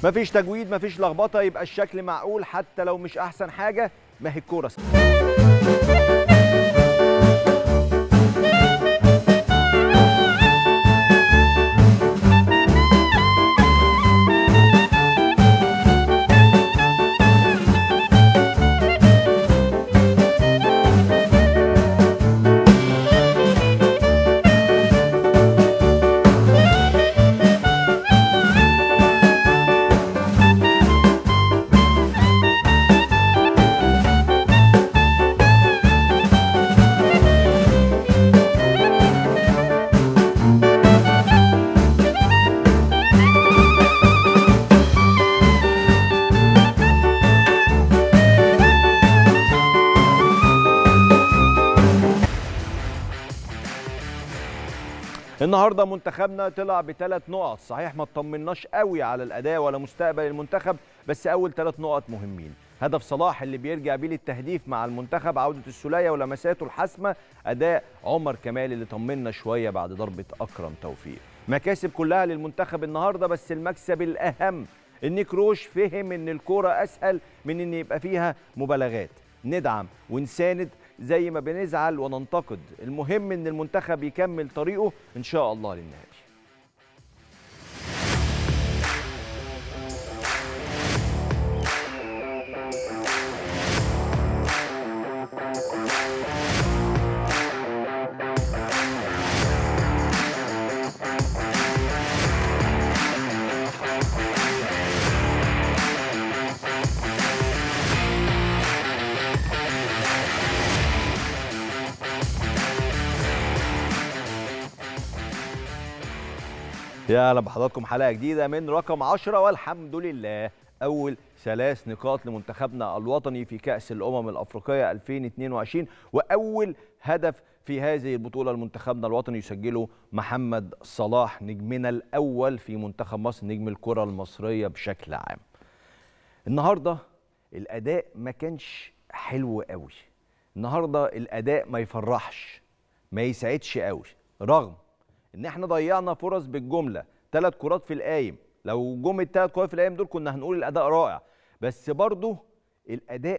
مفيش تجويد مفيش لخبطه يبقى الشكل معقول حتى لو مش احسن حاجه ما هي الكوره النهارده منتخبنا طلع بثلاث نقط صحيح ما اطمناش قوي على الاداء ولا مستقبل المنتخب بس اول ثلاث نقط مهمين هدف صلاح اللي بيرجع بيه للتهديف مع المنتخب عوده السوليه ولمساته الحاسمه اداء عمر كمال اللي طمنا شويه بعد ضربه اكرم توفيق مكاسب كلها للمنتخب النهارده بس المكسب الاهم ان كروش فهم ان الكوره اسهل من ان يبقى فيها مبالغات ندعم ونساند زي ما بنزعل وننتقد المهم ان المنتخب يكمل طريقه ان شاء الله للنهائي يا اهلا بحضراتكم حلقه جديده من رقم 10 والحمد لله اول ثلاث نقاط لمنتخبنا الوطني في كاس الامم الافريقيه 2022 واول هدف في هذه البطوله لمنتخبنا الوطني يسجله محمد صلاح نجمنا الاول في منتخب مصر نجم الكره المصريه بشكل عام النهارده الاداء ما كانش حلو قوي النهارده الاداء ما يفرحش ما يسعدش قوي رغم ان احنا ضيعنا فرص بالجمله ثلاث كرات في القايم لو جم الثلاث كرات في القايم دول كنا هنقول الاداء رائع بس برضه الاداء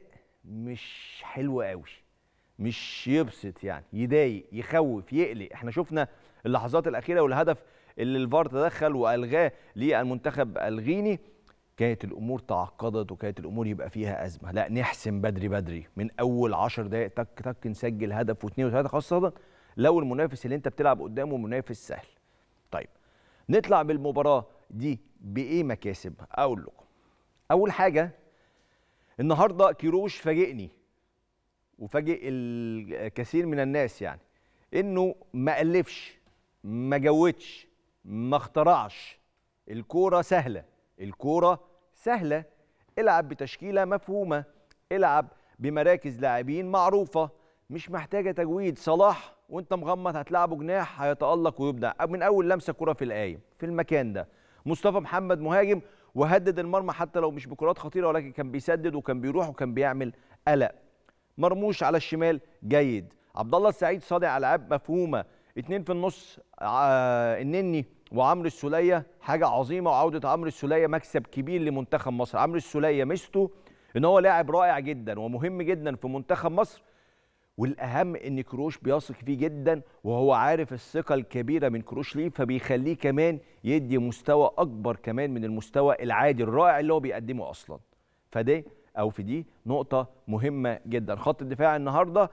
مش حلو قوي مش يبسط يعني يضايق يخوف يقلق احنا شفنا اللحظات الاخيره والهدف اللي الفار تدخل والغاه للمنتخب الغيني كانت الامور تعقدت وكانت الامور يبقى فيها ازمه لا نحسم بدري بدري من اول 10 دقائق تك تك نسجل هدف واثنين وثلاثه خاصه لو المنافس اللي انت بتلعب قدامه منافس سهل طيب نطلع بالمباراه دي بايه مكاسب اقول لكم اول حاجه النهارده كيروش فاجئني وفاجئ الكثير من الناس يعني انه ما الفش ما جودش ما اخترعش الكوره سهله الكوره سهله العب بتشكيله مفهومه العب بمراكز لاعبين معروفه مش محتاجه تجويد صلاح وانت مغمض هتلعبه جناح هيتالق ويبدع من اول لمسه كره في القايم في المكان ده مصطفى محمد مهاجم وهدد المرمى حتى لو مش بكرات خطيره ولكن كان بيسدد وكان بيروح وكان بيعمل قلق مرموش على الشمال جيد عبد الله السعيد صانع العاب مفهومه اتنين في النص آه النني وعمرو السوليه حاجه عظيمه وعوده عمرو السوليه مكسب كبير لمنتخب مصر عمرو السوليه ميزته ان هو لاعب رائع جدا ومهم جدا في منتخب مصر والاهم ان كروش بيثق فيه جدا وهو عارف الثقه الكبيره من كروش ليه فبيخليه كمان يدي مستوى اكبر كمان من المستوى العادي الرائع اللي هو بيقدمه اصلا فده او في دي نقطه مهمه جدا خط الدفاع النهارده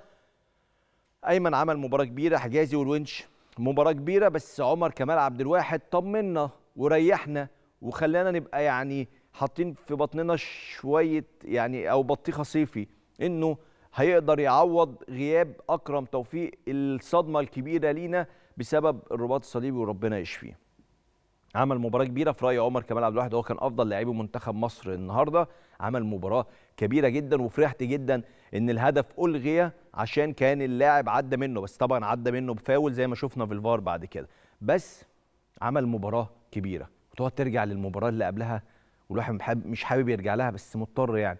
ايمن عمل مباراه كبيره حجازي والونش مباراه كبيره بس عمر كمال عبد الواحد طمنا وريحنا وخلانا نبقى يعني حاطين في بطننا شويه يعني او بطيخه صيفي انه هيقدر يعوض غياب اكرم توفيق الصدمه الكبيره لينا بسبب الرباط الصليبي وربنا يشفيه. عمل مباراه كبيره في راي عمر كمال عبد الواحد هو كان افضل لاعبي منتخب مصر النهارده عمل مباراه كبيره جدا وفرحت جدا ان الهدف الغي عشان كان اللاعب عدى منه بس طبعا عدى منه بفاول زي ما شفنا في الفار بعد كده بس عمل مباراه كبيره وتقعد ترجع للمباراه اللي قبلها والواحد مش حابب يرجع لها بس مضطر يعني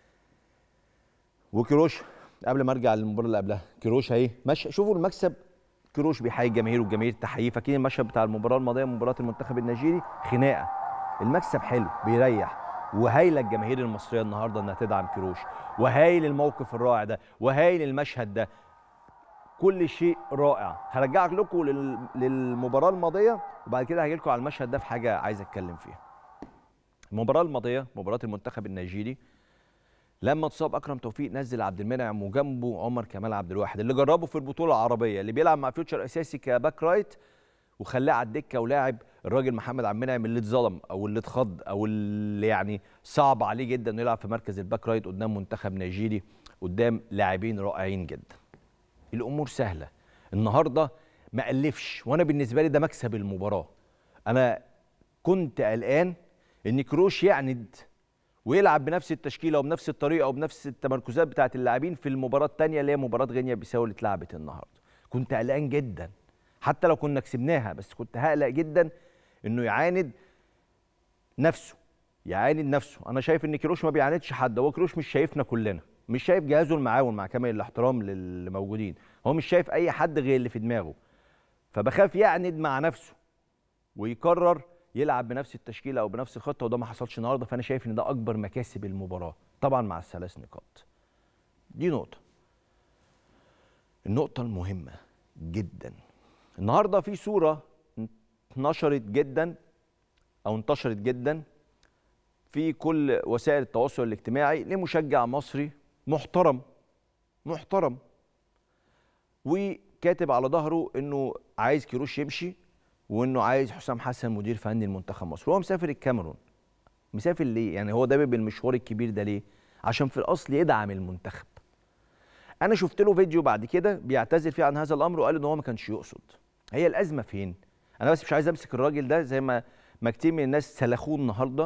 وكيروش قبل ما ارجع للمباراه اللي قبلها كيروش اهي ماشي شوفوا المكسب كيروش بيحيي الجماهير والجماهير تحييه فاكرين المشهد بتاع المباراه الماضيه مباراه المنتخب النيجيري خناقه المكسب حلو بيريح وهايله الجماهير المصريه النهارده انها تدعم كيروش وهايل الموقف الرائع ده وهايل المشهد ده كل شيء رائع هرجعك لكم للمباراه الماضيه وبعد كده هاجي لكم على المشهد ده في حاجه عايز اتكلم فيها المباراه الماضيه مباراه المنتخب النيجيري لما اتصاب اكرم توفيق نزل عبد المنعم وجنبه عمر كمال عبد الواحد اللي جربه في البطوله العربيه اللي بيلعب مع فيوتشر اساسي كباك رايت وخلاه على الدكه ولاعب الراجل محمد عبد المنعم اللي اتظلم او اللي اتخض او اللي يعني صعب عليه جدا انه يلعب في مركز الباك رايت قدام منتخب نيجيري قدام لاعبين رائعين جدا الامور سهله النهارده ما الفش وانا بالنسبه لي ده مكسب المباراه انا كنت قلقان ان كروش يعند ويلعب بنفس التشكيله وبنفس الطريقه وبنفس التمركزات بتاعه اللاعبين في المباراه الثانيه اللي هي مباراه غينيا بيساو اللي اتلعبت النهارده كنت قلقان جدا حتى لو كنا كسبناها بس كنت هقلق جدا انه يعاند نفسه يعاند نفسه انا شايف ان كيروش ما بيعاندش حد هو كيروش مش شايفنا كلنا مش شايف جهازه المعاون مع كامل الاحترام للي موجودين هو مش شايف اي حد غير اللي في دماغه فبخاف يعند مع نفسه ويقرر يلعب بنفس التشكيله او بنفس الخطه وده ما حصلش النهارده فانا شايف ان ده اكبر مكاسب المباراه طبعا مع الثلاث نقاط دي نقطه النقطه المهمه جدا النهارده في صوره اتنشرت جدا او انتشرت جدا في كل وسائل التواصل الاجتماعي لمشجع مصري محترم محترم وكاتب على ظهره انه عايز كيروش يمشي وانه عايز حسام حسن مدير فني المنتخب مصر وهو مسافر الكاميرون مسافر ليه يعني هو دابب المشوار الكبير ده ليه عشان في الاصل يدعم المنتخب انا شفت له فيديو بعد كده بيعتذر فيه عن هذا الامر وقال ان هو ما كانش يقصد هي الازمه فين انا بس مش عايز امسك الراجل ده زي ما ما كتير من الناس سلخوه النهارده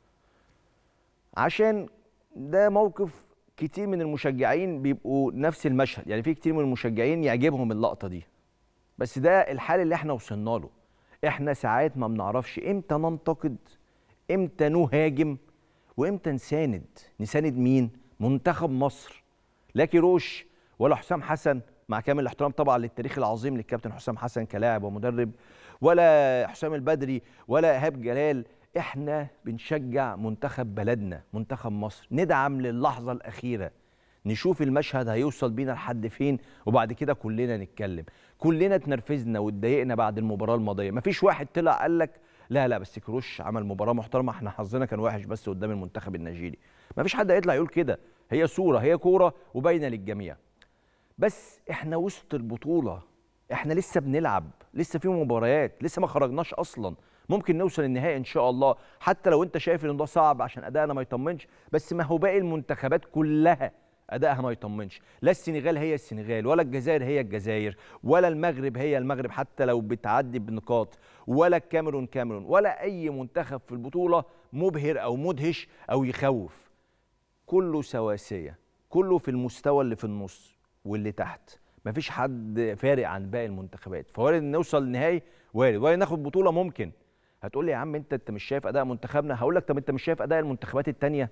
عشان ده موقف كتير من المشجعين بيبقوا نفس المشهد يعني في كتير من المشجعين يعجبهم اللقطه دي بس ده الحال اللي احنا وصلنا له احنا ساعات ما بنعرفش امتى ننتقد امتى نهاجم وامتى نساند نساند مين منتخب مصر لا كيروش ولا حسام حسن مع كامل الاحترام طبعا للتاريخ العظيم للكابتن حسام حسن كلاعب ومدرب ولا حسام البدري ولا ايهاب جلال احنا بنشجع منتخب بلدنا منتخب مصر ندعم للحظه الاخيره نشوف المشهد هيوصل بينا لحد فين وبعد كده كلنا نتكلم كلنا اتنرفزنا واتضايقنا بعد المباراه الماضيه مفيش واحد طلع قال لك لا لا بس كروش عمل مباراه محترمه احنا حظنا كان وحش بس قدام المنتخب النيجيري مفيش حد هيطلع يقول كده هي صوره هي كوره وباينه للجميع بس احنا وسط البطوله احنا لسه بنلعب لسه في مباريات لسه ما خرجناش اصلا ممكن نوصل النهائي ان شاء الله حتى لو انت شايف ان ده صعب عشان ادائنا ما يطمنش بس ما هو باقي المنتخبات كلها ادائها ما يطمنش لا السنغال هي السنغال ولا الجزائر هي الجزائر ولا المغرب هي المغرب حتى لو بتعدي بنقاط ولا الكاميرون كاميرون ولا اي منتخب في البطوله مبهر او مدهش او يخوف كله سواسيه كله في المستوى اللي في النص واللي تحت مفيش حد فارق عن باقي المنتخبات فوارد نوصل للنهائي وارد وارد ناخد بطوله ممكن هتقول لي يا عم انت انت مش شايف اداء منتخبنا هقول لك طب انت مش شايف اداء المنتخبات الثانيه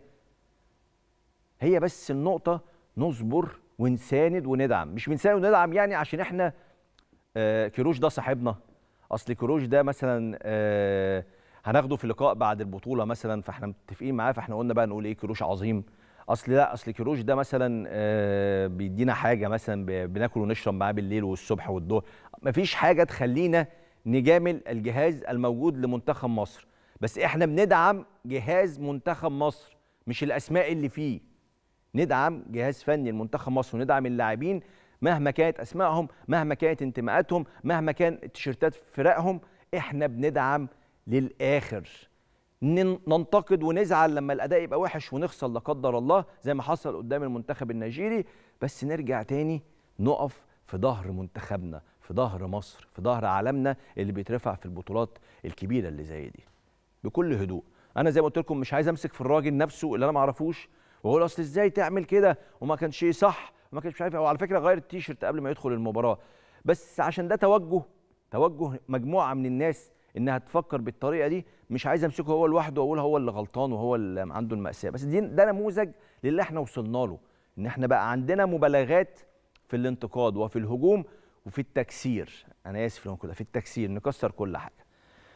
هي بس النقطه نصبر ونساند وندعم مش بنساند وندعم يعني عشان احنا آه كيروش ده صاحبنا اصل كيروش ده مثلا آه هناخده في لقاء بعد البطوله مثلا فاحنا متفقين معاه فاحنا قلنا بقى نقول ايه كيروش عظيم اصل لا اصل كيروش ده مثلا آه بيدينا حاجه مثلا بناكل ونشرب معاه بالليل والصبح والظهر مفيش حاجه تخلينا نجامل الجهاز الموجود لمنتخب مصر بس احنا بندعم جهاز منتخب مصر مش الاسماء اللي فيه ندعم جهاز فني لمنتخب مصر وندعم اللاعبين مهما كانت اسمائهم مهما كانت انتماءاتهم مهما كان تيشيرتات فرقهم احنا بندعم للاخر ننتقد ونزعل لما الاداء يبقى وحش ونخسر لا قدر الله زي ما حصل قدام المنتخب النيجيري بس نرجع تاني نقف في ظهر منتخبنا في ظهر مصر في ظهر عالمنا اللي بيترفع في البطولات الكبيره اللي زي دي بكل هدوء انا زي ما قلت لكم مش عايز امسك في الراجل نفسه اللي انا ما اعرفوش واقول اصل ازاي تعمل كده وما كانش صح وما كانش مش عارف هو على فكره غير التيشيرت قبل ما يدخل المباراه بس عشان ده توجه توجه مجموعه من الناس انها تفكر بالطريقه دي مش عايز امسكه هو لوحده واقول هو اللي غلطان وهو اللي عنده الماساه بس دي ده نموذج للي احنا وصلنا له ان احنا بقى عندنا مبالغات في الانتقاد وفي الهجوم وفي التكسير انا اسف لو كده في التكسير نكسر كل حاجه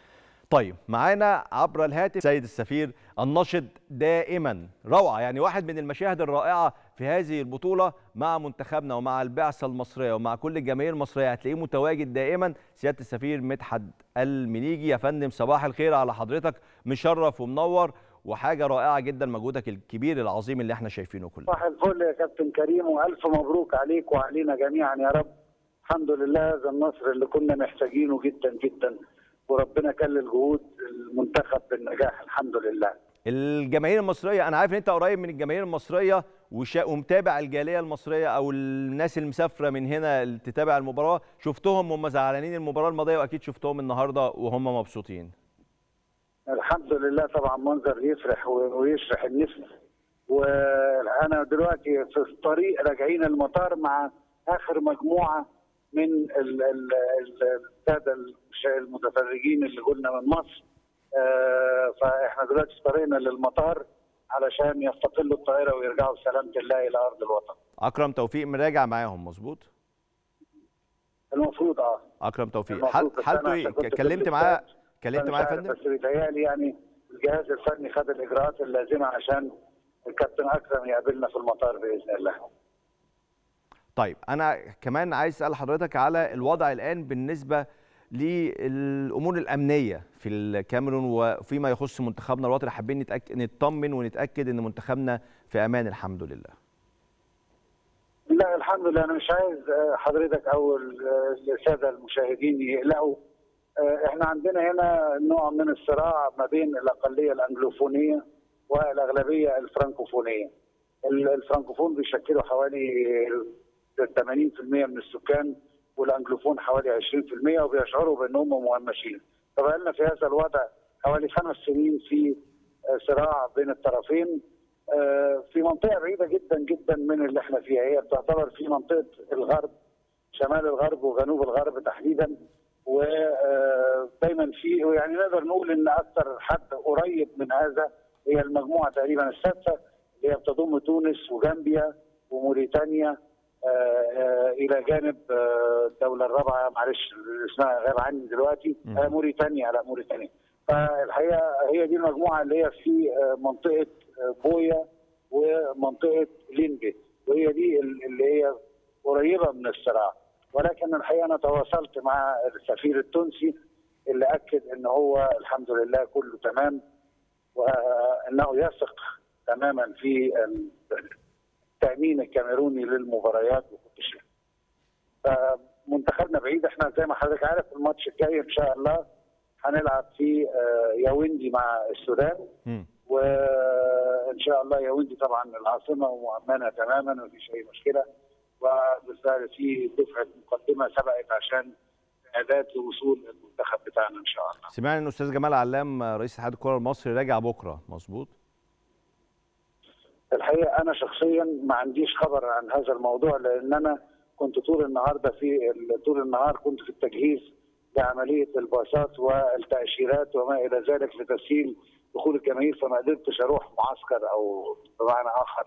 طيب معانا عبر الهاتف سيد السفير الناشط دائما روعه يعني واحد من المشاهد الرائعه في هذه البطوله مع منتخبنا ومع البعثه المصريه ومع كل الجماهير المصريه هتلاقيه متواجد دائما سياده السفير مدحت المنيجي يا فندم صباح الخير على حضرتك مشرف ومنور وحاجه رائعه جدا مجهودك الكبير العظيم اللي احنا شايفينه كلنا صباح الفل يا كابتن كريم والف مبروك عليك وعلينا جميعا يا رب الحمد لله هذا النصر اللي كنا محتاجينه جدا جدا وربنا كلل جهود المنتخب بالنجاح الحمد لله الجماهير المصريه انا عارف ان انت قريب من الجماهير المصريه وشا... ومتابع الجاليه المصريه او الناس المسافره من هنا تتابع المباراه شفتهم هم زعلانين المباراه الماضيه واكيد شفتهم النهارده وهم مبسوطين الحمد لله طبعا منظر يفرح ويشرح النفس وانا دلوقتي في الطريق راجعين المطار مع اخر مجموعه من الساده المتفرجين اللي قلنا من مصر فاحنا دلوقتي طريقنا للمطار علشان يستقلوا الطائره ويرجعوا بسلامه الله الى ارض الوطن. اكرم توفيق مراجع معاهم مظبوط؟ المفروض اه اكرم توفيق حالته ايه؟ كلمت معاه كلمت معاه يا فندم؟ بس بيتهيألي يعني الجهاز الفني خد الاجراءات اللازمه عشان الكابتن اكرم يقابلنا في المطار باذن الله. طيب انا كمان عايز اسال حضرتك على الوضع الان بالنسبه للامور الامنيه في الكاميرون وفيما يخص منتخبنا الوطني حابين نتأكد نطمن ونتاكد ان منتخبنا في امان الحمد لله. لا الحمد لله انا مش عايز حضرتك او الساده المشاهدين يقلقوا احنا عندنا هنا نوع من الصراع ما بين الاقليه الانجلوفونيه والاغلبيه الفرنكوفونيه. الفرنكوفون بيشكلوا حوالي 80% من السكان والانجلوفون حوالي 20% وبيشعروا بانهم مهمشين. فبقى لنا في هذا الوضع حوالي خمس سنين في صراع بين الطرفين في منطقه بعيده جدا جدا من اللي احنا فيها هي بتعتبر في منطقه الغرب شمال الغرب وجنوب الغرب تحديدا ودايما في يعني نقدر نقول ان اكثر حد قريب من هذا هي المجموعه تقريبا السادسه اللي هي بتضم تونس وجامبيا وموريتانيا الى جانب الدوله الرابعه معلش اسمها غاب عني دلوقتي موريتانيا لا موريتانيا فالحقيقه هي دي المجموعه اللي هي في منطقه بويا ومنطقه لينجي وهي دي اللي هي قريبه من الصراع ولكن الحقيقه انا تواصلت مع السفير التونسي اللي اكد ان هو الحمد لله كله تمام وانه يثق تماما في التامين الكاميروني للمباريات وكل شيء. فمنتخبنا بعيد احنا زي ما حضرتك عارف الماتش الجاي ان شاء الله هنلعب في ياوندي مع السودان وان شاء الله ياوندي طبعا العاصمه مؤمنه تماما ما فيش اي مشكله وبالفعل في دفعه مقدمه سبقت عشان اعداد لوصول المنتخب بتاعنا ان شاء الله. سمعنا ان الاستاذ جمال علام رئيس اتحاد الكره المصري راجع بكره مظبوط؟ الحقيقه انا شخصيا ما عنديش خبر عن هذا الموضوع لان انا كنت طول النهار ده في طول النهار كنت في التجهيز لعمليه الباصات والتاشيرات وما الى ذلك لتسهيل دخول الجماهير فما قدرتش اروح معسكر او بمعنى اخر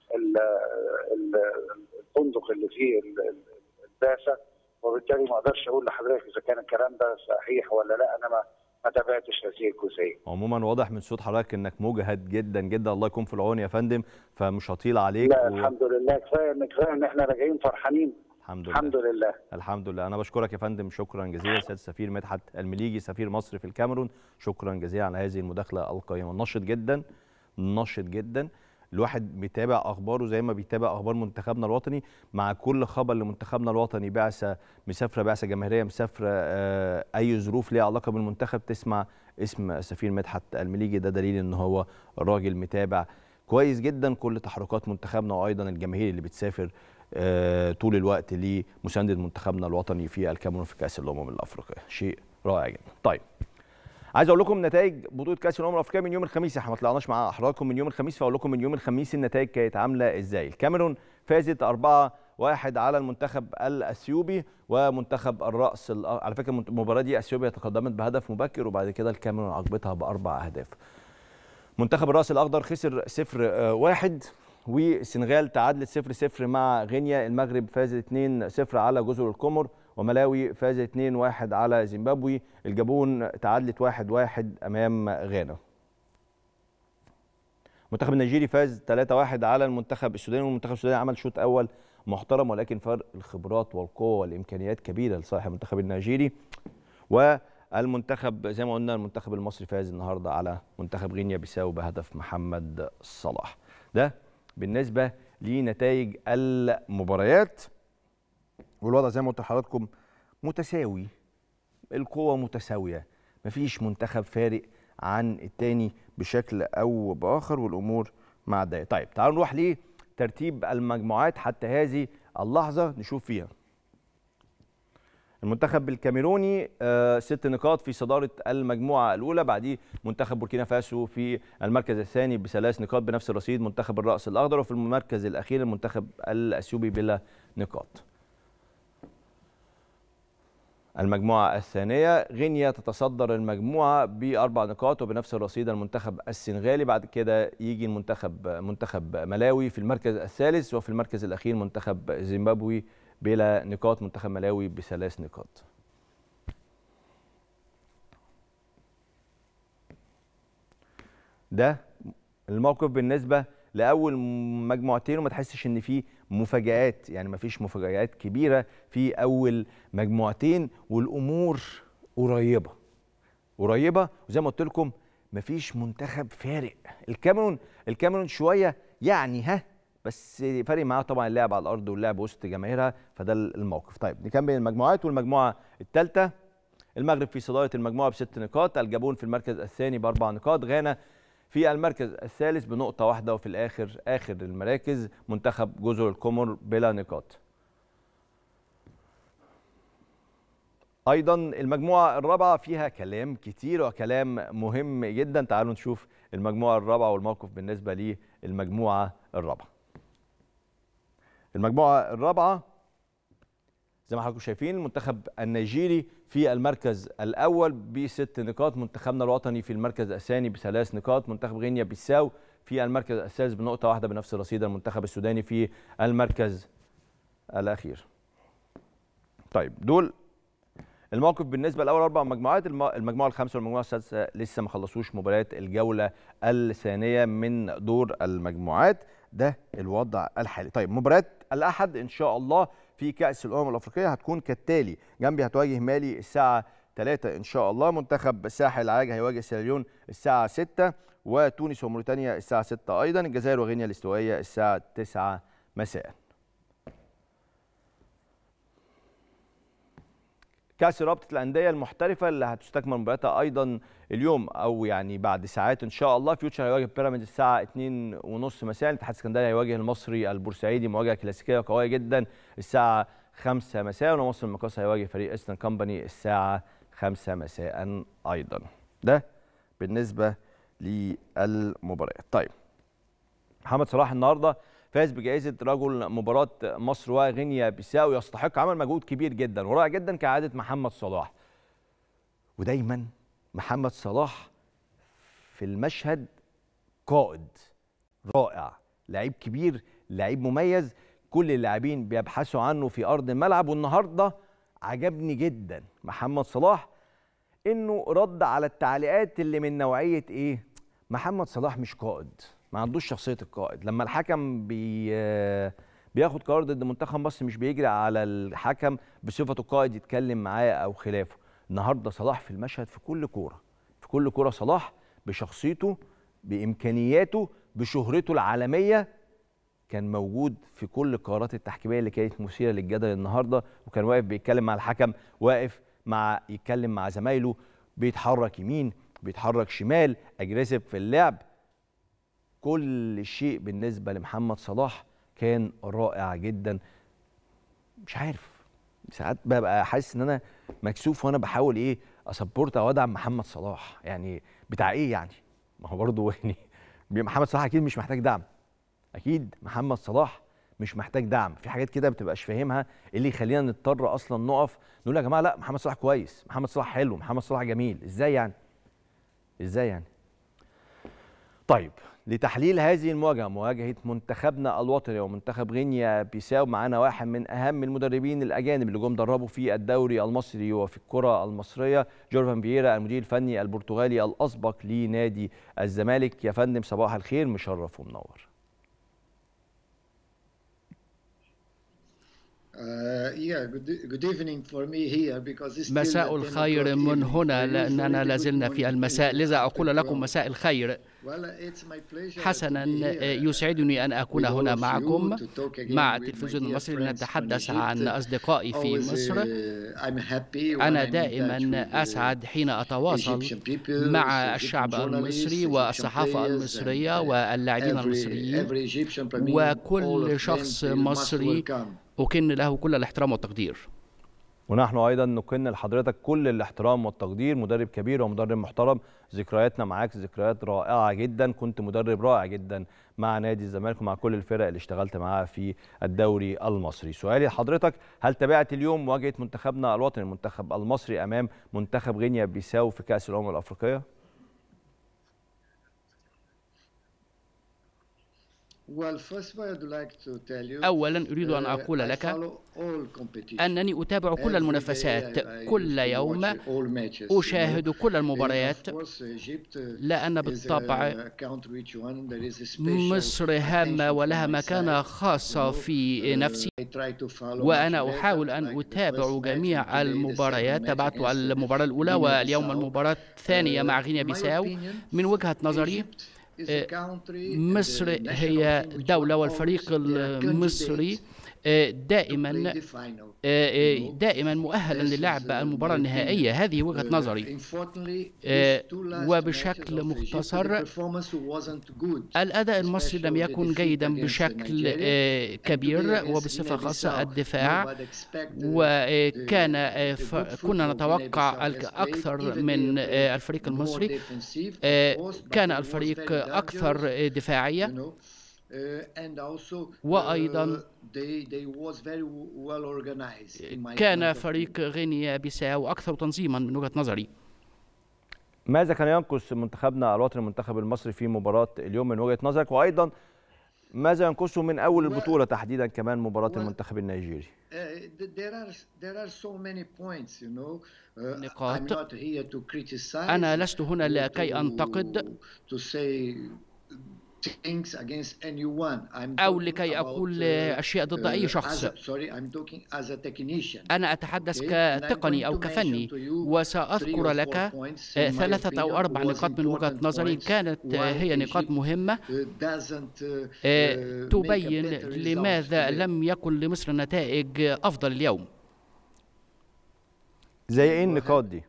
الفندق اللي فيه البعثه وبالتالي ما اقدرش اقول لحضرتك اذا كان الكلام ده صحيح ولا لا انا ما ما تابعتش هذه الجزئيه. عموما واضح من صوت حضرتك انك مجهد جدا جدا الله يكون في العون يا فندم فمش هطيل عليك لا و... الحمد لله كفايه ان كفايه ان احنا راجعين فرحانين الحمد لله الحمد لله الحمد لله انا بشكرك يا فندم شكرا جزيلا سياده السفير مدحت المليجي سفير مصر في الكاميرون شكرا جزيلا على هذه المداخله القيمه نشط جدا نشط جدا الواحد بيتابع اخباره زي ما بيتابع اخبار منتخبنا الوطني مع كل خبر لمنتخبنا الوطني بعثه مسافره بعثه جماهيريه مسافره اي ظروف ليها علاقه بالمنتخب تسمع اسم السفير مدحت المليجي ده دليل ان هو راجل متابع كويس جدا كل تحركات منتخبنا وايضا الجماهير اللي بتسافر طول الوقت لمسانده منتخبنا الوطني في الكاميرون في كاس الامم الافريقيه شيء رائع جدا طيب عايز اقول لكم نتائج بطوله كاس الامم الافريقيه من يوم الخميس احنا ما طلعناش مع حضراتكم من يوم الخميس فاقول لكم من يوم الخميس النتائج كانت عامله ازاي الكاميرون فازت 4 واحد على المنتخب الاثيوبي ومنتخب الراس على فكره المباراه دي اثيوبيا تقدمت بهدف مبكر وبعد كده الكاميرون عاقبتها باربع اهداف منتخب الراس الاخضر خسر 0 1 والسنغال تعادلت 0 0 مع غينيا المغرب فاز 2 0 على جزر القمر وملاوي فاز 2 1 على زيمبابوي الجابون تعادلت 1 1 امام غانا المنتخب النيجيري فاز 3 1 على المنتخب السوداني والمنتخب السوداني عمل شوط اول محترم ولكن فرق الخبرات والقوه والامكانيات كبيره لصالح المنتخب النيجيري والمنتخب زي ما قلنا المنتخب المصري فاز النهارده على منتخب غينيا بيساو بهدف محمد صلاح ده بالنسبه لنتائج المباريات والوضع زي ما قلت لحضراتكم متساوي القوة متساوية مفيش منتخب فارق عن التاني بشكل أو بآخر والأمور معدية طيب تعالوا نروح لترتيب المجموعات حتى هذه اللحظة نشوف فيها المنتخب الكاميروني آه ست نقاط في صدارة المجموعة الأولى بعديه منتخب بوركينا فاسو في المركز الثاني بثلاث نقاط بنفس الرصيد منتخب الرأس الأخضر وفي المركز الأخير المنتخب الأثيوبي بلا نقاط المجموعة الثانية غينيا تتصدر المجموعة بأربع نقاط وبنفس الرصيد المنتخب السنغالي بعد كده يجي المنتخب منتخب ملاوي في المركز الثالث وفي المركز الأخير منتخب زيمبابوي بلا نقاط منتخب ملاوي بثلاث نقاط ده الموقف بالنسبة لأول مجموعتين وما تحسش إن في مفاجآت يعني ما فيش مفاجآت كبيرة في أول مجموعتين والأمور قريبة قريبة وزي ما قلت لكم ما فيش منتخب فارق الكاميرون الكاميرون شوية يعني ها بس فارق معاه طبعا اللعب على الارض واللعب وسط جماهيرها فده الموقف طيب نكمل المجموعات والمجموعه الثالثه المغرب في صداره المجموعه بست نقاط الجابون في المركز الثاني باربع نقاط غانا في المركز الثالث بنقطه واحده وفي الاخر اخر المراكز منتخب جزر القمر بلا نقاط ايضا المجموعه الرابعه فيها كلام كتير وكلام مهم جدا تعالوا نشوف المجموعه الرابعه والموقف بالنسبه للمجموعه الرابعه المجموعة الرابعة زي ما حضراتكم شايفين المنتخب النيجيري في المركز الأول بست نقاط منتخبنا الوطني في المركز الثاني بثلاث نقاط منتخب غينيا بيساو في المركز الثالث بنقطة واحدة بنفس الرصيد المنتخب السوداني في المركز الأخير طيب دول الموقف بالنسبة لأول أربع مجموعات المجموعة الخامسة والمجموعة السادسة لسه ما خلصوش مباريات الجولة الثانية من دور المجموعات ده الوضع الحالي طيب مباريات الأحد إن شاء الله في كأس الأمم الأفريقية هتكون كالتالي جنبي هتواجه مالي الساعة 3 إن شاء الله منتخب الساحل العاج هيواجه سيراليون الساعة 6 وتونس وموريتانيا الساعة 6 أيضا الجزائر وغينيا الاستوائية الساعة 9 مساءً كاس رابطه الانديه المحترفه اللي هتستكمل مباراتها ايضا اليوم او يعني بعد ساعات ان شاء الله فيوتشر هيواجه بيراميدز الساعه 2:30 مساء الاتحاد السكندري هيواجه المصري البورسعيدي مواجهه كلاسيكيه قويه جدا الساعه 5 مساء ومصر المقاصه هيواجه فريق ايسترن كومباني الساعه 5 مساء ايضا ده بالنسبه للمباريات طيب محمد صلاح النهارده فاز بجائزه رجل مباراه مصر وغينيا بيساو يستحق عمل مجهود كبير جدا ورائع جدا كعاده محمد صلاح ودايما محمد صلاح في المشهد قائد رائع لعيب كبير لعيب مميز كل اللاعبين بيبحثوا عنه في ارض الملعب والنهارده عجبني جدا محمد صلاح انه رد على التعليقات اللي من نوعيه ايه محمد صلاح مش قائد ما عندوش شخصيه القائد لما الحكم بي بياخد قرار ضد منتخب مصر مش بيجري على الحكم بصفته القائد يتكلم معاه او خلافه النهارده صلاح في المشهد في كل كوره في كل كوره صلاح بشخصيته بامكانياته بشهرته العالميه كان موجود في كل القرارات التحكيميه اللي كانت مثيره للجدل النهارده وكان واقف بيتكلم مع الحكم واقف مع يتكلم مع زمايله بيتحرك يمين بيتحرك شمال اجريسيف في اللعب كل شيء بالنسبه لمحمد صلاح كان رائع جدا مش عارف ساعات ببقى حاسس ان انا مكسوف وانا بحاول ايه اسبورت او ادعم محمد صلاح يعني بتاع ايه يعني ما هو برضه يعني محمد صلاح اكيد مش محتاج دعم اكيد محمد صلاح مش محتاج دعم في حاجات كده ما بتبقاش فاهمها إيه اللي يخلينا نضطر اصلا نقف نقول يا جماعه لا محمد صلاح كويس محمد صلاح حلو محمد صلاح جميل ازاي يعني ازاي يعني طيب لتحليل هذه المواجهه مواجهه منتخبنا الوطني ومنتخب غينيا بيساو معانا واحد من اهم المدربين الاجانب اللي جم دربوا في الدوري المصري وفي الكره المصريه جورفان فييرا المدير الفني البرتغالي الاسبق لنادي الزمالك يا فندم صباح الخير مشرف ومنور مساء الخير من هنا لأننا لازلنا في المساء لذا أقول لكم مساء الخير حسنا يسعدني أن أكون هنا معكم مع التلفزيون المصري لنتحدث عن أصدقائي في مصر أنا دائما أسعد حين أتواصل مع الشعب المصري والصحافة المصرية واللاعبين المصريين وكل شخص مصري أكن له كل الاحترام والتقدير ونحن ايضا نكن لحضرتك كل الاحترام والتقدير مدرب كبير ومدرب محترم ذكرياتنا معاك ذكريات رائعه جدا كنت مدرب رائع جدا مع نادي الزمالك ومع كل الفرق اللي اشتغلت معاها في الدوري المصري سؤالي لحضرتك هل تابعت اليوم مواجهه منتخبنا الوطني المنتخب المصري امام منتخب غينيا بيساو في كاس الامم الافريقيه أولا أريد أن أقول لك أنني أتابع كل المنافسات كل يوم أشاهد كل المباريات لأن بالطبع مصر هامة ولها مكانة خاصة في نفسي وأنا أحاول أن أتابع جميع المباريات تابعت المباراة الأولى واليوم المباراة الثانية مع غينيا بيساو من وجهة نظري مصر هي دولة والفريق المصري دائما دائما مؤهلا للعب المباراة النهائية هذه وجهة نظري وبشكل مختصر الأداء المصري لم يكن جيدا بشكل كبير وبصفة خاصة الدفاع وكان كنا نتوقع أكثر من الفريق المصري كان الفريق أكثر دفاعية وأيضا كان فريق غينيا بيساو أكثر تنظيما من وجهة نظري ماذا كان ينقص منتخبنا الوطني المنتخب المصري في مباراة اليوم من وجهة نظرك وأيضا ماذا ينقصه من أول البطولة تحديدا كمان مباراة المنتخب النيجيري نقاط أنا لست هنا لكي أنتقد أو لكي أقول أشياء ضد أي شخص أنا أتحدث كتقني أو كفني وسأذكر لك ثلاثة أو أربع نقاط من وجهة نظري كانت هي نقاط مهمة تبين لماذا لم يكن لمصر نتائج أفضل اليوم زي إيه النقاط دي؟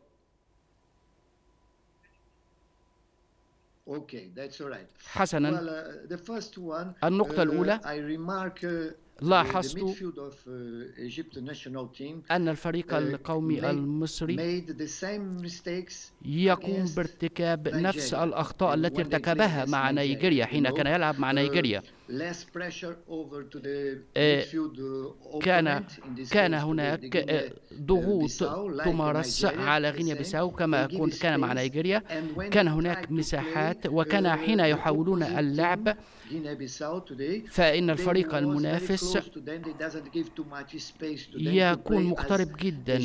حسنا النقطة الأولى لاحظت أن الفريق القومي المصري يقوم بارتكاب نفس الأخطاء التي ارتكبها مع نيجيريا حين كان يلعب مع نيجيريا كان كان هناك ضغوط تمارس على غينيا بيساو كما كان مع نيجيريا كان هناك مساحات وكان حين يحاولون اللعب فإن الفريق المنافس يكون مقترب جدا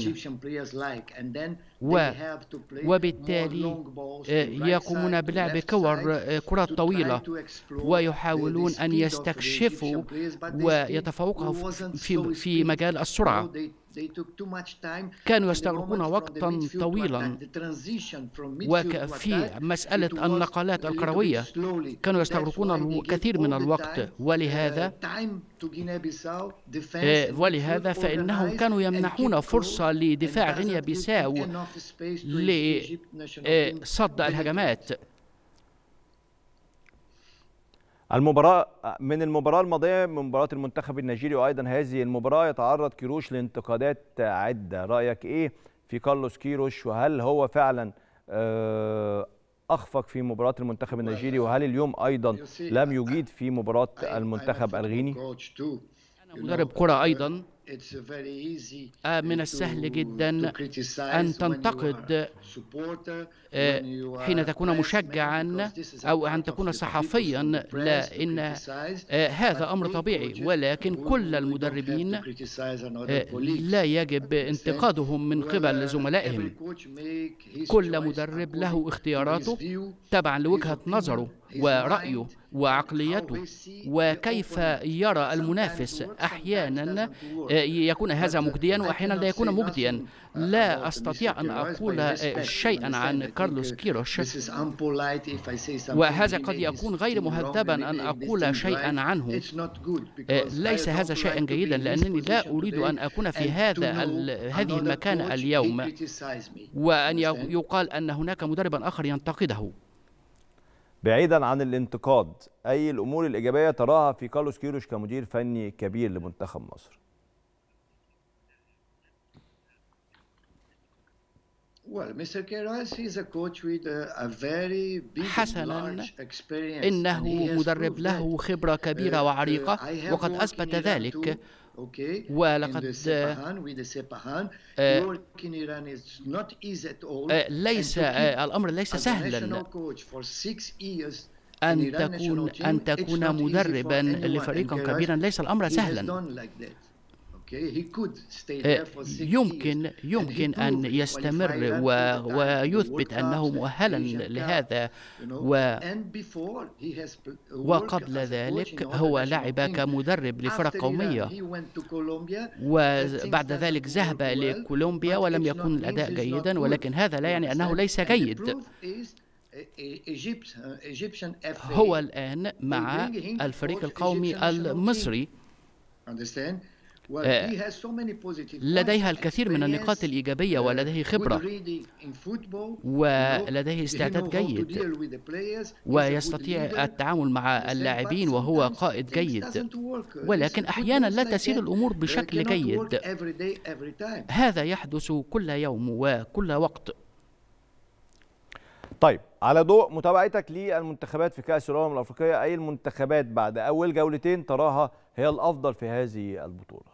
و وبالتالي يقومون بلعب كور كرات طويلة ويحاولون أن يستكشفوا ويتفوقوا في في مجال السرعة كانوا يستغرقون وقتا طويلا وفي مسألة النقلات الكروية كانوا يستغرقون الكثير من الوقت ولهذا ولهذا فإنهم كانوا يمنحون فرصة لدفاع غينيا بيساو لصد الهجمات المباراة من المباراة الماضية من مباراة المنتخب النيجيري وأيضا هذه المباراة يتعرض كيروش لانتقادات عدة رأيك إيه في كارلوس كيروش وهل هو فعلا أخفق في مباراة المنتخب النيجيري وهل اليوم أيضا لم يجيد في مباراة المنتخب الغيني أنا مدرب كرة أيضا من السهل جدا أن تنتقد حين تكون مشجعا أو أن تكون صحفيا لا إن هذا أمر طبيعي ولكن كل المدربين لا يجب انتقادهم من قبل زملائهم كل مدرب له اختياراته تبعا لوجهة نظره ورأيه وعقليته وكيف يرى المنافس أحيانا يكون هذا مجديا وأحيانا لا يكون مجديا لا أستطيع أن أقول شيئا عن كارلوس كيروش وهذا قد يكون غير مهذبا أن أقول شيئا عنه ليس هذا شيئا جيدا لأنني لا أريد أن أكون في هذا هذه المكانة اليوم وأن يقال أن هناك مدربا آخر ينتقده بعيدا عن الانتقاد اي الامور الايجابيه تراها في كارلوس كيروش كمدير فني كبير لمنتخب مصر حسنا انه مدرب له خبره كبيره وعريقه وقد اثبت ذلك ولقد ليس الامر ليس سهلا ان تكون ان تكون مدربا لفريق كبيرا ليس الامر سهلا يمكن يمكن ان يستمر ويثبت انه مؤهلا لهذا و وقبل ذلك هو لعب كمدرب لفرق قوميه وبعد ذلك ذهب لكولومبيا ولم يكن الاداء جيدا ولكن هذا لا يعني انه ليس جيد هو الان مع الفريق القومي المصري لديها الكثير من النقاط الإيجابية ولديه خبرة ولديه استعداد جيد ويستطيع التعامل مع اللاعبين وهو قائد جيد ولكن أحيانا لا تسير الأمور بشكل جيد هذا يحدث كل يوم وكل وقت طيب على ضوء متابعتك للمنتخبات في كأس الأمم الأفريقية أي المنتخبات بعد أول جولتين تراها هي الأفضل في هذه البطولة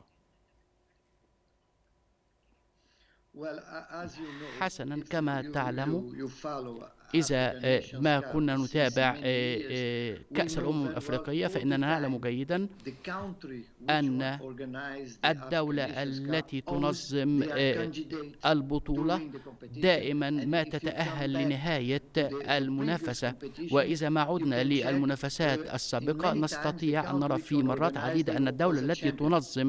حسنا كما تعلم إذا ما كنا نتابع كأس الأمم الأفريقية فإننا نعلم جيدا أن الدولة التي تنظم البطولة دائما ما تتأهل لنهاية المنافسة وإذا ما عدنا للمنافسات السابقة نستطيع أن نرى في مرات عديدة أن الدولة التي تنظم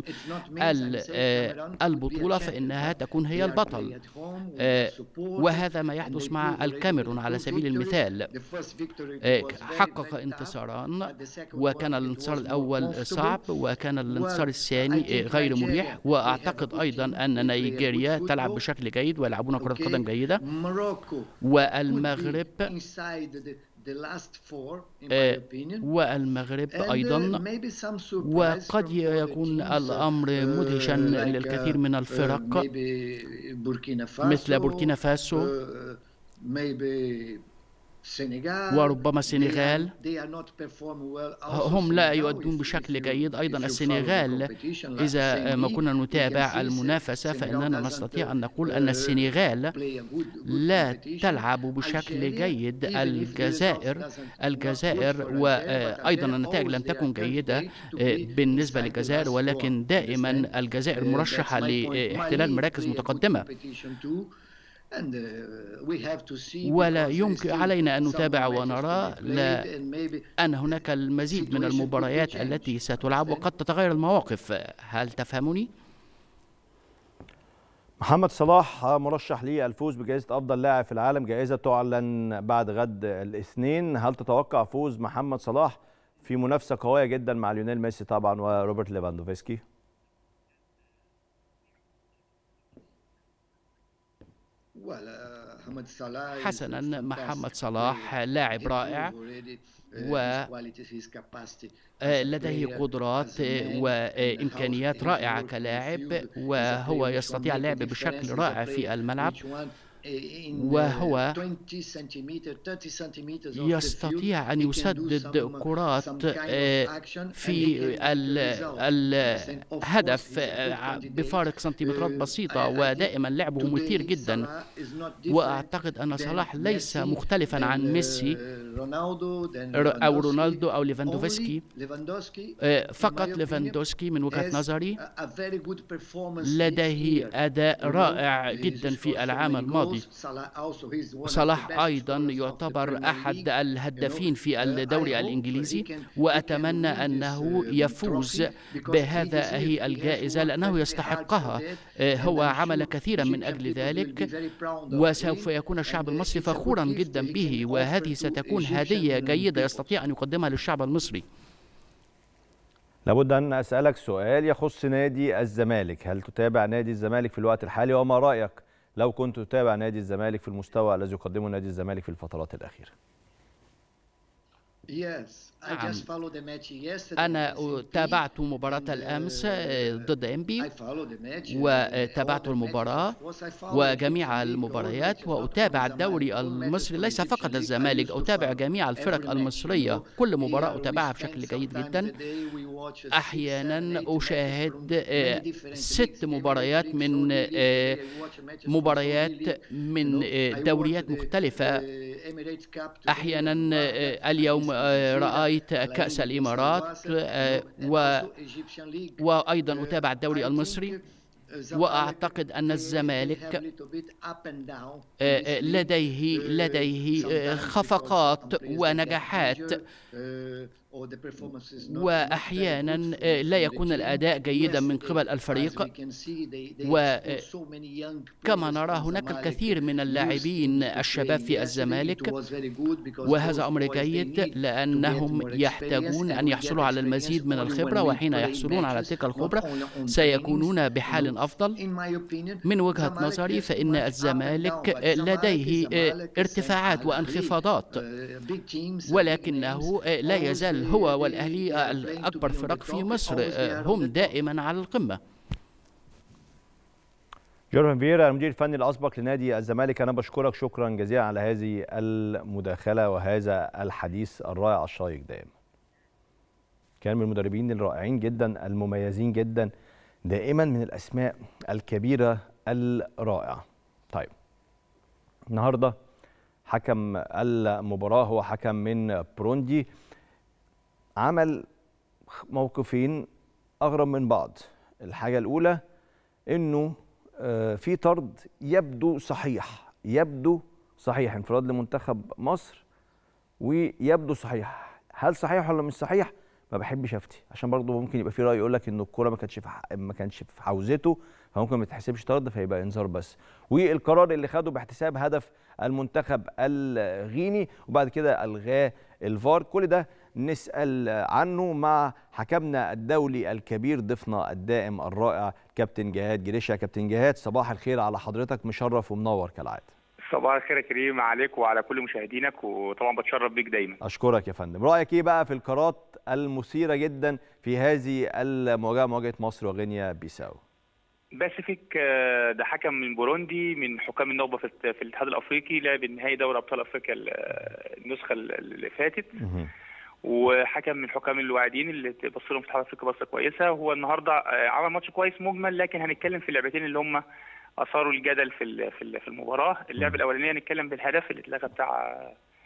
البطولة فإنها تكون هي البطل وهذا ما يحدث مع الكاميرون على سبيل المثال حقق انتصاران وكان الانتصار الأول صعب وكان الانتصار الثاني غير مريح وأعتقد أيضا أن نيجيريا تلعب بشكل جيد ويلعبون كرة قدم جيدة والمغرب والمغرب أيضا وقد يكون الأمر مدهشا للكثير من الفرق مثل بوركينا فاسو وربما السنغال هم لا يؤدون بشكل جيد أيضا السنغال إذا ما كنا نتابع المنافسة فإننا نستطيع أن نقول أن السنغال لا تلعب بشكل جيد الجزائر الجزائر وأيضا النتائج لم تكن جيدة بالنسبة للجزائر ولكن دائما الجزائر مرشحة لاحتلال مراكز متقدمة ولا يمكن علينا أن نتابع ونرى لا أن هناك المزيد من المباريات التي ستلعب وقد تتغير المواقف هل تفهمني؟ محمد صلاح مرشح للفوز بجائزة أفضل لاعب في العالم جائزة تعلن بعد غد الاثنين هل تتوقع فوز محمد صلاح في منافسة قوية جدا مع ليونيل ميسي طبعا وروبرت ليفاندوفسكي؟ حسنا محمد صلاح لاعب رائع ولديه قدرات وامكانيات رائعه كلاعب وهو يستطيع اللعب بشكل رائع في الملعب وهو يستطيع أن يسدد كرات في الهدف بفارق سنتيمترات بسيطة ودائما لعبه مثير جدا وأعتقد أن صلاح ليس مختلفا عن ميسي أو رونالدو أو ليفاندوفسكي فقط ليفاندوسكي من وجهة نظري لديه أداء رائع جدا في العام الماضي صلاح أيضا يعتبر أحد الهدافين في الدوري الإنجليزي وأتمنى أنه يفوز بهذه الجائزة لأنه يستحقها هو عمل كثيرا من أجل ذلك وسوف يكون الشعب المصري فخورا جدا به وهذه ستكون هدية جيدة يستطيع أن يقدمها للشعب المصري لابد أن أسألك سؤال يخص نادي الزمالك هل تتابع نادي الزمالك في الوقت الحالي وما رأيك لو كنت تتابع نادي الزمالك في المستوى الذي يقدمه نادي الزمالك في الفترات الأخيرة نعم. أنا تابعت مباراة الأمس ضد إنبي وتابعت المباراة وجميع المباريات وأتابع الدوري المصري ليس فقط الزمالك أتابع جميع الفرق المصرية كل مباراة أتابعها بشكل جيد جدا أحيانا أشاهد ست مباريات من مباريات من دوريات مختلفة أحيانا اليوم رأيت كأس الإمارات و... وأيضا أتابع الدوري المصري واعتقد ان الزمالك لديه لديه خفقات ونجاحات واحيانا لا يكون الاداء جيدا من قبل الفريق وكما نرى هناك الكثير من اللاعبين الشباب في الزمالك وهذا امر جيد لانهم يحتاجون ان يحصلوا على المزيد من الخبره وحين يحصلون على تلك الخبره سيكونون بحال افضل من وجهه نظري فان الزمالك لديه ارتفاعات وانخفاضات ولكنه لا يزال هو والأهلي الأكبر فرق في مصر هم دائما على القمة جورهان فييرا المدير الفني الاسبق لنادي الزمالك انا بشكرك شكرا جزيلا على هذه المداخله وهذا الحديث الرائع الشيق دائما كان من المدربين الرائعين جدا المميزين جدا دائما من الاسماء الكبيره الرائعه طيب النهارده حكم المباراه هو حكم من بروندي عمل موقفين اغرب من بعض الحاجه الاولى انه في طرد يبدو صحيح يبدو صحيح انفراد لمنتخب مصر ويبدو صحيح هل صحيح ولا مش صحيح ما بحبش افتي عشان برضه ممكن يبقى في راي يقول لك ان الكوره ما كانتش في ما كانش في حوزته فممكن ما تحسبش طرد فيبقى انذار بس والقرار اللي خده باحتساب هدف المنتخب الغيني وبعد كده الغاه الفار كل ده نسال عنه مع حكمنا الدولي الكبير ضيفنا الدائم الرائع كابتن جهاد جريشة كابتن جهاد صباح الخير على حضرتك مشرف ومنور كالعاده صباح الخير يا كريم عليك وعلى كل مشاهدينك وطبعا بتشرف بيك دايما اشكرك يا فندم رايك ايه بقى في القرارات المثيره جدا في هذه المواجهه مواجهه مصر وغينيا بيساو باسيفيك ده حكم من بوروندي من حكام النخبه في, في الاتحاد الافريقي لعب النهائي دوري ابطال افريقيا النسخه اللي فاتت وحكم من الحكام الواعدين اللي بص لهم في الاتحاد الافريقي بصه كويسه هو النهارده عمل ماتش كويس مجمل لكن هنتكلم في اللعبتين اللي هم اثاروا الجدل في في المباراه اللعبه الاولانيه هنتكلم بالهدف اللي اتلغى بتاع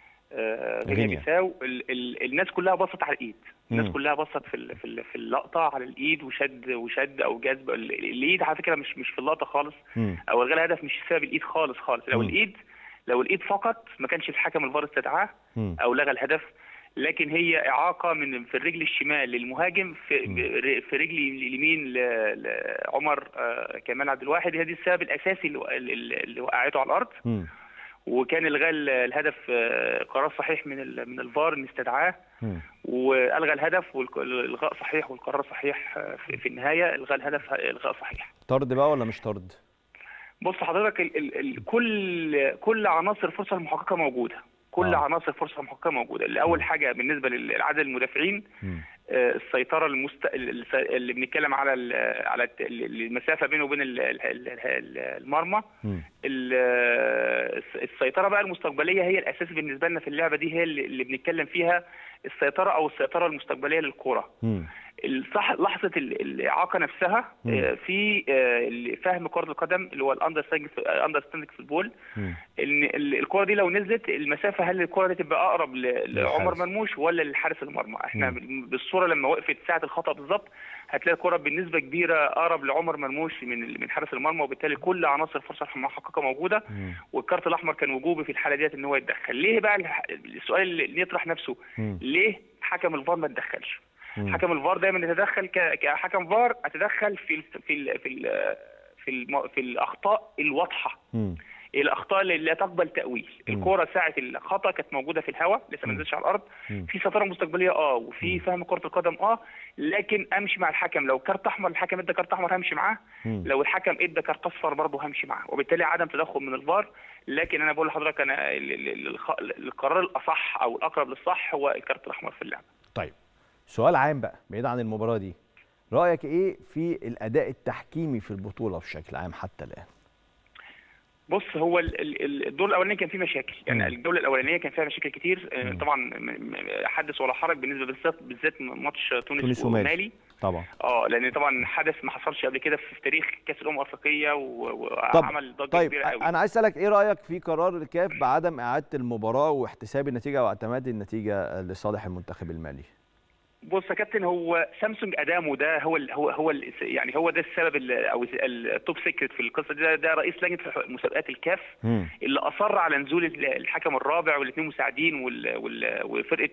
غينيا بيساو الناس كلها بصت على الايد الناس كلها بصت في في في اللقطه على الايد وشد وشد او جذب الايد على فكره مش مش في اللقطه خالص او الغاء الهدف مش بسبب الايد خالص خالص لو الايد لو الايد فقط ما كانش الحكم الفار استدعاه او لغى الهدف لكن هي اعاقه من في الرجل الشمال للمهاجم في في رجل اليمين لعمر كمال عبد الواحد هي دي السبب الاساسي اللي وقعته على الارض م. وكان الغاء الهدف قرار صحيح من من الفار ان استدعاه والغى الهدف والالغاء صحيح والقرار صحيح في النهايه الغاء الهدف الغاء صحيح طرد بقى ولا مش طرد بص حضرتك ال ال ال كل كل عناصر الفرصه المحققه موجوده كل آه. عناصر الفرصه المحققه موجوده اول حاجه بالنسبه لعدد المدافعين السيطره المست... اللي بنتكلم على ال... على المسافه بينه وبين المرمى السيطره بقى المستقبليه هي الاساس بالنسبه لنا في اللعبه دي هي اللي بنتكلم فيها السيطره او السيطره المستقبليه للكره صح لحظه الاعاقه نفسها مم. في فهم كره القدم اللي هو الاندرستاندنج في البول ان الكره دي لو نزلت المسافه هل الكره دي تبقى اقرب لعمر مرموش ولا للحارس المرمى احنا مم. بالصوره لما وقفت ساعه الخطا بالظبط هتلاقي الكره بنسبه كبيره اقرب لعمر مرموش من من حارس المرمى وبالتالي كل عناصر الفرصه المحققه موجوده مم. والكارت الاحمر كان وجوبي في الحاله ديت ان هو يتدخل ليه بقى السؤال اللي يطرح نفسه مم. ليه حكم الفار ما تدخلش حكم الفار دايما يتدخل كحكم فار اتدخل في ال في ال في ال في, الم في الاخطاء الواضحه م. الاخطاء اللي لا تقبل تاويل الكوره ساعه الخطا كانت موجوده في الهواء لسه ما نزلتش على الارض م. في سيطره مستقبليه اه وفي فهم كره القدم اه لكن امشي مع الحكم لو كارت احمر الحكم ادى كارت احمر همشي معاه م. لو الحكم ادى كارت اصفر برضه همشي معاه وبالتالي عدم تدخل من الفار لكن انا بقول لحضرتك انا القرار الاصح او الاقرب للصح هو الكارت الاحمر في اللعبه طيب سؤال عام بقى بعيد عن المباراه دي رايك ايه في الاداء التحكيمي في البطوله بشكل عام حتى الان بص هو الدور الاولاني كان فيه مشاكل يعني الجوله الاولانيه كان فيها مشاكل كتير مم. طبعا حدث ولا حرج بالنسبه بالذات بالذات ماتش تونس, تونس ومالي طبعا اه لان طبعا حدث ما حصلش قبل كده في تاريخ كاس الامم الافريقيه وعمل ضجه طيب كبيره قوي انا عايز اسالك ايه رايك في قرار الكاف بعدم اعاده المباراه واحتساب النتيجه واعتماد النتيجه لصالح المنتخب المالي بص يا كابتن هو سامسونج ادامو ده هو ال هو هو ال يعني هو ده السبب او التوب سيكريت في القصه دي ده, ده رئيس لجنه مسابقات الكاف م. اللي اصر على نزول الحكم الرابع والاثنين مساعدين وال وال وفرقه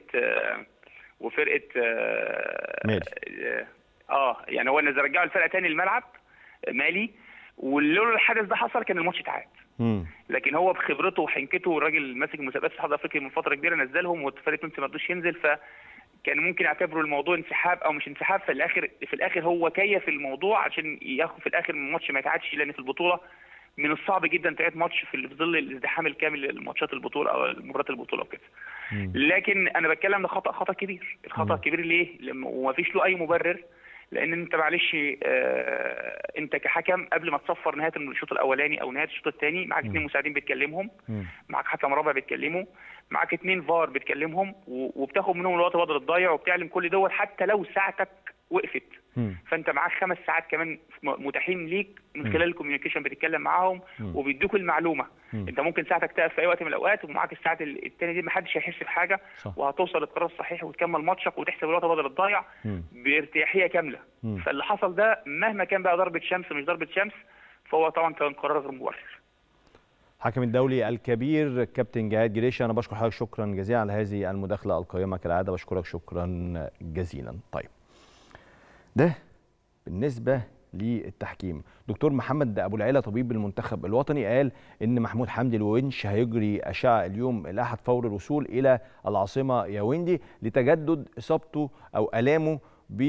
وفرقه مالي اه يعني هو اللي رجعوا الفرقه تاني الملعب مالي ولولا الحدث ده حصل كان الماتش اتعاد لكن هو بخبرته وحنكته والراجل ماسك مسابقات الاتحاد الافريقي من فتره كبيره نزلهم والفريق تونسي ما رضوش ينزل ف كان ممكن يعتبروا الموضوع انسحاب او مش انسحاب في الاخر في الاخر هو كيف الموضوع عشان ياخد في الاخر الماتش ما يتعادش لان في البطوله من الصعب جدا تعيد ماتش في ظل الازدحام الكامل لماتشات البطوله او مباريات البطوله وكده لكن انا بتكلم ده خطا خطا كبير الخطا الكبير ليه وما فيش له اي مبرر لان انت معلش آه انت كحكم قبل ما تصفر نهايه الشوط الاولاني او نهايه الشوط الثاني معاك اثنين مساعدين بتكلمهم معاك حكم رابع بتكلمه معاك اثنين فار بتكلمهم وبتاخد منهم الوقت بدل الضايع وبتعلم كل دوت حتى لو ساعتك وقفت م. فانت معاك خمس ساعات كمان متاحين ليك من خلال الكوميونيكيشن بتتكلم معاهم وبيدوك المعلومه م. انت ممكن ساعتك تقف في اي وقت من الاوقات ومعاك الساعات الثانيه دي ما حدش هيحس بحاجه صح. وهتوصل للقرار الصحيح وتكمل ماتشك وتحسب الوقت بدل الضايع بارتياحيه كامله م. فاللي حصل ده مهما كان بقى ضربه شمس مش ضربه شمس فهو طبعا كان قرار غير مبرر الحكم الدولي الكبير كابتن جهاد جريشي انا بشكر حضرتك شكرا جزيلا على هذه المداخله القيمه كالعاده بشكرك شكرا جزيلا طيب ده بالنسبه للتحكيم دكتور محمد ابو العلا طبيب المنتخب الوطني قال ان محمود حمدي الونش هيجري اشعه اليوم الاحد فور الوصول الى العاصمه ياوندي لتجدد اصابته او الامه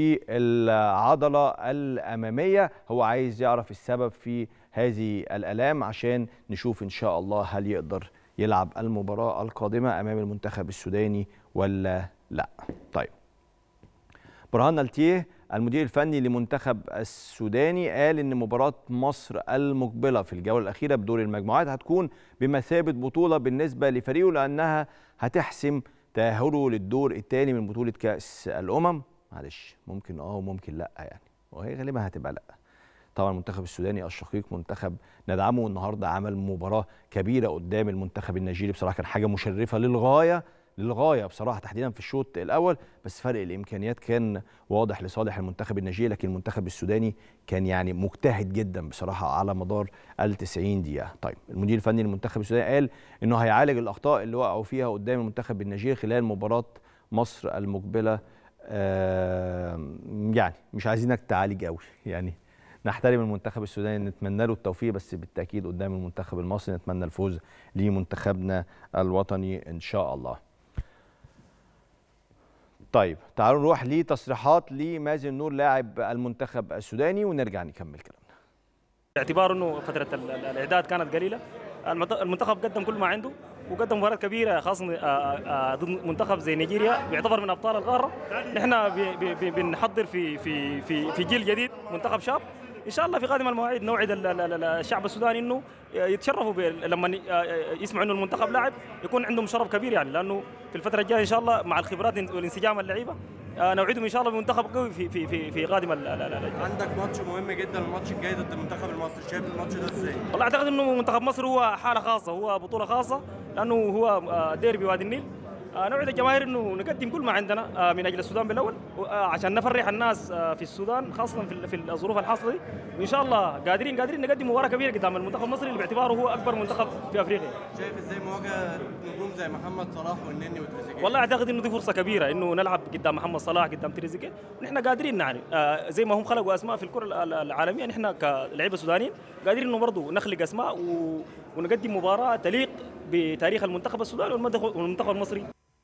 بالعضله الاماميه هو عايز يعرف السبب في هذه الالام عشان نشوف ان شاء الله هل يقدر يلعب المباراه القادمه امام المنتخب السوداني ولا لا طيب برهان التيه المدير الفني لمنتخب السوداني قال ان مباراه مصر المقبله في الجوله الاخيره بدور المجموعات هتكون بمثابه بطوله بالنسبه لفريقه لانها هتحسم تاهله للدور الثاني من بطوله كاس الامم معلش ممكن اه وممكن لا يعني وهي غالبا هتبقى لا طبعا المنتخب السوداني الشقيق منتخب ندعمه النهارده عمل مباراه كبيره قدام المنتخب النيجيري بصراحه كان حاجه مشرفه للغايه للغايه بصراحه تحديدا في الشوط الاول بس فرق الامكانيات كان واضح لصالح المنتخب النيجيري لكن المنتخب السوداني كان يعني مجتهد جدا بصراحه على مدار ال 90 دقيقه طيب المدير الفني للمنتخب السوداني قال انه هيعالج الاخطاء اللي وقعوا فيها قدام المنتخب النيجيري خلال مباراه مصر المقبله آه يعني مش عايزينك تعالج قوي يعني نحترم المنتخب السوداني نتمنى له التوفيق بس بالتاكيد قدام المنتخب المصري نتمنى الفوز لمنتخبنا الوطني ان شاء الله طيب تعالوا نروح لتصريحات لمازن نور لاعب المنتخب السوداني ونرجع نكمل كلامنا باعتبار انه فتره الاعداد كانت قليله المنتخب قدم كل ما عنده وقدم مباراه كبيره خاصه ضد منتخب زي نيجيريا بيعتبر من ابطال القاره نحن بنحضر في في في في جيل جديد منتخب شاب ان شاء الله في قادم المواعيد نوعد الشعب السوداني انه يتشرفوا لما يسمعوا انه المنتخب لاعب يكون عندهم شرف كبير يعني لانه في الفتره الجايه ان شاء الله مع الخبرات والانسجام اللعيبه نوعدهم ان شاء الله بمنتخب قوي في في في في قادم عندك ماتش مهم جدا الماتش الجاي ضد المنتخب المصري شايف الماتش ده ازاي؟ والله اعتقد انه منتخب مصر هو حاله خاصه هو بطوله خاصه لانه هو ديربي وادي النيل نوعد الجماهير انه نقدم كل ما عندنا من اجل السودان بالاول عشان نفرح الناس في السودان خاصه في في الظروف الحاصله دي وان شاء الله قادرين قادرين نقدم مباراه كبيره قدام المنتخب المصري اللي باعتباره هو اكبر منتخب في افريقيا. شايف ازاي مواجهه نجوم زي محمد صلاح والنني وتريزيجيه؟ والله اعتقد انه دي فرصه كبيره انه نلعب قدام محمد صلاح قدام تريزيجيه ونحن قادرين يعني آه زي ما هم خلقوا اسماء في الكره العالميه نحن كلعيبه سودانيين قادرين انه برضه نخلق اسماء و... ونقدم مباراه تليق بتاريخ المنتخب السوداني والمنتخب المصري.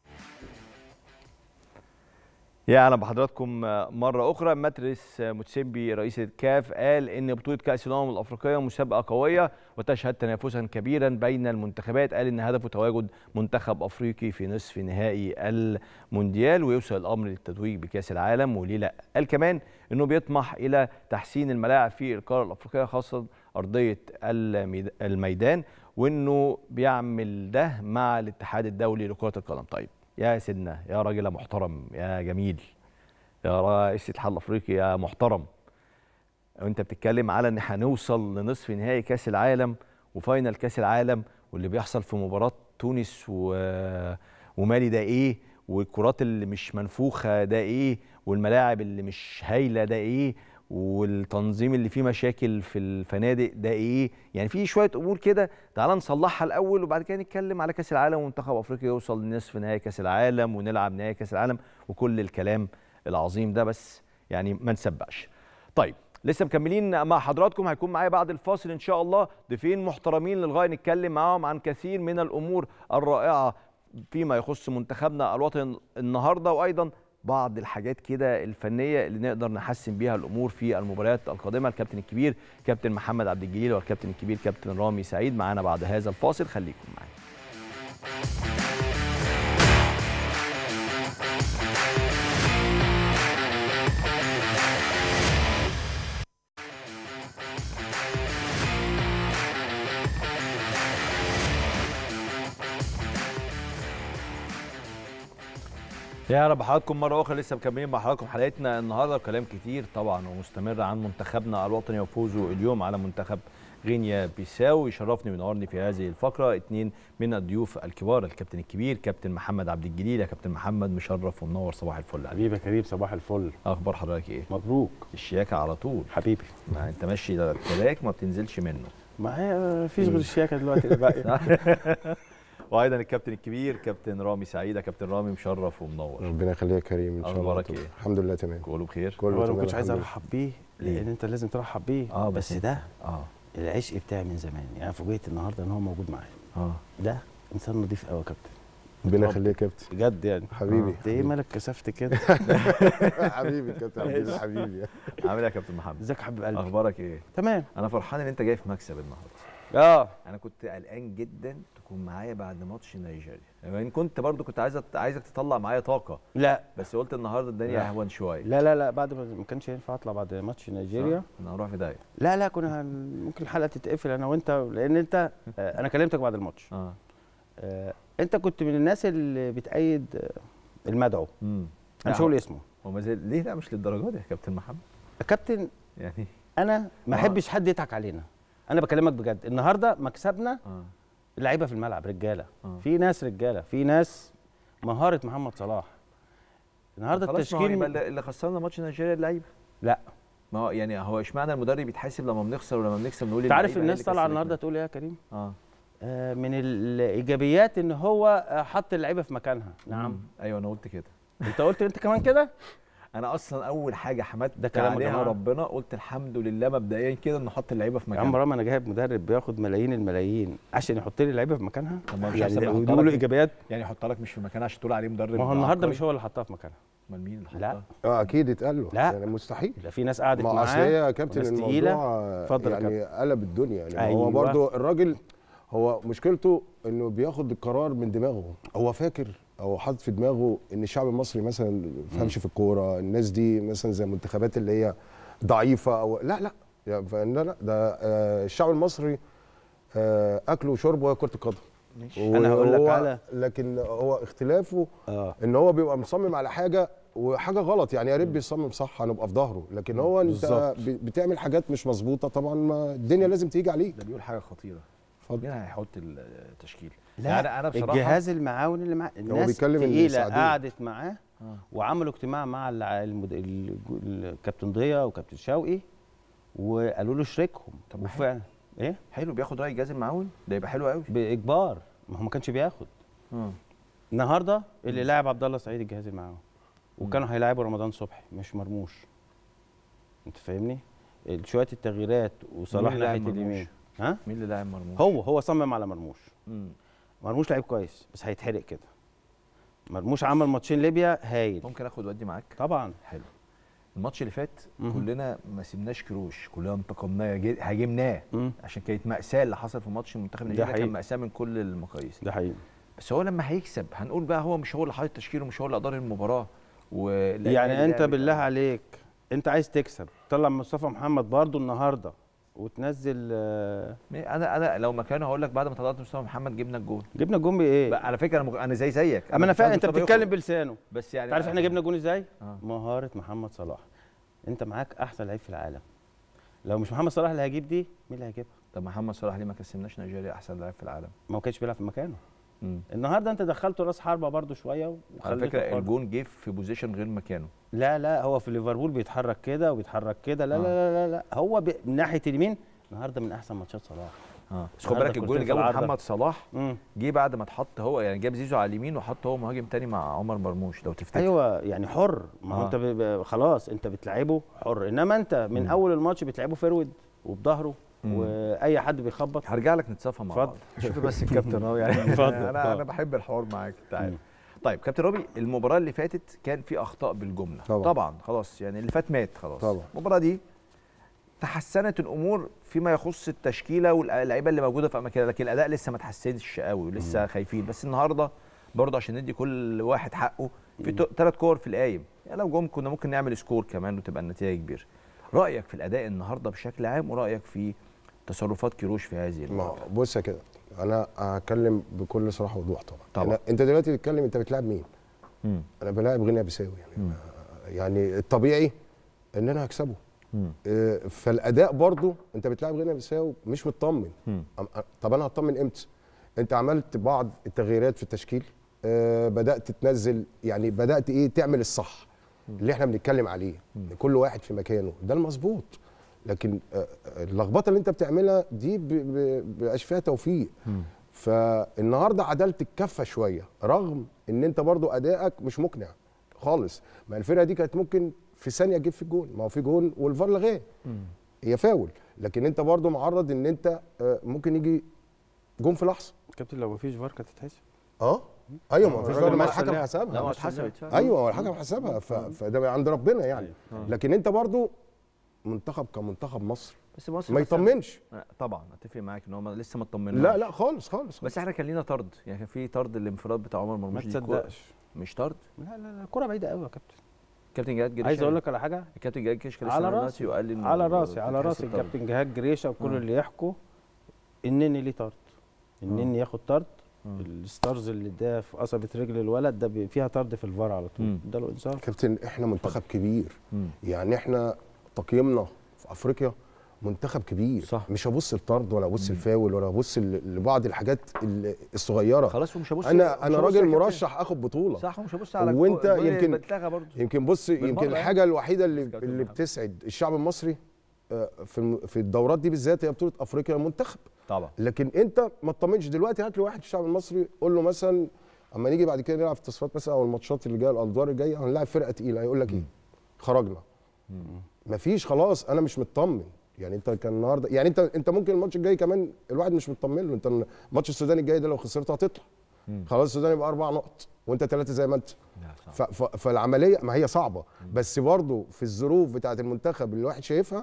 يا اهلا بحضراتكم مره اخرى مترس متسبي رئيس الكاف قال ان بطوله كاس الامم الافريقيه مسابقه قويه وتشهد تنافسا كبيرا بين المنتخبات قال ان هدفه تواجد منتخب افريقي في نصف نهائي المونديال ويوصل الامر للتتويج بكاس العالم وليه لا قال كمان انه بيطمح الى تحسين الملاعب في القاره الافريقيه خاصه ارضيه الميدان وانه بيعمل ده مع الاتحاد الدولي لكره القدم طيب يا سيدنا يا راجل محترم يا جميل يا رئيس الاتحاد الافريقي يا محترم وانت بتتكلم على ان هنوصل لنصف نهائي كاس العالم وفاينل كاس العالم واللي بيحصل في مباراه تونس و... ومالي ده ايه والكرات اللي مش منفوخه ده ايه والملاعب اللي مش هايله ده ايه والتنظيم اللي فيه مشاكل في الفنادق ده ايه يعني في شويه امور كده تعال نصلحها الاول وبعد كده نتكلم على كاس العالم ومنتخب افريقيا يوصل لنصف نهائي كاس العالم ونلعب نهائي كاس العالم وكل الكلام العظيم ده بس يعني ما نسبقش طيب لسه مكملين مع حضراتكم هيكون معايا بعد الفاصل ان شاء الله ضيفين محترمين للغايه نتكلم معاهم عن كثير من الامور الرائعه فيما يخص منتخبنا الوطني النهارده وايضا بعض الحاجات كده الفنيه اللي نقدر نحسن بيها الامور في المباريات القادمه الكابتن الكبير كابتن محمد عبد الجليل والكابتن الكبير كابتن رامي سعيد معانا بعد هذا الفاصل خليكم معانا يا رب حضراتكم مره اخرى لسه مكملين مع حضراتكم حلقتنا النهارده كلام كتير طبعا ومستمر عن منتخبنا الوطني وفوزه اليوم على منتخب غينيا بيساو يشرفني وينورني في هذه الفقره اثنين من الضيوف الكبار الكابتن الكبير كابتن محمد عبد الجليل يا كابتن محمد مشرف ومنور صباح الفل حبيبي يا كريم صباح الفل اخبار حضرتك ايه مبروك الشياكه على طول حبيبي ما انت ماشي تراك ما بتنزلش منه ما هي فيش غير الشياكه دلوقتي اللي باقيه وايضا الكابتن الكبير كابتن رامي سعيد كابتن رامي مشرف ومنور ربنا يخليك يا كريم ان شاء الله اخبارك ايه الحمد لله تمام كله بخير كله انا تمام ما كنتش عايز الحمد ارحب بيه لان انت لازم ترحب بيه اه بس بس ده اه العشق بتاعي من زمان يعني فوجئت النهارده ان هو موجود معايا اه ده انسان نضيف قوي يا كابتن ربنا يخليك يا كابتن بجد يعني حبيبي انت ايه مالك كسفت كده حبيبي كابتن عبد الله حبيبي عامل ايه يا كابتن محمد ازيك يا حبيب قلبي اخبارك ايه تمام انا فرحان ان انت جاي في مكسب النهارده اه انا كنت قلقان جدا تكون معايا بعد ماتش نيجيريا يعني كنت برضو كنت عايز عايزك تطلع معايا طاقه لا بس قلت النهارده الدنيا لا. اهون شويه لا لا لا بعد ما ما كانش ينفع اطلع بعد ماتش نيجيريا انا هروح في داهيه لا لا كنا هن- ممكن الحلقه تتقفل انا وانت لان انت آه، انا كلمتك بعد الماتش اه آه، انت كنت من الناس اللي بتأيد آه، المدعو امم انا مش هقول اسمه هو ما زال ليه لا مش للدرجه دي يا كابتن محمد يا كابتن يعني انا ما آه. احبش حد يضحك علينا انا بكلمك بجد النهارده مكسبنا اه اللعيبه في الملعب رجاله آه. في ناس رجاله في ناس مهاره محمد صلاح النهارده خلاص ما هو يبقى التشكيل اللي اللي خسرنا ماتش نيجيريا اللعيبه لا ما هو يعني هو اشمعنى المدرب يتحاسب لما بنخسر ولما بنكسب نقول انت عارف اللعيبة هي الناس اللي طالعه كسبتنا؟ النهارده تقول ايه يا كريم اه آه من الايجابيات ان هو آه، حط اللعيبه في مكانها نعم مم. ايوه انا قلت كده انت قلت انت كمان كده انا اصلا اول حاجه حمدت ده كلام يا عليها جماعة. ربنا قلت الحمد لله مبدئيا كده انه حط اللعيبه في يا عم مكانها رامي انا جايب مدرب بياخد ملايين الملايين عشان يحط لي اللعيبه في مكانها طب ما مش يعني أحسن ما يحطها يقولوا له لك؟ ايجابيات يعني يحط لك مش في مكانها عشان تقول عليه مدرب ما هو النهارده عبقري؟ مش هو اللي حطها في مكانها امال مين اللي لا. حطها؟ اه اكيد اتقال له لا. يعني مستحيل ده في ناس قعدت ما هو اصل معاه هي يا كابتن وناس الموضوع تقيلة. آه، اتفضل يا يعني قلب الدنيا يعني أيوة. هو برضو الراجل هو مشكلته انه بياخد القرار من دماغه هو فاكر او حاطط في دماغه ان الشعب المصري مثلا ما فهمش في الكوره الناس دي مثلا زي المنتخبات اللي هي ضعيفه او لا لا يعني فإن لا لا ده آه، الشعب المصري آه، اكله وشربه هي كره القدم أنا هقول لك وهو- على- لكن هو اختلافه اه ان هو بيبقى مصمم على حاجه وحاجه غلط يعني يا ريت بيصمم صح هنبقى في ظهره لكن هو انت بالظبط. ب- بتعمل حاجات مش مظبوطه طبعا ما الدنيا لازم تيجي عليك ده بيقول حاجه خطيره اتفضل. مين هيحط التشكيل لا انا انا بصراحه الجهاز المعاون اللي معاه الناس بيتكلم إن تقيله يساعدوه. قعدت معاه آه. وعملوا اجتماع مع الع- المد... ال- الكابتن ضياء وكابتن شوقي وقالوا له شاركهم طب ما حلو. وفعلا ايه حلو بياخد راي الجهاز المعاون ده يبقى حلو قوي باجبار ما هو ما كانش بياخد النهارده اللي لاعب عبد الله سعيد الجهاز المعاون وكانوا هيلاعبوا رمضان صبحي مش مرموش انت فاهمني ال- شويه التغييرات وصلاح مين اللي ناحيه لاعب مرموش؟ اليمين ها مين اللي لاعب مرموش هو هو صمم على مرموش مم. مرموش لعيب كويس بس هيتحرق كده مرموش عمل ماتشين ليبيا هايل ممكن اخد ودي معاك طبعا حلو الماتش اللي فات مهم. كلنا ما سيبناش كروش كلنا انتقمناه جي- هاجمناه مم. عشان كانت مأساة اللي حصل في ماتش المنتخب النيجيري كان حقيقي. مأساة من كل المقاييس ده حقيقي بس هو لما هيكسب هنقول بقى هو مش هو اللي حاطط التشكيل ومش هو اللي ادار المباراه و يعني انت بالله عليك انت عايز تكسب طلع مصطفى محمد برضو النهارده وتنزل آه، انا انا لو مكانه هقول لك بعد ما طلعت مصطفى محمد جبنا الجول جبنا جون بايه؟ بقى على فكره انا مج- انا زي زيك اما انا مش فاهم عايز انت مصطفى بتتكلم يخرج. بلسانه بس يعني تعرف احنا جبنا جون ازاي؟ آه. مهاره محمد صلاح انت معاك احسن لعيب في العالم لو مش محمد صلاح اللي هيجيب دي مين اللي هيجيبها؟ طب محمد صلاح ليه ما كسبناش نيجيريا احسن لاعب في العالم ما هو كانش بيلعب في مكانه مم. النهارده انت دخلته راس حربه برضو شويه على وخليته فكره برضو. الجون جه في بوزيشن غير مكانه لا لا هو في ليفربول بيتحرك كده وبيتحرك كده لا, لا لا لا لا هو بي... من ناحيه اليمين النهارده من احسن ماتشات صلاح اه بس خد النهاردة بالك الجول اللي كورتين في جابه العارضة. محمد صلاح مم. جه بعد ما اتحط هو يعني جاب زيزو على اليمين وحط هو مهاجم تاني مع عمر مرموش لو تفتكر ايوه يعني حر ما هو آه. انت ب... ب... خلاص انت بتلعبه حر انما انت من مم. اول الماتش بتلعبه فيرود وبظهره مم. واي حد بيخبط هرجع لك نتصافى مع بعض اتفضل. شوف بس الكابتن اهو يعني اتفضل. انا آه. انا بحب الحوار معاك تعال مم. طيب كابتن رامي المباراه اللي فاتت كان في اخطاء بالجمله طبعا. طبعا خلاص يعني اللي فات مات خلاص طبعا. المباراه دي تحسنت الامور فيما يخص التشكيله واللعيبه اللي موجوده في اماكنها لكن الاداء لسه ما تحسنش قوي ولسه خايفين بس النهارده برضه عشان ندي كل واحد حقه في ثلاث كور في القايم يعني لو جم كنا ممكن نعمل سكور كمان وتبقى النتيجه كبيره رايك في الاداء النهارده بشكل عام ورايك في تصرفات كيروش في هذه ما المباراه بص يا كده انا هتكلم بكل صراحه ووضوح طبعا طبعا. أنا انت دلوقتي بتتكلم انت بتلعب مين؟ مم. انا بلاعب غينيا بيساوي يعني مم. يعني الطبيعي ان انا هكسبه مم. آه، فالاداء برضو انت بتلعب غينيا بيساوي مش مطمن مم. أم- طب انا هطمن امتى؟ انت عملت بعض التغييرات في التشكيل آه، بدات تنزل يعني بدات ايه تعمل الصح اللي احنا بنتكلم عليه كل واحد في مكانه ده المظبوط لكن آه، آه، اللخبطه اللي انت بتعملها دي ب- ب- بقاش فيها توفيق فالنهارده عدلت الكفه شويه رغم ان انت برضو ادائك مش مقنع خالص ما الفرقه دي كانت ممكن في ثانيه تجيب في الجون ما هو في جون والفار لغاه هي فاول لكن انت برضو معرض ان انت آه، ممكن يجي جون في لحظه كابتن لو مفيش فار كانت تتحسب اه ايوه ما فيش الراجل فار ما ماشي الحكم عليها. حسبها لا ما اتحسبت فعلا. ايوه هو الحكم حسبها ف- فده عند ربنا يعني لكن انت برضو منتخب كمنتخب مصر بس مصر ما بس- يطمنش طبعا اتفق معاك ان هم لسه ما اطمناش لا لا خالص خالص بس احنا كان لينا طرد يعني كان في طرد الانفراد بتاع عمر ما مرموش دي كورة- تصدقش مش طرد لا لا لا الكوره بعيده قوي يا كابتن كابتن جهاد جريشه عايز اقول لك على حاجه الكابتن جهاد جريشه كان لسه على عامل راسي دلوقتي وقال لي إنه على راسي على تتحسب راسي طرد. الكابتن جهاد جريشه وكل آه. اللي يحكوا النني ليه طرد النني ياخد طرد آه. الستارز اللي اداها في قصبه رجل الولد ده بي- فيها طرد في الفار على طول مم. اداله انذار كابتن احنا منتخب كبير مم. يعني احنا تقييمنا في افريقيا منتخب كبير صح. مش هبص الطرد ولا ابص الفاول ولا ابص ل- لبعض الحاجات ال- الصغيره خلاص ومش هبص انا مش انا هبص راجل يا كابتن. مرشح اخد بطوله صح ومش هبص على وانت الجول اللي يمكن- بتلغى برضه يمكن بص بالمرة يمكن يعني. الحاجه الوحيده اللي بس كابتن اللي محمد. بتسعد الشعب المصري آه، في الم- في الدورات دي بالذات هي بطوله افريقيا المنتخب طبعا لكن انت ما تطمنش دلوقتي هات لي واحد في الشعب المصري قول له مثلا اما نيجي بعد كده نلعب في التصفيات مثلا او الماتشات اللي جايه الادوار الجايه هنلاعب فرقه تقيله هيقول لك ايه خرجنا مفيش خلاص انا مش مطمن يعني انت كان النهارده يعني انت انت ممكن الماتش الجاي كمان الواحد مش مطمن له انت الماتش السوداني الجاي ده لو خسرته هتطلع خلاص السودان يبقى اربع نقط وانت ثلاثه زي ما انت لا، صح. ف- ف- فالعمليه ما هي صعبه بس برضه في الظروف بتاعه المنتخب اللي الواحد شايفها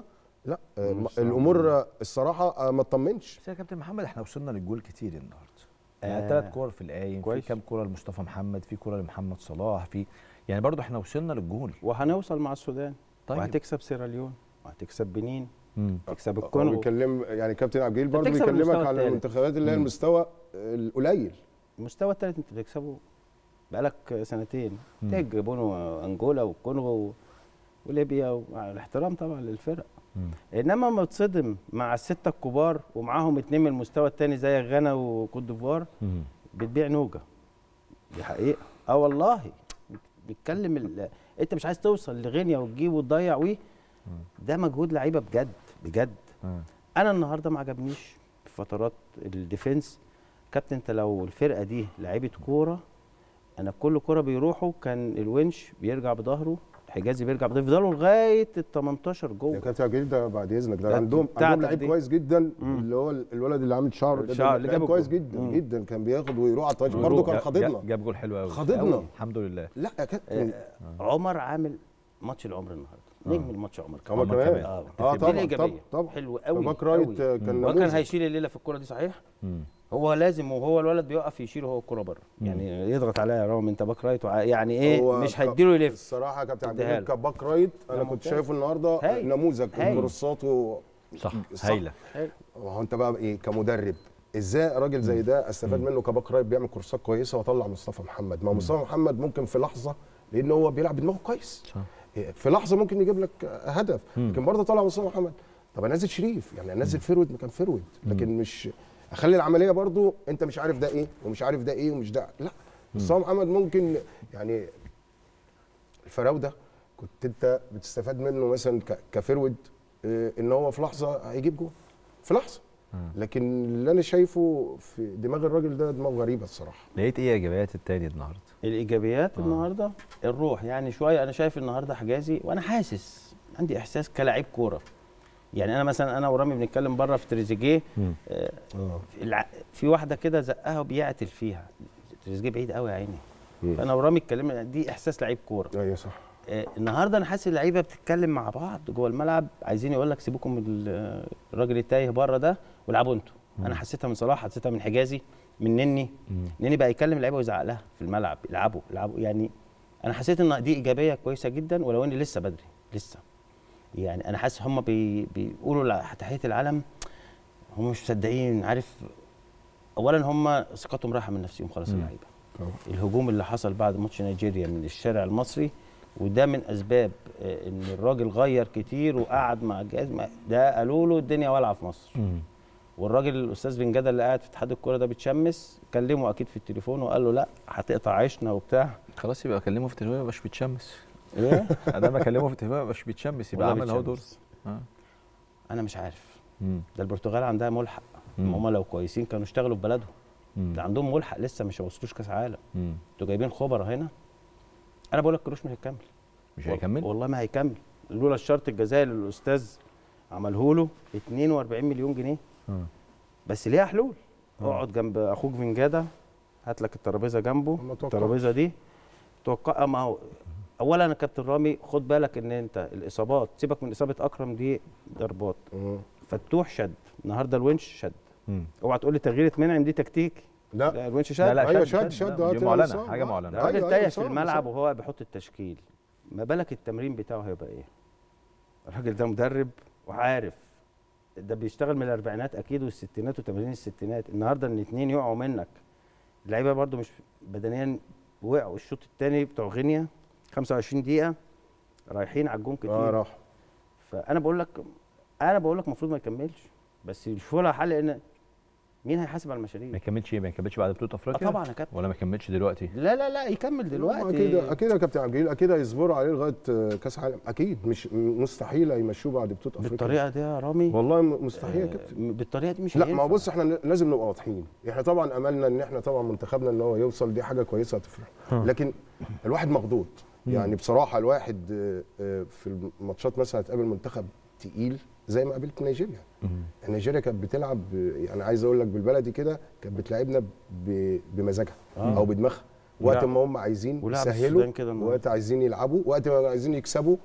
لا آه، الامور الصراحه آه، ما اطمنش بس يا كابتن محمد احنا وصلنا للجول كتير النهارده آه. يعني ثلاث كور في القايم في كويس. كام كوره لمصطفى محمد في كوره لمحمد صلاح في يعني برضو احنا وصلنا للجول وهنوصل مع السودان طيب. وهتكسب سيراليون وهتكسب بنين مم. تكسب هو الكونغو بيكلم يعني كابتن عبد الجليل برضه تكسب بيكلمك المستوى على التالت. المنتخبات اللي هي المستوى القليل المستوى الثالث انت بتكسبه بقالك سنتين تلاقي جابونه انجولا والكونغو وليبيا ومع الاحترام طبعا للفرق مم. انما لما تصدم مع السته الكبار ومعاهم اتنين من المستوى الثاني زي غانا وكوت ديفوار مم. بتبيع نوجه دي حقيقه اه والله بيتكلم ال... انت مش عايز توصل لغينيا وتجيب وتضيع ويه ده مجهود لعيبه بجد بجد مم. انا النهارده ما عجبنيش في فترات الديفنس كابتن انت لو الفرقه دي لعيبه كوره انا كل كوره بيروحوا كان الونش بيرجع بظهره حجازي بيرجع بظهره يفضلوا لغايه ال 18 يا جوه كابتن عبد الجليل ده بعد اذنك ده ده عندهم بتاعتك عندهم لعيب دي. كويس جدا مم. اللي هو الولد اللي عامل شعر ده الشعر ده اللي لعيب جاب كويس الجول. جدا مم. جدا كان بياخد ويروح على الطايش برضه كان جاب- خاضدنا جاب جول حلو قوي خاضدنا. الحمد لله لا يا كابتن عمر عامل ماتش العمر النهارده نجم الماتش عمر كمان عمر عمر كمان كمان. اه اه دي طبعا الإيجابية. طبعا طبعا حلو قوي باك رايت قوي. آه، كان هو كان نموذج. هيشيل الليله في الكوره دي صحيح مم. هو لازم وهو الولد بيقف يشيل هو الكوره بره يعني يضغط عليها يا رامي انت باك رايت وع- يعني ايه هو مش ك- هيديله يلف الصراحه يا كابتن عبد اديها الجليل له. كباك رايت انا ده كنت ممتاز. شايفه النهارده هايل. نموذج هايل. كورساته صح صح. هايله هو انت بقى ايه كمدرب ازاي راجل زي ده استفاد منه كباك رايت بيعمل كورسات كويسه واطلع مصطفى محمد ما هو مصطفى محمد ممكن في لحظه لان هو بيلعب بدماغه كويس صح. في لحظه ممكن يجيب لك هدف لكن برضه طلع مصطفى محمد طب انزل شريف يعني انزل فيرود مكان فيرود لكن مش اخلي العمليه برضه انت مش عارف ده ايه ومش عارف ده ايه ومش ده لا مصطفى محمد ممكن يعني الفراوده كنت انت بتستفاد منه مثلا ك- كفيرود آه، ان هو في لحظه هيجيب جول في لحظه لكن اللي انا شايفه في دماغ الراجل ده دماغ غريبه الصراحه لقيت ايه ايجابيات التاني النهارده الايجابيات النهارده الروح يعني شويه انا شايف النهارده حجازي وانا حاسس عندي احساس كلاعب كوره يعني انا مثلا انا ورامي بنتكلم بره في تريزيجيه آه الع- في واحده كده زقها وبيعتل فيها تريزيجيه بعيد قوي يا عيني فانا ورامي اتكلمنا دي احساس لعيب كوره ايوه صح آه، النهارده انا حاسس اللعيبه بتتكلم مع بعض جوه الملعب عايزين يقول لك سيبوكم من ال- الراجل التايه بره ده والعبوا انتوا انا حسيتها من صلاح حسيتها من حجازي من نني نني بقى يكلم اللعيبه ويزعق لها في الملعب العبوا العبوا يعني انا حسيت ان دي ايجابيه كويسه جدا ولو ان لسه بدري لسه يعني انا حاسس هم بي بيقولوا لا- تحيه العلم هم مش مصدقين عارف اولا هم ثقتهم رايحه من نفسهم خلاص اللعيبه الهجوم اللي حصل بعد ماتش نيجيريا من الشارع المصري وده من اسباب آه، ان الراجل غير كتير وقعد مع الجهاز ما- ده قالوا له الدنيا والعه في مصر والراجل الاستاذ بن جدل اللي قاعد في اتحاد الكوره ده بيتشمس كلمه اكيد في التليفون وقال له لا هتقطع عيشنا وبتاع خلاص يبقى اكلمه في التليفون مش بيتشمس ايه انا ما اكلمه في التليفون مش بيتشمس يبقى والله عامل اهو دور بيتشمس. آه. انا مش عارف مم. ده البرتغال عندها ملحق مم. هم لو كويسين كانوا اشتغلوا في بلدهم مم. ده عندهم ملحق لسه مش وصلوش كاس عالم مم. انتوا جايبين خبراء هنا انا بقول لك كروش مش هيكمل مش هيكمل والله ما هيكمل لولا الشرط الجزائي اللي الاستاذ عمله له 42 مليون جنيه آه. بس ليها حلول اقعد جنب اخوك فنجاده هات لك الترابيزه جنبه ما توقعش. الترابيزه دي توقع ما هو اولا يا كابتن رامي خد بالك ان انت الاصابات سيبك من اصابه اكرم دي ضربات مم. فتوح شد النهارده الونش شد مم. اوعى تقول لي تغيير منعم دي تكتيك لا لا الونش شد لا لا أيوة، شد شد- شد، لا، آه، دي طلع معلنه مصاب. حاجه آه. معلنه الراجل أيوة، تايه أيوة، في صح، الملعب صح. وهو بيحط التشكيل ما بالك التمرين بتاعه هيبقى ايه الراجل ده مدرب وعارف ده بيشتغل من الاربعينات اكيد والستينات وتمارين الستينات النهارده ان اتنين يقعوا منك اللعيبه برده مش بدنيا وقعوا الشوط الثاني بتوع غينيا 25 دقيقه رايحين على الجون كتير اه راح فانا بقول لك انا بقول لك المفروض ما يكملش بس شوفوا لها حل لان مين هيحاسب على ما المشاريع يكملش ايه ما يكملش بعد بطوله افريقيا آه طبعا يا كابتن. ولا ما يكملش دلوقتي لا لا لا يكمل دلوقتي اكيد اكيد يا كابتن عبد الجليل اكيد هيصبروا عليه لغايه آه، كاس عالم اكيد مش مستحيل هيمشوه بعد بطوله افريقيا بالطريقه دي يا رامي والله م- مستحيل يا آه، كابتن بالطريقه دي مش لا ما هينفع. هو بص احنا ن- لازم نبقى واضحين احنا طبعا املنا ان احنا طبعا منتخبنا ان هو يوصل دي حاجه كويسه هتفرح لكن الواحد مخضوض يعني بصراحه الواحد آه، آه، في الماتشات مثلا هتقابل منتخب تقيل زي ما قابلت نيجيريا نيجيريا كانت بتلعب ب- يعني عايز اقول لك بالبلدي كده كانت بتلعبنا ب- بمزاجها آه. او بدماغها وقت ولعب- ما هم عايزين ولعب يسهلوا السودان كده النهاردة. وقت عايزين يلعبوا وقت ما عايزين يكسبوا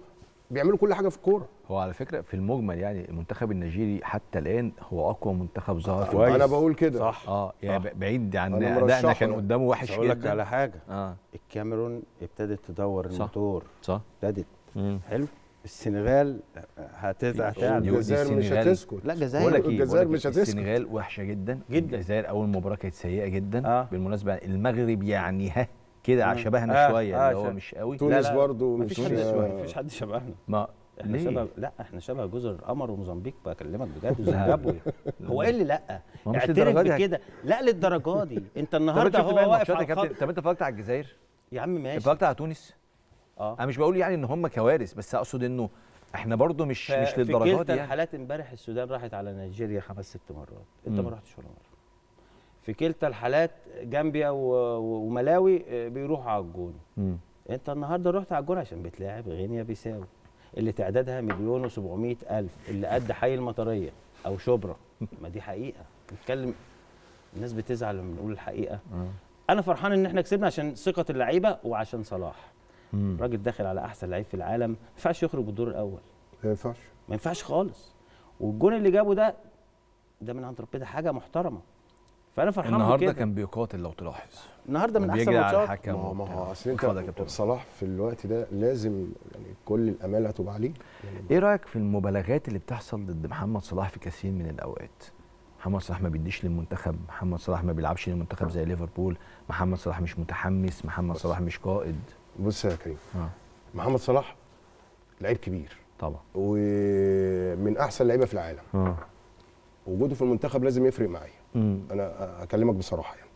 بيعملوا كل حاجه في الكوره هو على فكره في المجمل يعني المنتخب النيجيري حتى الان هو اقوى منتخب ظهر في كويس. انا بقول كده صح اه يعني صح. بعيد عن أنا ادائنا مرشحه كان يعني. قدامه وحش اقول لك جدا على حاجه اه الكاميرون ابتدت تدور صح. الموتور صح ابتدت مم. حلو السنغال هت- هتعمل يو- دي الجزائر مش السنغال. هتسكت لا بقول جزائر لك ايه الجزائر بقول لك مش إيه، هتسكت. السنغال وحشه جدا جدا. الجزائر اول مباراه كانت سيئه جدا آه. بالمناسبه المغرب يعني ها كده شبهنا آه، شويه آه، اللي هو شبه. مش قوي تونس لا، لا، برضو مفيش مش حد آه، شبه مفيش حد شبهنا ما احنا ليه؟ شبه لا احنا شبه جزر القمر وموزمبيق بكلمك بجد وزيمبابوي هو ايه اللي لا ما هو مش اعترف للدرجة دي. بكده لا للدرجه دي انت طب انت النهارده شفت هو بقى واقف الماتشات يا على كابتن الخط طب انت اتفرجت على الجزائر يا عم ماشي اتفرجت على تونس اه انا مش بقول يعني ان هم كوارث بس اقصد انه احنا برضو مش ف- مش في للدرجات كلتا دي يعني الحالات امبارح السودان راحت على نيجيريا خمس ست مرات انت مم. ما رحتش ولا مره في كلتا الحالات جامبيا و- و- وملاوي آه، بيروحوا على الجون مم. انت النهارده رحت على الجون عشان بتلاعب غينيا بيساو اللي تعدادها مليون و700 الف اللي قد حي المطريه او شبرا ما دي حقيقه نتكلم الناس بتزعل لما نقول الحقيقه انا فرحان ان احنا كسبنا عشان ثقه اللعيبه وعشان صلاح مم. راجل داخل على احسن لعيب في العالم ما ينفعش يخرج بالدور الاول ما ينفعش ما ينفعش خالص والجون اللي جابه ده ده من عند ربنا حاجه محترمه فانا فرحان النهارده بكده. كان بيقاتل لو تلاحظ النهارده من احسن وبيجري على الماتشات الحكم ما هو ما هو وبتاع. اصل اتفضل يا انت كابتن صلاح في الوقت ده لازم يعني كل الامال هتبقى عليه يعني ايه رايك في المبالغات اللي بتحصل ضد محمد صلاح في كثير من الاوقات محمد صلاح ما بيديش للمنتخب محمد صلاح ما بيلعبش للمنتخب زي ليفربول محمد صلاح مش متحمس محمد صلاح مش قائد بص يا كريم اه محمد صلاح لعيب كبير طبعا ومن احسن لعيبه في العالم اه وجوده في المنتخب لازم يفرق معايا مم. انا اكلمك بصراحه يعني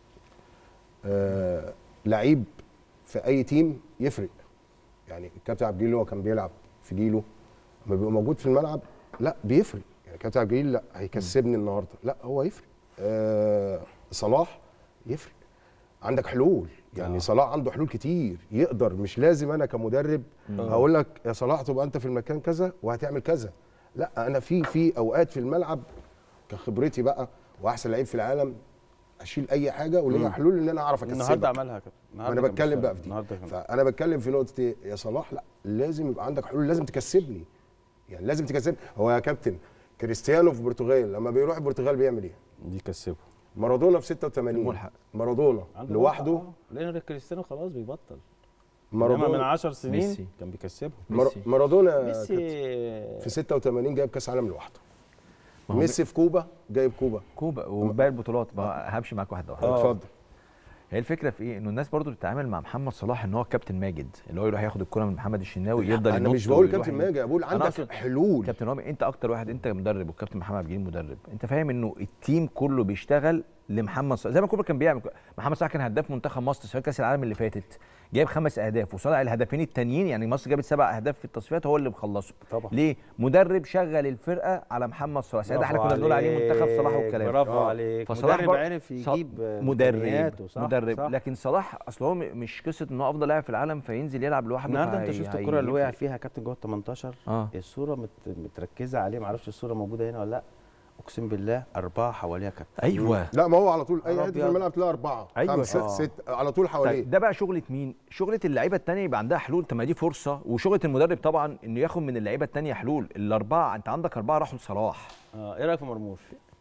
آه لعيب في اي تيم يفرق يعني الكابتن عبد الجليل هو كان بيلعب في جيله لما بيبقى موجود في الملعب لا بيفرق يعني الكابتن عبد الجليل لا هيكسبني النهارده لا هو يفرق آه صلاح يفرق عندك حلول يعني آه. صلاح عنده حلول كتير يقدر مش لازم انا كمدرب هقول لك يا صلاح تبقى انت في المكان كذا وهتعمل كذا لا انا في في اوقات في الملعب كخبرتي بقى واحسن لعيب في العالم اشيل اي حاجه وليا حلول ان انا اعرف اكسبك النهارده عملها كده ما انا بتكلم بقى في دي النهارده كان فانا بتكلم في نقطه ايه يا صلاح لا لازم يبقى عندك حلول لازم تكسبني يعني لازم تكسبني هو يا كابتن كريستيانو في البرتغال لما بيروح البرتغال بيعمل ايه دي كسبه مارادونا في 86 ملحق. مارادونا لوحده لان كريستيانو خلاص بيبطل مارادونا مارادونا من 10 سنين ميسي. كان بيكسبه مار- ميسي. مارادونا ميسي كانت في 86 جايب كاس عالم لوحده ما هو ميسي في كوبا جايب كوبا كوبا وباقي البطولات ما همشي معاك واحده واحده اتفضل هي الفكره في ايه انه الناس برضو بتتعامل مع محمد صلاح ان هو كابتن ماجد اللي هو يروح ياخد الكره من محمد الشناوي يفضل انا ينط مش بقول ويروح كابتن ي- ماجد بقول أنا عندك أقصد حلول كابتن رامي انت اكتر واحد انت مدرب والكابتن محمد عبد الجليل مدرب انت فاهم انه التيم كله بيشتغل لمحمد صلاح زي ما كوبر كان بيعمل محمد صلاح كان هداف منتخب مصر في كاس العالم اللي فاتت جايب خمس اهداف وصنع الهدفين التانيين يعني مصر جابت سبع اهداف في التصفيات هو اللي مخلصه طبعا. ليه مدرب شغل الفرقه على محمد صلاح ساعتها احنا كنا بنقول عليه منتخب صلاح والكلام برافو آه. عليك فصلاح مدرب بر- عرف ص- يجيب مدرب إمكانياته، صح مدرب صح. لكن صلاح اصل هو م- مش قصه ان هو افضل لاعب في العالم فينزل يلعب لوحده النهارده انت فهي- شفت هي- الكره اللي وقع هيفرق. فيها كابتن جوه ال 18 اه الصوره مت... متركزه عليه معرفش الصوره موجوده هنا ولا لا اقسم بالله اربعه حواليها كابتن ايوه لا ما هو على طول اي نهار حته في أبيض. الملعب تلاقي اربعه أيوة. خمسه آه. ست على طول حواليه طيب ده بقى شغله مين؟ شغله اللعيبه التانية يبقى عندها حلول طب ما دي فرصه وشغله المدرب طبعا انه ياخد من اللعيبه التانية حلول الاربعه انت عندك اربعه راحوا لصلاح اه ايه رايك في مرموش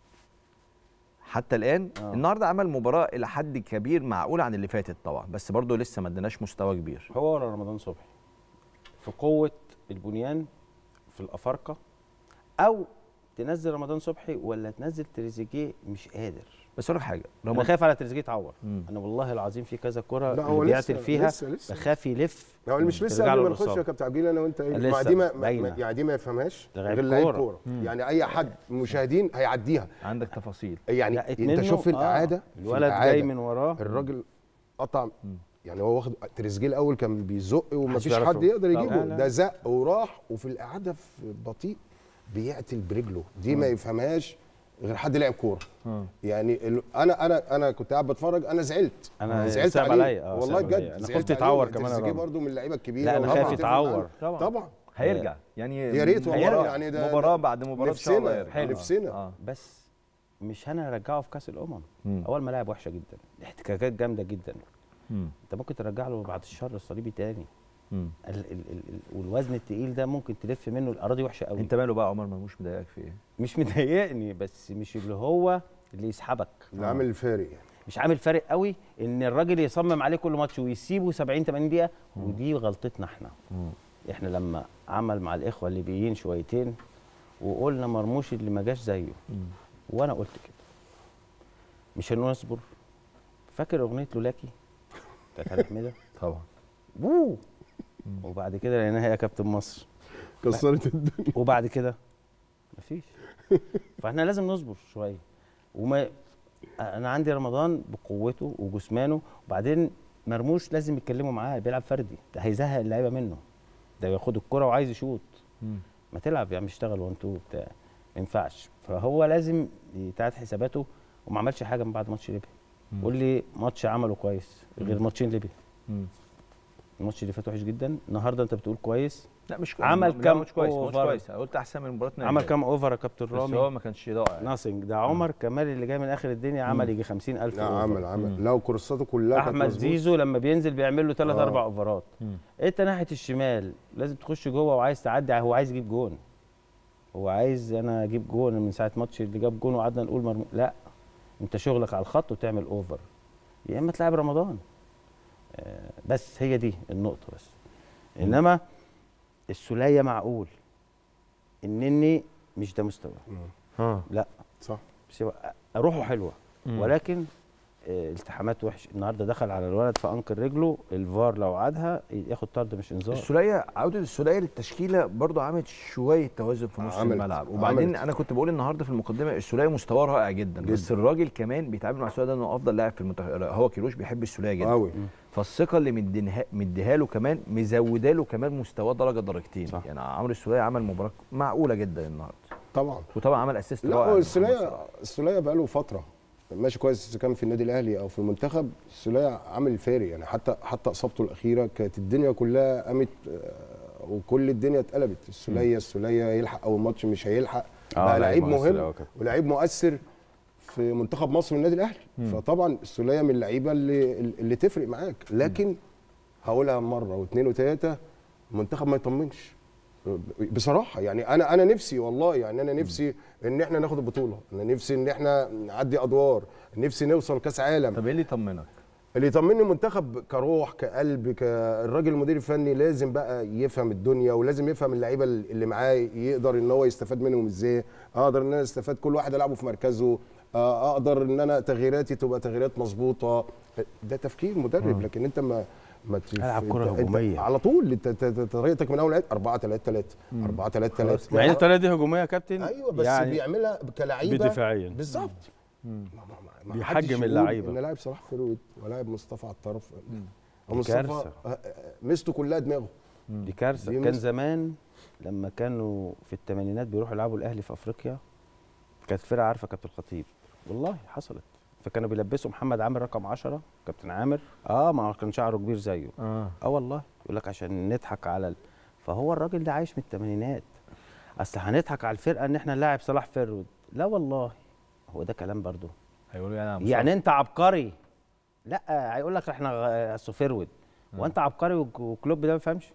حتى الان آه. النهارده عمل مباراه الى حد كبير معقول عن اللي فاتت طبعا بس برضه لسه ما اديناش مستوى كبير هو ولا رمضان صبحي في قوه البنيان في الافارقه او تنزل رمضان صبحي ولا تنزل تريزيجيه مش قادر بس اقول لك حاجه انا رمضان خايف على تريزيجيه يتعور مم. انا والله العظيم في كذا كره لا، هو اللي لسه- بيعتل فيها لسه- لسه- بخاف يلف هو مش لسه ترجع قبل له ما نخش الإصابة. يا كابتن عبد انا وانت ايه لسه ما دي ما ما- باينة. يعني دي ما يفهمهاش ده لعيب غير لعيب كورة. كوره يعني اي حد مشاهدين هيعديها عندك تفاصيل يعني لا، انت منه- شوف في آه، الاعاده في الولد الإعادة جاي من وراه الراجل قطع يعني هو واخد تريزيجيه الاول كان بيزق ومفيش يعرف حد يقف. يقدر طبعا. يجيبه لا، لا. ده زق وراح وفي الاعاده في بطيء بيعتل برجله دي ما يفهمهاش غير حد لعب كوره يعني ال- انا انا انا كنت قاعد بتفرج انا زعلت أنا زعلت صعب عليه عليا، آه، والله صعب بجد عليا. أنا زعلت خفت عليه. يتعور كمان تريزيجيه الراجل. برضه من اللعيبه الكبيره لا، أنا وطبعاً خايف بتفرق يتعور. معاه. طبعا هيرجع يعني يا ريت والله هيرجع. يعني ده مباراه بعد مباراه ان شاء الله نفسنا يرجع. حلو. نفسنا. آه. بس مش هنرجعه في كاس الامم مم. اول ملاعب وحشه جدا احتكاكات جامده جدا مم. انت ممكن ترجع له بعد الشر الصليبي تاني ال ال ال والوزن التقيل ده ممكن تلف منه الاراضي وحشه قوي انت ماله بقى عمر مرموش مضايقك في ايه مش مضايقني بس مش اللي هو اللي يسحبك اللي عامل الفارق يعني مش عامل فارق قوي ان الراجل يصمم عليه كل ماتش ويسيبه 70 80 دقيقه ودي غلطتنا احنا احنا لما عمل مع الاخوه الليبيين شويتين وقلنا مرموش اللي ما جاش زيه وانا قلت كده مش هنصبر فاكر اغنيه لولاكي بتاعت علي حميده طبعا بوه وبعد كده لقيناها يا كابتن مصر كسرت الدنيا وبعد كده مفيش فاحنا لازم نصبر شويه وما انا عندي رمضان بقوته وجسمانه وبعدين مرموش لازم يتكلموا معاه بيلعب فردي ده هيزهق اللعيبه منه ده ياخد الكره وعايز يشوط ما تلعب يا عم اشتغل وان تو بتاع ما ينفعش فهو لازم يتعاد حساباته وما عملش حاجه من بعد ماتش ليبيا قول لي ماتش عمله كويس غير ماتشين ليبيا الماتش اللي فات وحش جدا النهارده انت بتقول كويس لا مش عمل لا كام مش كويس مش أوفر؟ كويس أنا قلت احسن من مباراه عمل كام اوفر يا كابتن بس رامي هو ما كانش ضائع ناثينج ده عمر كمال اللي جاي من اخر الدنيا عمل يجي 50000 لا أوفر. عمل عمل لو كورساته كلها كانت احمد مظبوط. زيزو لما بينزل بيعمل له ثلاث آه. اربع اوفرات انت ناحيه الشمال لازم تخش جوه وعايز تعدي هو عايز يجيب جون هو عايز انا اجيب جون من ساعه ماتش اللي جاب جون وقعدنا نقول مرمو لا انت شغلك على الخط وتعمل اوفر يا اما تلعب رمضان آه، بس هي دي النقطه بس انما السوليه معقول النني مش ده مستواه اه لا صح بس هو روحه حلوه مم. ولكن آه، التحامات وحش النهارده دخل على الولد فانكر رجله الفار لو عادها ياخد طرد مش انذار السوليه عوده السوليه للتشكيله برضو عملت شويه توازن في نص عملت. الملعب وبعدين عملت. انا كنت بقول النهارده في المقدمه السوليه مستواه رائع جدا, جدا بس الراجل كمان بيتعامل مع السوليه ده انه افضل لاعب في المنتخب هو كيروش بيحب السوليه جدا قوي فالثقه اللي مدينها مديها له كمان مزوده له كمان مستواه درجه درجتين صح. يعني عمرو السوليه عمل مباراه معقوله جدا النهارده طبعا وطبعا عمل اسيست لا رائع هو من السوليه محمد صلاح. السوليه بقى له فتره ماشي كويس اذا كان في النادي الاهلي او في المنتخب السوليه عامل فارق يعني حتى حتى اصابته الاخيره كانت الدنيا كلها قامت آه، وكل الدنيا اتقلبت السوليه السوليه يلحق اول ماتش مش هيلحق آه، بقى لعيب لعيب مؤثر مهم أوي كده. ولعيب مؤثر في منتخب مصر والنادي الاهلي فطبعا السوليه من اللعيبه اللي اللي تفرق معاك لكن هقولها مره واثنين وثلاثه المنتخب ما يطمنش بصراحه يعني انا انا نفسي والله يعني انا نفسي ان احنا ناخد البطوله انا نفسي ان احنا نعدي ادوار نفسي نوصل كاس عالم طب ايه اللي يطمنك؟ اللي يطمني المنتخب كروح كقلب كالراجل المدير الفني لازم بقى يفهم الدنيا ولازم يفهم اللعيبه اللي معاه يقدر ان هو يستفاد منهم ازاي اقدر ان انا استفاد كل واحد العبه في مركزه آه، اقدر ان انا تغييراتي تبقى تغييرات مظبوطه ده تفكير مدرب لكن انت ما ما ت- ألعب كرة أنت- أنت هجومية. على طول انت أنت- أنت طريقتك من اول 4 3 3 4 3 3 يعني الطريقه دي هجوميه يا كابتن ايوه بس يعني بيعملها كلعيبه بدفاعيا. بالظبط ما- ما- ما بيحجم حدش يقول اللعيبة. ان لاعب صلاح فرويد ولاعب مصطفى على الطرف دي ومصطفى كارثة. آه، آه، ميزته كلها دماغه دي كارثه دي كان مس- زمان لما كانوا في الثمانينات بيروحوا يلعبوا الاهلي في افريقيا كانت فرقه عارفه كابتن الخطيب والله حصلت فكانوا بيلبسوا محمد عامر رقم 10 كابتن عامر اه ما كان شعره كبير زيه اه اه والله يقول لك عشان نضحك على ال... فهو الراجل ده عايش من الثمانينات اصل هنضحك على الفرقه ان احنا نلاعب صلاح فرود لا والله هو ده كلام برضو هيقولوا يعني أنا يعني انت عبقري لا هيقول لك احنا غ- اصل فرود وانت عبقري وك- وكلوب ده ما بيفهمش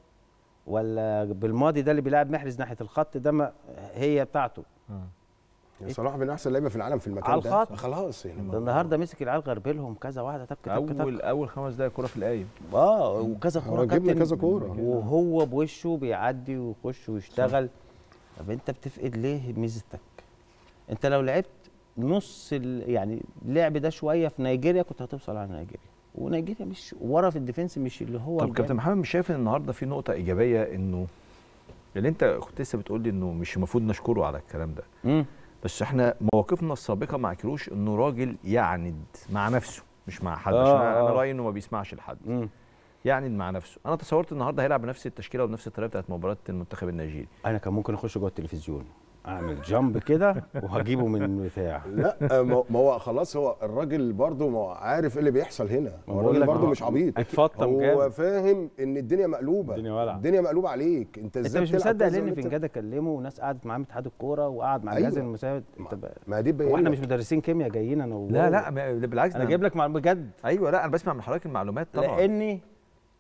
ولا بالماضي ده اللي بيلعب محرز ناحيه الخط ده ما هي بتاعته يعني صلاح من احسن لعيبه في العالم في المكان على ده الخط. خلاص يعني ده النهارده مسك العيال غربلهم كذا واحده تك تك اول تك اول خمس دقايق كوره في القايم اه وكذا هو كوره جبنا كابتن كذا كورة. وهو بوشه بيعدي ويخش ويشتغل طب انت بتفقد ليه ميزتك انت لو لعبت نص ال... يعني اللعب ده شويه في نيجيريا كنت هتوصل على نيجيريا ونيجيريا مش ورا في الديفنس مش اللي هو طب الجامد. كابتن محمد مش شايف ان النهارده في نقطه ايجابيه انه اللي انت كنت لسه بتقول لي انه مش المفروض نشكره على الكلام ده مم. بس احنا مواقفنا السابقه مع كروش انه راجل يعند مع نفسه مش مع حد آه، عشان انا آه. رايي انه ما بيسمعش لحد مم. يعند مع نفسه انا تصورت النهارده هيلعب بنفس التشكيله وبنفس الطريقه بتاعت مباراه المنتخب النيجيري انا كان ممكن اخش جوه التلفزيون اعمل جامب كده وهجيبه من بتاع لا ما ما هو خلاص هو الراجل برضه ما هو عارف ايه اللي بيحصل هنا هو بقول الراجل لك برضه هو مش عبيط اتفطم هو جامد. فاهم ان الدنيا مقلوبه الدنيا ولع. الدنيا مقلوبه عليك انت انت ازاي مش بتلعب مصدق كذا ليه ان وانت- فنجاده كلمه وناس قعدت معاه من اتحاد الكوره وقعد مع الجهاز أيوة. المساعد انت ما- بقى ما دي باين واحنا لك. مش مدرسين كيمياء جايين انا وهو. لا لا ما- بالعكس انا ده جايب لك معلومه بجد ايوه لا انا بسمع من حضرتك المعلومات طبعا لاني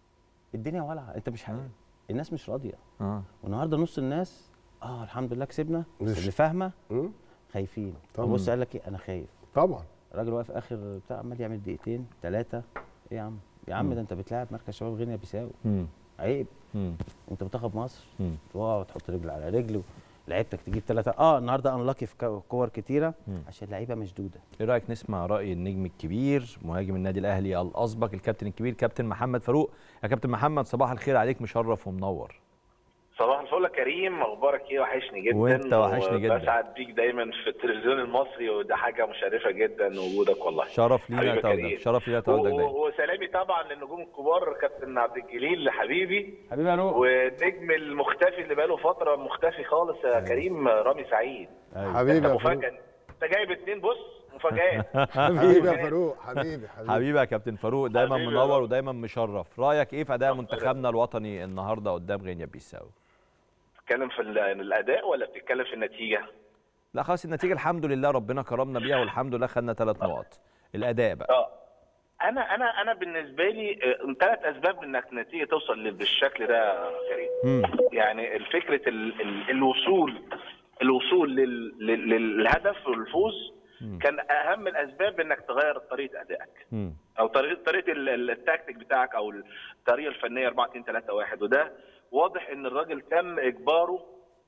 الدنيا ولعه انت مش حقيقي. الناس مش راضيه اه والنهارده نص الناس اه الحمد لله كسبنا بس مش- اللي فاهمه مم. خايفين طبعاً. بص قال لك ايه انا خايف طبعا الراجل واقف اخر بتاع عمال يعمل دقيقتين ثلاثه ايه يا عم يا عم ده انت بتلاعب مركز شباب غينيا بيساو مم. عيب مم. انت منتخب مصر مم. تقع وتحط رجل على رجل لعيبتك تجيب ثلاثه اه النهارده انلاكي في كو- كور كتيره مم. عشان اللعيبه مشدوده ايه رايك نسمع راي النجم الكبير مهاجم النادي الاهلي الاسبق الكابتن الكبير كابتن محمد فاروق يا كابتن محمد صباح الخير عليك مشرف ومنور صباح الفل يا كريم اخبارك ايه وحشني جدا وانت وحشني جدا. بسعد بيك دايما في التلفزيون المصري وده حاجه مشرفه جدا وجودك والله شرف لينا حبيبي تواجدك كريم. شرف لينا تواجدك و- دايما و- وسلامي طبعا للنجوم الكبار كابتن عبد الجليل حبيبي حبيبي يا نور والنجم المختفي اللي بقاله فتره مختفي خالص يا كريم رامي سعيد أيوة. حبيبي انت يا فاروق مفاجاه انت جايب اتنين بص مفاجآت حبيبي يا فاروق حبيبي حبيبي حبيبي يا كابتن فاروق دايما حبيبي يا منور رب. ودايما مشرف رايك ايه في اداء منتخبنا الوطني النهارده قدام غينيا بيساو بتتكلم في ال- الاداء ولا بتتكلم في النتيجه؟ لا خلاص النتيجه الحمد لله ربنا كرمنا بيها والحمد لله خدنا ثلاث نقط الاداء بقى اه انا انا انا بالنسبه لي ثلاث اسباب انك نتيجه توصل لل- بالشكل ده يا كريم مم. يعني الفكره ال ال الوصول الوصول لل لل للهدف والفوز مم. كان اهم الاسباب انك تغير طريقه ادائك مم. او طريقه طريقه ال- ال- التكتيك بتاعك او الطريقه الفنيه 4 2 3 1 وده واضح ان الراجل تم اجباره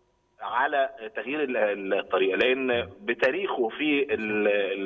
على تغيير ال- الطريقه لان بتاريخه في ال-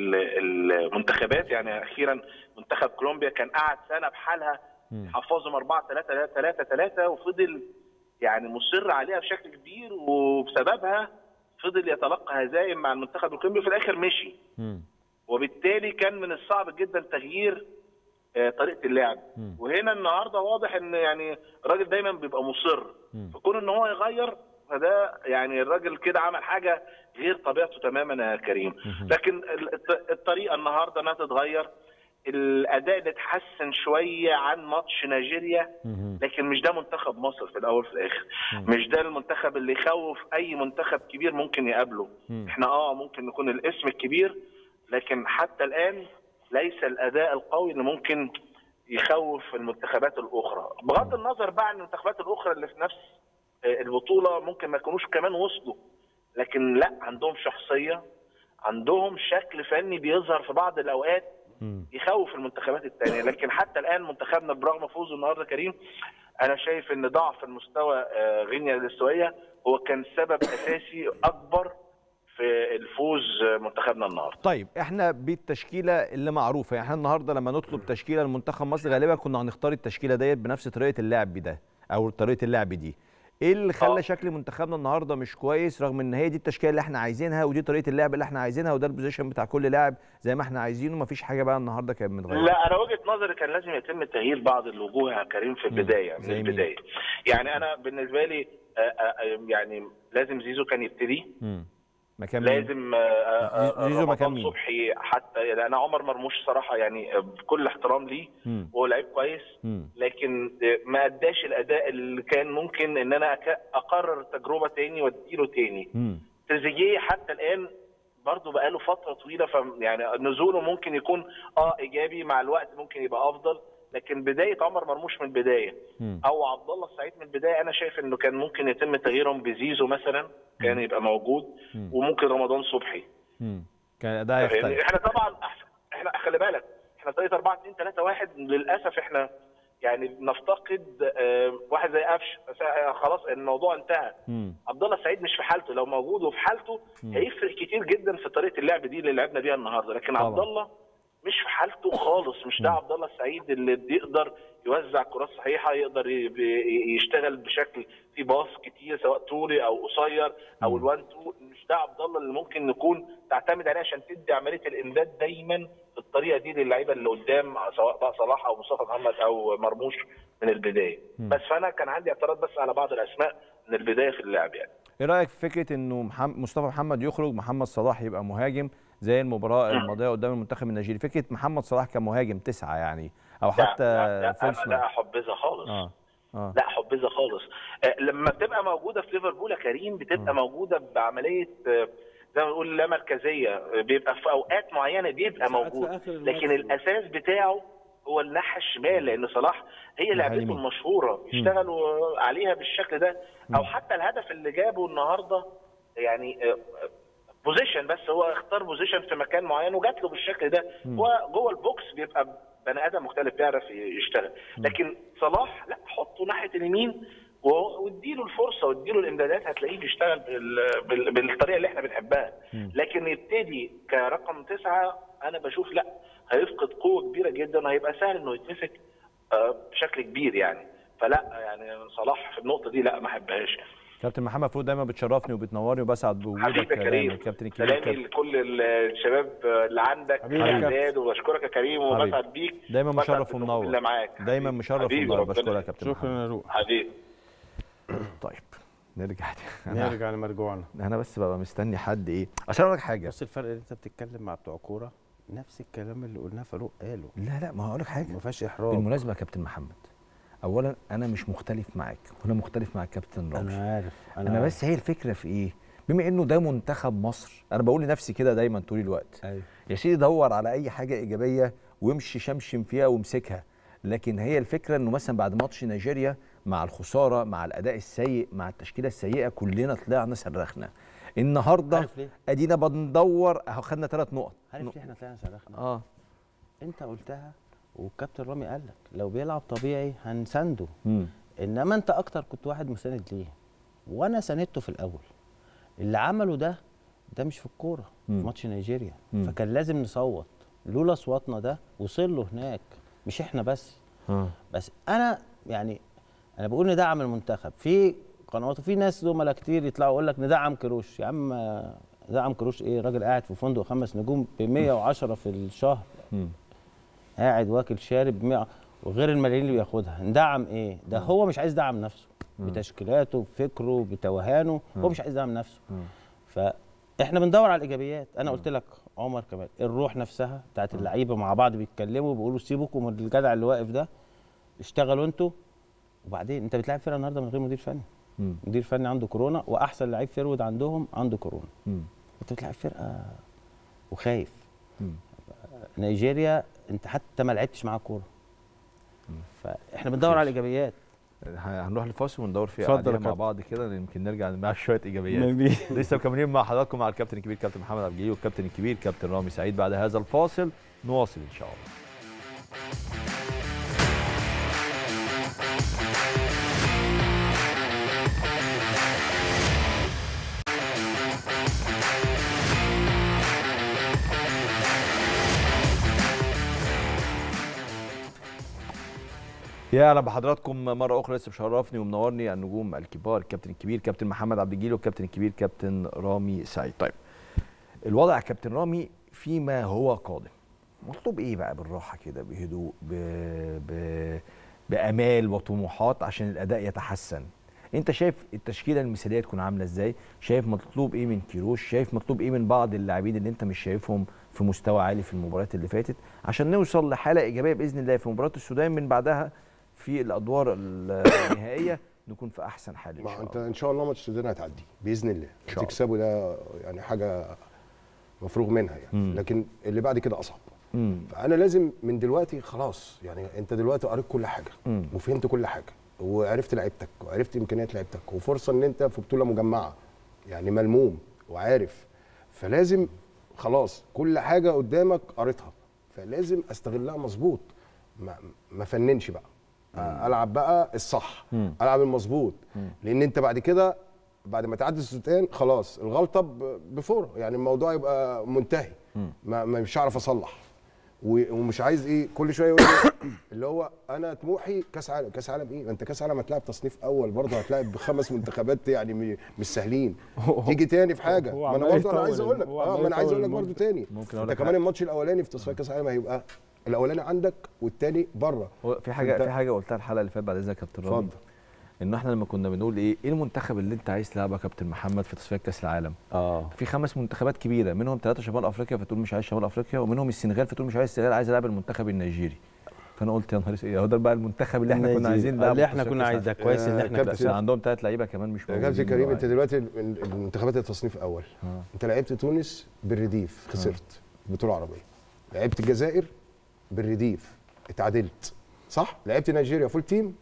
ال- المنتخبات يعني اخيرا منتخب كولومبيا كان قعد سنه بحالها مم. حفظهم 4 3 3 3 وفضل يعني مصر عليها بشكل كبير وبسببها فضل يتلقى هزائم مع المنتخب الكولومبي في الاخر مشي مم. وبالتالي كان من الصعب جدا تغيير آه، طريقه اللعب مم. وهنا النهارده واضح ان يعني الراجل دايما بيبقى مصر مم. فكون ان هو يغير فده يعني الراجل كده عمل حاجه غير طبيعته تماما يا كريم لكن ال- الط- الطريقه النهارده انها تتغير الاداء ده اتحسن شويه عن ماتش نيجيريا مم. لكن مش ده منتخب مصر في الاول في الاخر مش ده المنتخب اللي يخوف اي منتخب كبير ممكن يقابله مم. احنا اه ممكن نكون الاسم الكبير لكن حتى الان ليس الاداء القوي اللي ممكن يخوف المنتخبات الاخرى بغض النظر بقى عن المنتخبات الاخرى اللي في نفس آه، البطوله ممكن ما يكونوش كمان وصلوا لكن لا عندهم شخصيه عندهم شكل فني بيظهر في بعض الاوقات مم. يخوف المنتخبات الثانيه لكن حتى الان منتخبنا برغم فوزه النهارده كريم انا شايف ان ضعف المستوى آه، غينيا الاستوائيه هو كان سبب اساسي اكبر في الفوز آه، منتخبنا النهارده طيب احنا بالتشكيله اللي معروفه يعني احنا النهارده لما نطلب تشكيله لمنتخب مصر غالبا كنا هنختار التشكيله ديت بنفس طريقه اللعب ده او طريقه اللعب دي ايه اللي خلى آه. شكل منتخبنا النهارده مش كويس رغم ان هي دي التشكيله اللي احنا عايزينها ودي طريقه اللعب اللي احنا عايزينها وده البوزيشن بتاع كل لاعب زي ما احنا عايزينه مفيش حاجه بقى النهارده كانت متغيره لا انا وجهه نظري كان لازم يتم تغيير بعض الوجوه يا كريم في البدايه من زي مين؟ البدايه يعني انا بالنسبه لي آه، آه، يعني لازم زيزو كان يبتدي مم. مكان مين؟ لازم آه، آه، زيزو مكان رمضان مين؟ صبحي حتى يعني انا عمر مرموش صراحه يعني آه، بكل احترام ليه مم. هو لعيب كويس مم. لكن آه، ما اداش الاداء اللي كان ممكن ان انا أك- اقرر التجربه تاني واديله تاني مم. تريزيجيه حتى الان برضه بقاله فتره طويله ف يعني نزوله ممكن يكون اه ايجابي مع الوقت ممكن يبقى افضل لكن بدايه عمر مرموش من البدايه مم. او عبد الله السعيد من البدايه انا شايف انه كان ممكن يتم تغييرهم بزيزو مثلا كان يبقى موجود مم. وممكن رمضان صبحي مم. كان ده يعني يختلف احنا طبعا أحسن. احنا خلي بالك احنا طريقه 4 2 3 1 للاسف احنا يعني بنفتقد آه، واحد زي قفش بس آه، خلاص الموضوع انتهى مم. عبد الله السعيد مش في حالته لو موجود وفي حالته هيفرق كتير جدا في طريقه اللعب دي اللي لعبنا بيها النهارده لكن طبعا. عبد الله مش في حالته خالص مش ده عبد الله السعيد اللي بيقدر يوزع كرات صحيحه يقدر ي- بي- يشتغل بشكل في باص كتير سواء طولي او قصير او الوان تو مش ده عبد الله اللي ممكن نكون تعتمد عليه عشان تدي عمليه الامداد دايما بالطريقه دي للعيبه اللي قدام سواء بقى صلاح او مصطفى محمد او مرموش من البدايه بس فانا كان عندي اعتراض بس على بعض الاسماء من البدايه في اللعب يعني ايه رايك في فكره انه محمد مصطفى محمد يخرج محمد صلاح يبقى مهاجم زي المباراه الماضيه قدام المنتخب النيجيري فكره محمد صلاح كمهاجم تسعه يعني او حتى لا لا, فولس لا, لا احبذها خالص اه اه لا حبذها خالص آه، لما بتبقى موجوده في ليفربول يا كريم بتبقى موجوده بعمليه آه، زي ما بنقول لا مركزيه آه، بيبقى في اوقات معينه بيبقى ساعات في موجود آخر الماتش. لكن الاساس بتاعه هو الناحيه الشمال لان صلاح هي لعبته المشهوره يشتغلوا عليها بالشكل ده او حتى الهدف اللي جابه النهارده يعني بوزيشن بس هو اختار بوزيشن في مكان معين وجات له بالشكل ده هو جوه البوكس بيبقى بني ادم مختلف بيعرف يشتغل لكن صلاح لا حطه ناحيه اليمين واديله الفرصه واديله الامدادات هتلاقيه بيشتغل بال... بالطريقه اللي احنا بنحبها لكن يبتدي كرقم تسعه انا بشوف لا هيفقد قوه كبيره جدا وهيبقى سهل انه يتمسك بشكل كبير يعني فلا يعني صلاح في النقطه دي لا ما احبهاش يعني كابتن محمد فروض دايما بتشرفني وبتنورني وبسعد بوجودك حبيبي يا كريم كابتن سلامي لكل الشباب اللي عندك اعداد وبشكرك يا كريم وبسعد بيك دايما مشرف ومنور اللي معاك دايما مشرف ومنور بشكرك يا كابتن شكرا يا روح حبيبي طيب نرجع نرجع لمرجوعنا انا بس ببقى مستني حد ايه عشان اقول لك حاجه بص الفرق اللي انت بتتكلم مع بتوع كوره نفس الكلام اللي قلناه فاروق قاله لا لا ما هقول لك حاجه ما فيهاش احراج بالمناسبه يا كابتن محمد اولا انا مش مختلف معاك وانا مختلف مع الكابتن رامي انا عارف انا, أنا بس هي الفكره في ايه بما انه ده منتخب مصر انا بقول لنفسي كده دايما طول الوقت أيوة. يا سيدي دور على اي حاجه ايجابيه وامشي شمشم فيها وامسكها لكن هي الفكره انه مثلا بعد ماتش نيجيريا مع الخساره مع الاداء السيء مع التشكيله السيئه كلنا طلعنا صرخنا النهارده ادينا بندور اهو خدنا ثلاث نقط عارف ليه احنا طلعنا صرخنا اه انت قلتها والكابتن رامي قال لك لو بيلعب طبيعي هنسنده مم. انما انت اكتر كنت واحد مساند ليه وانا ساندته في الاول اللي عمله ده ده مش في الكوره في ماتش نيجيريا مم. فكان لازم نصوت لولا اصواتنا ده وصل له هناك مش احنا بس آه. بس انا يعني انا بقول ندعم المنتخب في قنوات وفي ناس زملاء كتير يطلعوا يقول لك ندعم كروش يا عم ندعم كروش ايه راجل قاعد في فندق خمس نجوم ب 110 في الشهر مم. قاعد واكل شارب 100 وغير الملايين اللي بياخدها ندعم ايه ده مم. هو مش عايز يدعم نفسه مم. بتشكيلاته بفكره بتوهانه مم. هو مش عايز يدعم نفسه مم. فاحنا بندور على الايجابيات انا قلت لك عمر كمال الروح نفسها بتاعت اللعيبه مع بعض بيتكلموا بيقولوا سيبوكم من الجدع اللي واقف ده اشتغلوا انتوا وبعدين انت بتلعب فرقه النهارده من غير مدير فني مم. مدير فني عنده كورونا واحسن لعيب فيرود عندهم عنده كورونا مم. انت بتلعب فرقه وخايف مم. نيجيريا انت حتى ما لعبتش معاه كوره فاحنا بندور على الايجابيات هنروح لفاصل وندور فيها اتفضل مع بعض كده يمكن نرجع مع شويه ايجابيات لسه مكملين مع حضراتكم مع الكابتن الكبير كابتن محمد عبد الجليل والكابتن الكبير كابتن رامي سعيد بعد هذا الفاصل نواصل ان شاء الله يا اهلا بحضراتكم مره اخرى لسه مشرفني ومنورني النجوم الكبار الكابتن الكبير كابتن محمد عبد الجليل والكابتن الكبير كابتن رامي سعيد طيب الوضع يا كابتن رامي فيما هو قادم مطلوب ايه بقى بالراحه كده بهدوء ب... ب... بامال وطموحات عشان الاداء يتحسن انت شايف التشكيله المثاليه تكون عامله ازاي شايف مطلوب ايه من كيروش شايف مطلوب ايه من بعض اللاعبين اللي انت مش شايفهم في مستوى عالي في المباريات اللي فاتت عشان نوصل لحاله ايجابيه باذن الله في مباراه السودان من بعدها في الادوار النهائيه نكون في احسن حال ان ما شاء انت الله ان شاء الله ماتش السودان هتعدي باذن الله شاء الله. تكسبه ده يعني حاجه مفروغ منها يعني مم. لكن اللي بعد كده اصعب مم. فانا لازم من دلوقتي خلاص يعني انت دلوقتي قريت كل حاجه مم. وفهمت كل حاجه وعرفت لعيبتك وعرفت امكانيات لعيبتك وفرصه ان انت في بطوله مجمعه يعني ملموم وعارف فلازم خلاص كل حاجه قدامك قريتها فلازم استغلها مظبوط ما, ما فننش بقى العب بقى الصح مم. العب المظبوط لان انت بعد كده بعد ما تعدي السودان خلاص الغلطه ب- بفوره يعني الموضوع يبقى منتهي ما ما- مش هعرف اصلح و- ومش عايز ايه كل شويه يقول لي اللي هو انا طموحي كاس عالم كاس عالم ايه انت كاس عالم هتلاعب تصنيف اول برضه هتلاعب بخمس منتخبات يعني م- مش سهلين تيجي تاني في حاجه هو ما انا عمال برضه انا عايز يطول- اقول لك هو اه عمال ما انا عايز يطول اقول لك برضه المدة. تاني ممكن أقول انت لك كمان حاجة. الماتش الاولاني في تصفيات كاس العالم هيبقى الاولاني عندك والتاني بره هو في حاجه فأنت- في حاجه قلتها الحلقه اللي فاتت بعد اذنك يا كابتن رامي اتفضل ان احنا لما كنا بنقول ايه ايه المنتخب اللي انت عايز تلعبه يا كابتن محمد في تصفيات كاس العالم اه في خمس منتخبات كبيره منهم ثلاثه شمال افريقيا فتقول مش عايز شمال افريقيا ومنهم السنغال فتقول مش عايز السنغال عايز العب المنتخب النيجيري فانا قلت يا نهار اسود ايه هو ده بقى المنتخب اللي احنا كنا النيجيري. عايزين نلعبه اللي في احنا تصفيات كنا كأس عايز ده العالم. كويس ان آه، احنا كابتن بس عندهم ثلاث لعيبه كمان مش يا موجودين كابتن كريم انت دلوقتي. دلوقتي ال- ال- المنتخبات التصنيف اول آه. انت لعبت تونس بالرديف خسرت بطوله عربيه لعبت الجزائر بالرديف اتعادلت صح لعبت نيجيريا فول تيم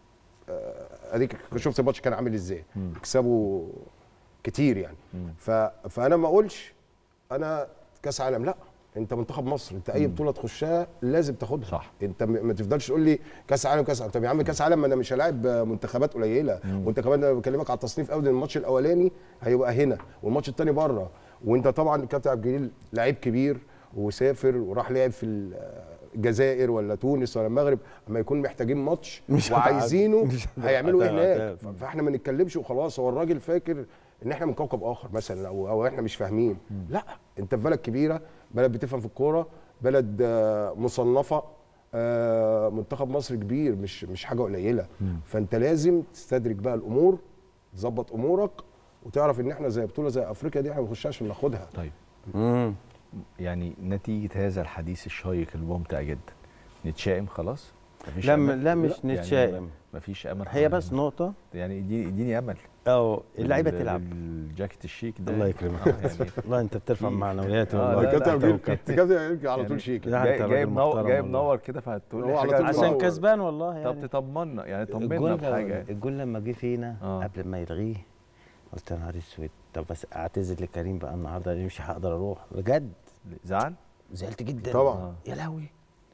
آه، اديك شفت الماتش كان عامل ازاي يكسبوا كتير يعني ف... فانا ما اقولش انا كاس عالم لا انت منتخب مصر انت اي بطوله تخشها لازم تاخدها صح. انت م- ما تفضلش تقول لي كاس عالم كاس عالم طب يا عم كاس عالم ما انا مش هلاعب منتخبات قليله وانت كمان انا بكلمك على التصنيف قوي الماتش الاولاني هيبقى هنا والماتش الثاني بره وانت طبعا الكابتن عبد الجليل لعيب كبير وسافر وراح لعب في ال- الجزائر ولا تونس ولا المغرب اما يكون محتاجين ماتش مش وعايزينه مش هيعملوا ايه هتعرف. هناك ف- فاحنا ما نتكلمش وخلاص هو الراجل فاكر ان احنا من كوكب اخر مثلا او, أو احنا مش فاهمين لا انت في بلد كبيره بلد بتفهم في الكوره بلد آه، مصنفه آه، منتخب مصر كبير مش مش حاجه قليله فانت لازم تستدرك بقى الامور تظبط امورك وتعرف ان احنا زي بطوله زي افريقيا دي احنا ما بنخشهاش عشان ناخدها طيب مم. يعني نتيجه هذا الحديث الشيق الممتع جدا نتشائم خلاص مفيش لا أمل؟ م- لا مش يعني نتشائم مفيش امل هي خالص. بس نقطه يعني اديني اديني امل او اللعيبه بال- تلعب بالجاكيت الشيك ده الله يكرمك آه، يعني والله انت بترفع في- معنوياتي آه، والله لا، كابتن لا، عبد الجليل- توكلت. كابتن عبد الجليل على طول يعني- شيك لا، جاي أنت جاي راجل منور محترم جاي والله. منور كده فهتقول هو لي على حاجه طول عشان عشان منور. كسبان والله طب يعني تطمنا يعني طمنا الجول بحاجه الجول لما جه فينا آه. قبل ما يلغيه قلت يا نهار اسود طب بس اعتذر لكريم بقى النهارده لأني مش هقدر اروح بجد زعل زعلت جدا طبعا. آه. يا لهوي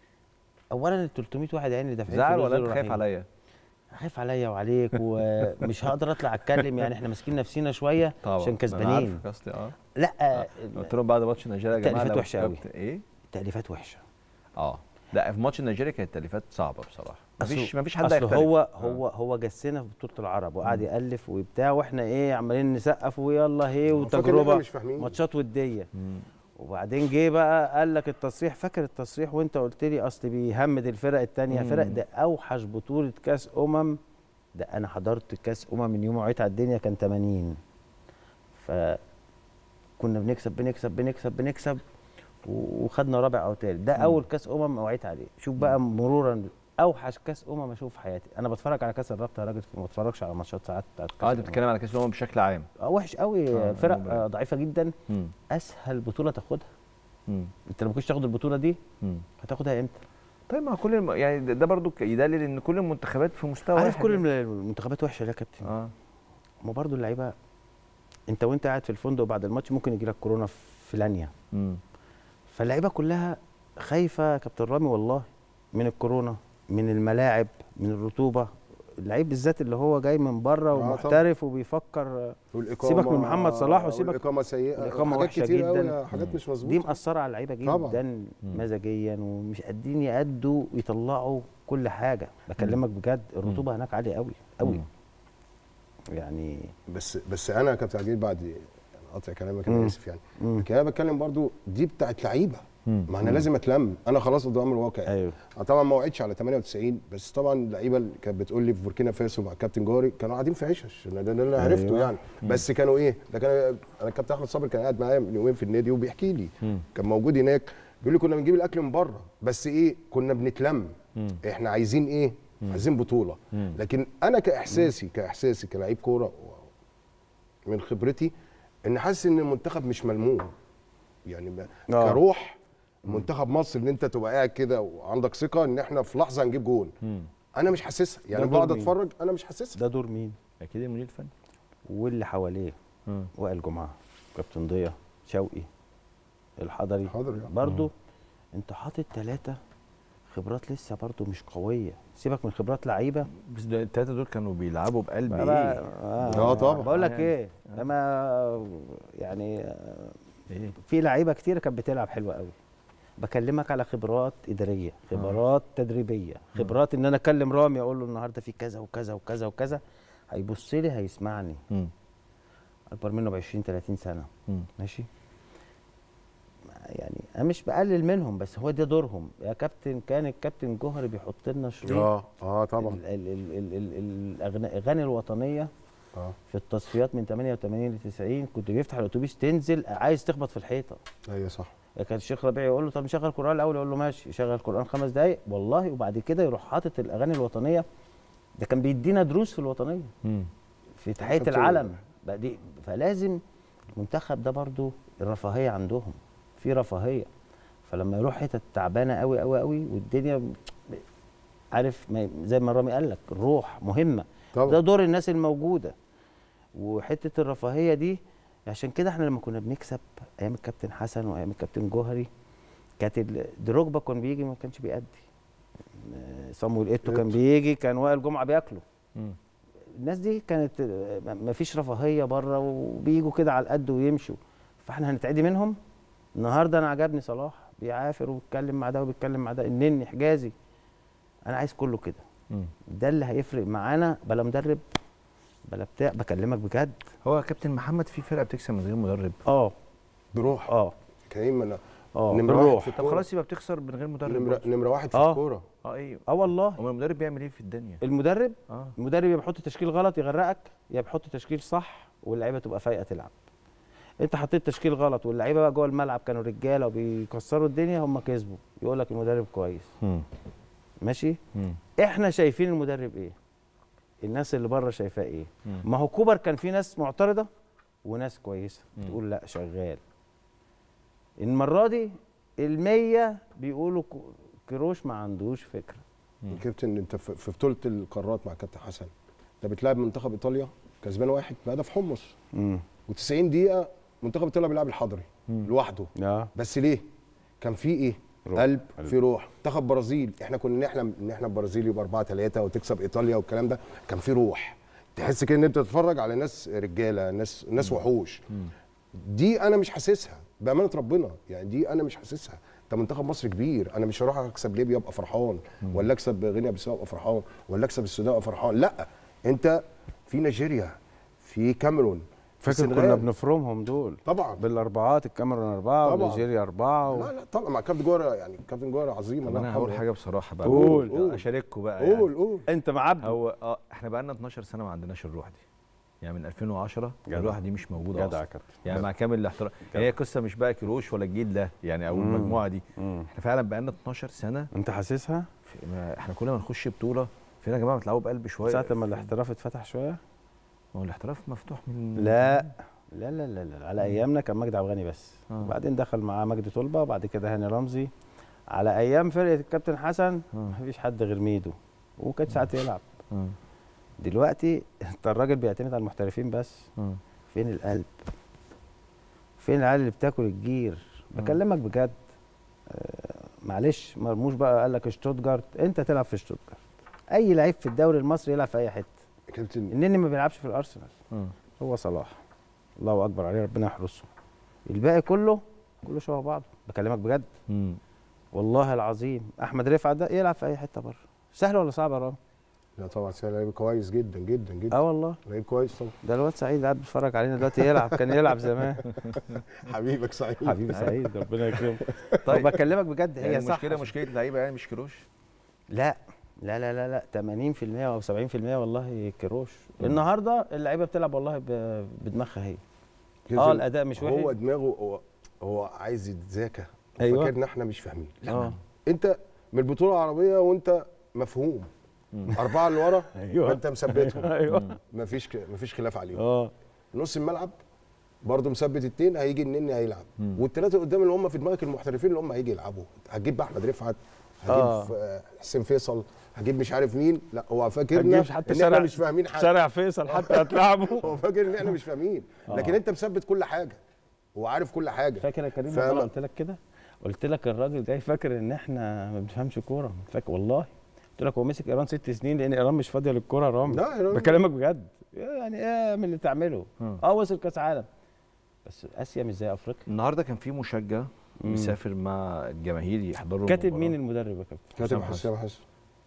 اولا ال 300 واحد عيني اللي دافعين زعل فلوس ولا دول انت خايف رايحين. عليا خايف عليا وعليك ومش هقدر اطلع اتكلم يعني احنا ماسكين نفسينا شويه طبعا عشان أنا كسبانين عارفك اصلي اه لا قلت لهم بعد ماتش نيجيريا يا جماعه التأليفات لو وحشة أوي. كسبت- ايه تأليفات وحشه اه لا في ماتش نيجيريا كانت التأليفات صعبه بصراحه مفيش أصل- مفيش حد اصل هيختلف. هو آه. هو هو جسنا في بطوله العرب وقعد يالف وبتاع واحنا ايه عمالين نسقف ويلا هي فاكر إن إحنا وتجربه مش فاهمين. ماتشات وديه مم. وبعدين جه بقى قال لك التصريح فاكر التصريح وانت قلت لي اصل بيهمد الفرق التانية فرق ده اوحش بطوله كاس امم ده انا حضرت كاس امم من يوم ما وعيت على الدنيا كان 80 فكنا بنكسب بنكسب بنكسب بنكسب و- وخدنا رابع او تالت ده اول كاس امم وعيت عليه شوف بقى مرورا اوحش كاس امم اشوف في حياتي انا بتفرج على كاس الرابطه يا راجل ما بتفرجش على ماتشات ساعات بتاعت كاس اه انت الأمم. بتتكلم على كاس الامم بشكل عام آه، وحش قوي آه، فرق أيوة. آه، ضعيفه جدا مم. اسهل بطوله تاخدها مم. انت لو ما كنتش تاخد البطوله دي مم. هتاخدها امتى طيب ما كل الم... يعني ده- ده برضو ك- يدلل ان كل المنتخبات في مستوى عارف واحد كل يعني. الم- المنتخبات وحشه ليه يا كابتن اه ما برضه اللعيبه انت وانت قاعد في الفندق بعد الماتش ممكن يجي لك كورونا في لانيا مم. فاللعيبه كلها خايفه يا كابتن رامي والله من الكورونا من الملاعب من الرطوبه اللعيب بالذات اللي هو جاي من بره طبعا. ومحترف وبيفكر والإقامة سيبك من محمد صلاح وسيبك- والإقامة سيئة الإقامة حاجات وحشة كتير جداً. قوي حاجات مش مظبوطة دي مأثرة على اللعيبة طبعاً. جدا مزاجيا ومش قادرين يأدوا يطلعوا كل حاجة بكلمك بجد الرطوبة هناك عالية قوي قوي مم. يعني بس بس انا يا كابتن عجيب بعد يعني قطع كلامك مم. انا اسف يعني مم. لكن انا بتكلم برضو دي بتاعت لعيبه مم. ما انا لازم اتلم انا خلاص قدام الواقع ايوه انا طبعا ما وعدتش على 98 بس طبعا اللعيبه اللي كانت بتقول لي في بوركينا فاسو مع الكابتن جوري كانوا قاعدين في عشش ده ده اللي انا عرفته أيوة. يعني بس كانوا ايه ده كان انا الكابتن احمد صابر كان قاعد معايا من يومين في النادي وبيحكي لي مم. كان موجود هناك بيقول لي كنا بنجيب الاكل من بره بس ايه كنا بنتلم مم. احنا عايزين ايه عايزين بطوله مم. لكن انا كاحساسي كاحساسي كلاعب كوره من خبرتي ان حاسس ان المنتخب مش ملموم يعني ما- آه. كروح منتخب مصر ان انت تبقى قاعد كده وعندك ثقه ان احنا في لحظه هنجيب جون مم. انا مش حاسسها يعني دور بقعد مين؟ اتفرج انا مش حاسسها ده دور مين اكيد المدير الفني واللي حواليه مم. وائل جمعة كابتن ضياء شوقي الحضري حاضر يعني. برضو انت حاطط ثلاثة خبرات لسه برضو مش قوية سيبك من خبرات لعيبة بس ده التلاته دول كانوا بيلعبوا بقلب بقى- ايه آه طبعا. بقول لك يعني. ايه اما يعني ايه في لعيبه كتير كانت بتلعب حلوه قوي بكلمك على خبرات اداريه خبرات تدريبيه خبرات ان انا اكلم رامي اقول له النهارده في كذا وكذا وكذا وكذا هيبص لي هيسمعني مم. اكبر منه ب 20 30 سنه مم. ماشي يعني انا مش بقلل منهم بس هو ده دورهم يا كابتن كان الكابتن جوهري بيحط لنا شريط اه اه طبعا ال- ال- ال- ال- ال- الأغنا- الاغاني الوطنيه اه في التصفيات من 88 ل 90 كنت بيفتح الاتوبيس تنزل عايز تخبط في الحيطه ايوه صح كان الشيخ ربيع يقول له طب نشغل قران الاول يقول له ماشي يشغل قران خمس دقائق والله وبعد كده يروح حاطط الاغاني الوطنيه ده كان بيدينا دروس في الوطنيه مم. في تحيه كابتن- العلم بقى دي فلازم المنتخب ده برضو الرفاهيه عندهم في رفاهيه فلما يروح حتت تعبانه قوي قوي قوي والدنيا عارف ما زي ما رامي قال لك الروح مهمه طبعا. ده دور الناس الموجوده وحته الرفاهيه دي عشان كده احنا لما كنا بنكسب ايام الكابتن حسن وايام الكابتن جوهري كانت ال- دروجبا كان بيجي ما كانش بيأدي آه، صامويل ايتو كان بيجي كان وائل جمعه بياكله مم. الناس دي كانت آه، ما- ما فيش رفاهيه بره وبيجوا كده على القد ويمشوا فاحنا هنتعدي منهم النهارده انا عجبني صلاح بيعافر وبيتكلم مع ده وبيتكلم مع ده النني حجازي انا عايز كله كده مم. ده اللي هيفرق معانا بلا مدرب بلا بتاع بكلمك بجد هو كابتن محمد في فرقه بتكسب من غير مدرب اه بروح اه كريم انا اه نمرة واحد بالروح في طب الكورة. خلاص يبقى بتخسر من غير مدرب نمرة, برضه. نمرة واحد في آه. الكورة اه ايوه اه والله امال المدرب بيعمل ايه في الدنيا المدرب اه المدرب يا بيحط تشكيل غلط يغرقك يا بيحط تشكيل صح واللعيبه تبقى فايقه تلعب انت حطيت تشكيل غلط واللعيبه بقى جوه الملعب كانوا رجاله وبيكسروا الدنيا هم كسبوا يقول لك المدرب كويس مم. ماشي مم. احنا شايفين المدرب ايه الناس اللي بره شايفاه ايه مم. ما هو كوبر كان في ناس معترضه وناس كويسه مم. تقول لا شغال المره دي المية بيقولوا كو- كروش ما عندوش فكره كابتن انت في في بطولة القارات مع كابتن حسن انت بتلعب منتخب ايطاليا كسبان واحد بهدف حمص امم و90 دقيقة منتخب ايطاليا بيلعب الحضري لوحده اه بس ليه؟ كان في ايه؟ روح. قلب قلب. في روح منتخب برازيل احنا كنا نحلم ان احنا البرازيل يبقى 4 3 وتكسب ايطاليا والكلام ده كان في روح تحس كده ان انت تتفرج على ناس رجاله ناس ناس وحوش دي انا مش حاسسها بامانه ربنا يعني دي انا مش حاسسها ده منتخب مصر كبير انا مش هروح اكسب ليبيا ابقى فرحان ولا اكسب غينيا بيساو ابقى فرحان ولا اكسب السودان ابقى فرحان لا انت في نيجيريا في كاميرون في فاكر كنا السنغال. بنفرمهم دول طبعا بالاربعات الكاميرون اربعه طبعا. ونيجيريا اربعه و... لا لا طبعا مع كابتن جوهر يعني كابتن جوهر عظيم طب الله انا هقول يرحمه. حاجه بصراحه بقى قول. قول. اشارككم بقى قول يعني. قول انت معبد هو اه احنا بقى لنا 12 سنه ما عندناش الروح دي يعني من 2010 جدع. الروح دي مش موجوده جدع اصلا يا كابتن يعني مع كامل الاحترام يعني هي قصه مش بقى كيروش ولا الجيل ده يعني او مم. المجموعه دي مم. احنا فعلا بقى لنا 12 سنه انت حاسسها في ما احنا كل ما نخش بطوله فين يا جماعه بتلعبوا بقلب شويه ساعه ما الاحتراف اتفتح شويه ما هو الاحتراف مفتوح من لا لا لا لا, لا. على ايامنا كان مجدي عبد الغني بس آه. وبعدين دخل معاه مجدي طلبه وبعد كده هاني رمزي على ايام فرقه الكابتن حسن آه. مفيش حد غير ميدو وكان ساعات يلعب آه. دلوقتي انت الراجل بيعتمد على المحترفين بس آه. فين القلب فين العيال اللي بتاكل الجير بكلمك بجد آه معلش مرموش بقى قال لك شتوتجارت انت تلعب في شتوتجارت اي لعيب في الدوري المصري يلعب في اي حته كابتن النني ما بيلعبش في الارسنال آه. هو صلاح الله اكبر عليه ربنا يحرسه الباقي كله كله شبه بعضه بكلمك بجد مم. والله العظيم احمد رفعت ده يلعب في اي حته بره سهل ولا صعب يا رامي لا طبعا سهل لعيب كويس جدا جدا جدا اه والله لعيب كويس طبعا ده الواد سعيد قاعد بيتفرج علينا دلوقتي يلعب كان يلعب زمان حبيبك سعيد حبيبي سعيد ربنا يكرمه طيب. طيب بكلمك بجد هي يعني صح المشكله مشكله لعيبه يعني مش كيروش لا لا لا لا لا 80% او 70% والله كروش النهارده اللعيبه بتلعب والله ب- بدماغها هي اه الاداء مش وحش هو دماغه هو هو عايز يتذاكى أيوة. فاكر ان احنا مش فاهمين لا اه انت من البطوله العربيه وانت مفهوم اربعه اللي ورا أيوة. انت مثبتهم ايوه مفيش ك... مفيش خلاف عليهم اه نص الملعب برضه مثبت اتنين هيجي النني هيلعب والثلاثه قدام اللي هم في دماغك المحترفين اللي هم هيجي يلعبوا هتجيب بقى احمد رفعت هجيب آه. آه. حسين فيصل هجيب مش عارف مين لا هو فاكرنا هتجيبش حتى ان شارع- احنا مش فاهمين حاجه شارع فيصل حتى هتلعبه هو فاكر ان احنا مش فاهمين لكن انت مثبت كل حاجه هو عارف كل حاجه فاكر يا كريم فاهم. لما قلت لك كده قلت لك الراجل جاي فاكر ان احنا ما بنفهمش كوره فاكر والله قلت لك هو مسك ايران ست سنين لان ايران مش فاضيه للكوره يا رامي لا، إيران- بكلمك بجد يعني ايه من اللي تعمله مم. اه وصل كاس عالم بس اسيا مش زي افريقيا النهارده كان في مشجع مم. مسافر مع الجماهير يحضروا كاتب المباراة. مين المدرب يا كابتن كاتب حسام حسام حسن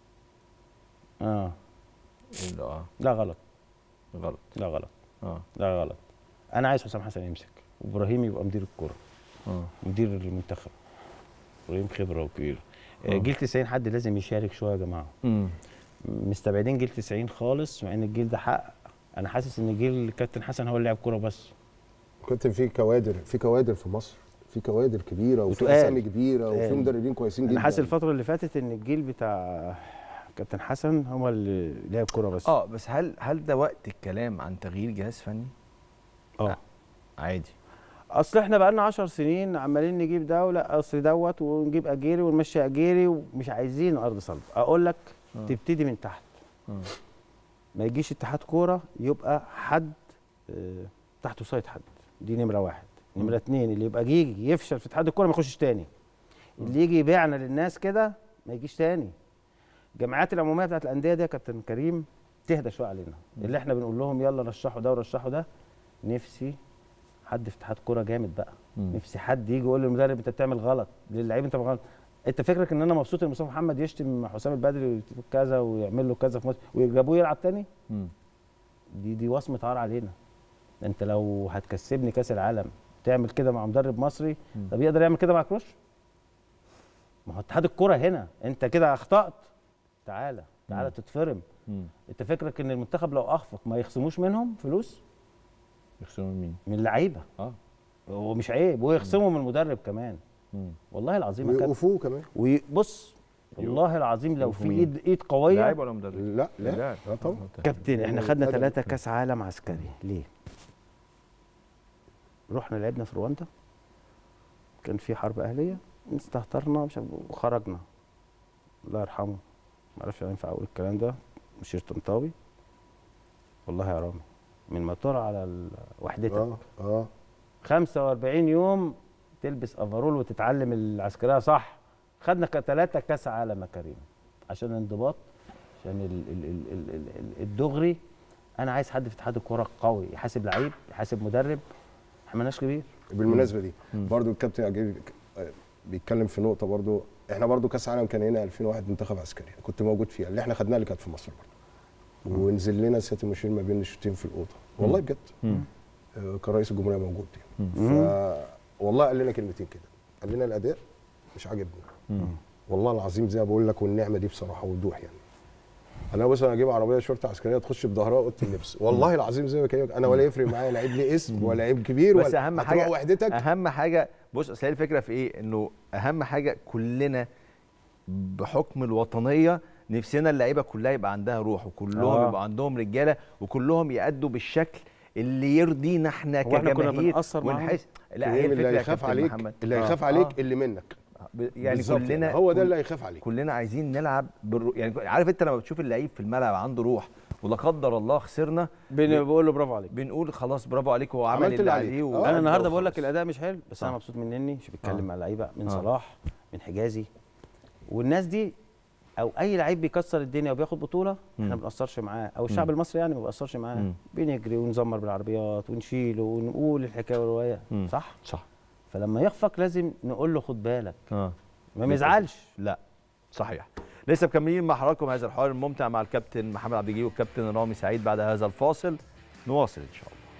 اه ال- اه لا غلط غلط لا غلط اه لا غلط انا عايز حسام حسن يمسك وابراهيم يبقى مدير الكوره اه مدير المنتخب ابراهيم خبره وكبير آه. آه. جيل 90 حد لازم يشارك شويه يا جماعه مم. مستبعدين جيل 90 خالص مع ان الجيل ده حقق انا حاسس ان جيل كابتن حسن هو اللي لعب كوره بس كابتن في كوادر في كوادر في مصر في كوادر كبيره وفي وتقال. اسامي كبيره وفي تقال. مدربين كويسين جدا انا حاسس الفتره اللي فاتت ان الجيل بتاع كابتن حسن هو اللي لعب كوره بس اه بس هل هل ده وقت الكلام عن تغيير جهاز فني؟ اه عادي اصل احنا بقالنا 10 سنين عمالين نجيب ده ولا اصل دوت ونجيب اجيري ونمشي اجيري ومش عايزين ارض صلب اقول لك تبتدي من تحت ما يجيش اتحاد كوره يبقى حد آه، تحته سايد حد دي نمره واحد نمره اتنين اللي يبقى يجي يفشل في اتحاد الكوره ما يخشش تاني اللي يجي يبيعنا للناس كده ما يجيش تاني الجمعيات العموميه بتاعت الانديه دي يا كابتن كريم تهدى شويه علينا اللي احنا بنقول لهم يلا رشحوا ده ورشحوا ده نفسي حد في اتحاد كوره جامد بقى مم. نفسي حد يجي يقول للمدرب انت بتعمل غلط للعيب انت غلط انت فكرك ان انا مبسوط ان مصطفى محمد يشتم حسام البدري ويكتب كذا ويعمل له كذا في ماتش ويجابوه يلعب تاني مم. دي دي وصمه عار علينا انت لو هتكسبني كاس العالم تعمل كده مع مدرب مصري مم. طب يقدر يعمل كده مع كروش ما هو اتحاد الكوره هنا انت كده اخطات تعالى تعالى مم. تتفرم مم. انت فكرك ان المنتخب لو اخفق ما يخصموش منهم فلوس يخسروا من مين؟ من اللعيبه اه ومش عيب ويخصموا من المدرب كمان مم. والله العظيم يا كابتن ويوقفوه كمان وبص والله العظيم لو في مين؟ ايد ايد قويه لاعب ولا مدرب؟ لا لا لاعب. اه طبعا كابتن احنا خدنا أدب. ثلاثة كاس عالم عسكري ليه؟ رحنا لعبنا في رواندا كان في حرب اهليه استهترنا مش عارف- وخرجنا الله يرحمه ما اعرفش ينفع اقول الكلام ده مشير طنطاوي والله يا رامي من مطار على ال- وحدتك اه اه 45 يوم تلبس افرول وتتعلم العسكريه صح خدنا ثلاثة كاس عالم يا كريم عشان الانضباط عشان ال ال ال ال ال ال الدغري انا عايز حد في اتحاد الكوره قوي يحاسب لعيب يحاسب مدرب احنا مالناش كبير بالمناسبه دي برضو الكابتن عجيب بيتكلم في نقطه برضو احنا برضو كاس عالم كان هنا 2001 منتخب عسكري كنت موجود فيها اللي احنا خدناها اللي كانت في مصر برضو ونزل لنا سياده المشير ما بين الشوطين في الاوضه والله بجد آه، كان رئيس الجمهوريه موجود ف والله قال لنا كلمتين كده قال لنا الاداء مش عاجبني والله العظيم زي ما بقول لك والنعمه دي بصراحه وضوح يعني انا بص انا اجيب عربيه شرطه عسكريه تخش بظهرها اوضه اللبس والله العظيم زي ما بكلمك انا ولا يفرق معايا لعيب ليه اسم ولا لعيب كبير بس ولا اهم هتروح حاجه وحدتك اهم حاجه بص اصل هي الفكره في ايه انه اهم حاجه كلنا بحكم الوطنيه نفسنا اللعيبه كلها يبقى عندها روح وكلهم آه. يبقى عندهم رجاله وكلهم يأدوا بالشكل اللي يرضينا احنا هو إحنا كنا كجماهير بنقصر معاهم؟ ونحس لا هي كريم الفكره اللي يا هيخاف كابتن عليك محمد اللي آه. هيخاف عليك آه. اللي منك ب- يعني بالظبط كلنا هو ده كل- اللي هيخاف عليك كلنا عايزين نلعب بالرو... يعني عارف انت لما بتشوف اللعيب في الملعب عنده روح ولا قدر الله خسرنا بن- بقول له برافو عليك بنقول خلاص برافو عليك هو عمل عملت اللي اللي عليه عليك. و- آه. انا النهارده بقول وخلاص. لك الاداء مش حلو بس انا آه. مبسوط من نني مش بتكلم آه. مع اللعيبه من آه. صلاح من حجازي والناس دي او اي لعيب بيكسر الدنيا وبياخد بطوله احنا ما بنقصرش معاه او الشعب المصري يعني ما بيقصرش معاه مم. بنجري ونزمر بالعربيات ونشيله ونقول الحكايه والروايه مم. صح صح فلما يخفق لازم نقول له خد بالك اه ما يزعلش لا صحيح لسه مكملين مع حضراتكم هذا الحوار الممتع مع الكابتن محمد عبد الجليل والكابتن رامي سعيد بعد هذا الفاصل نواصل ان شاء الله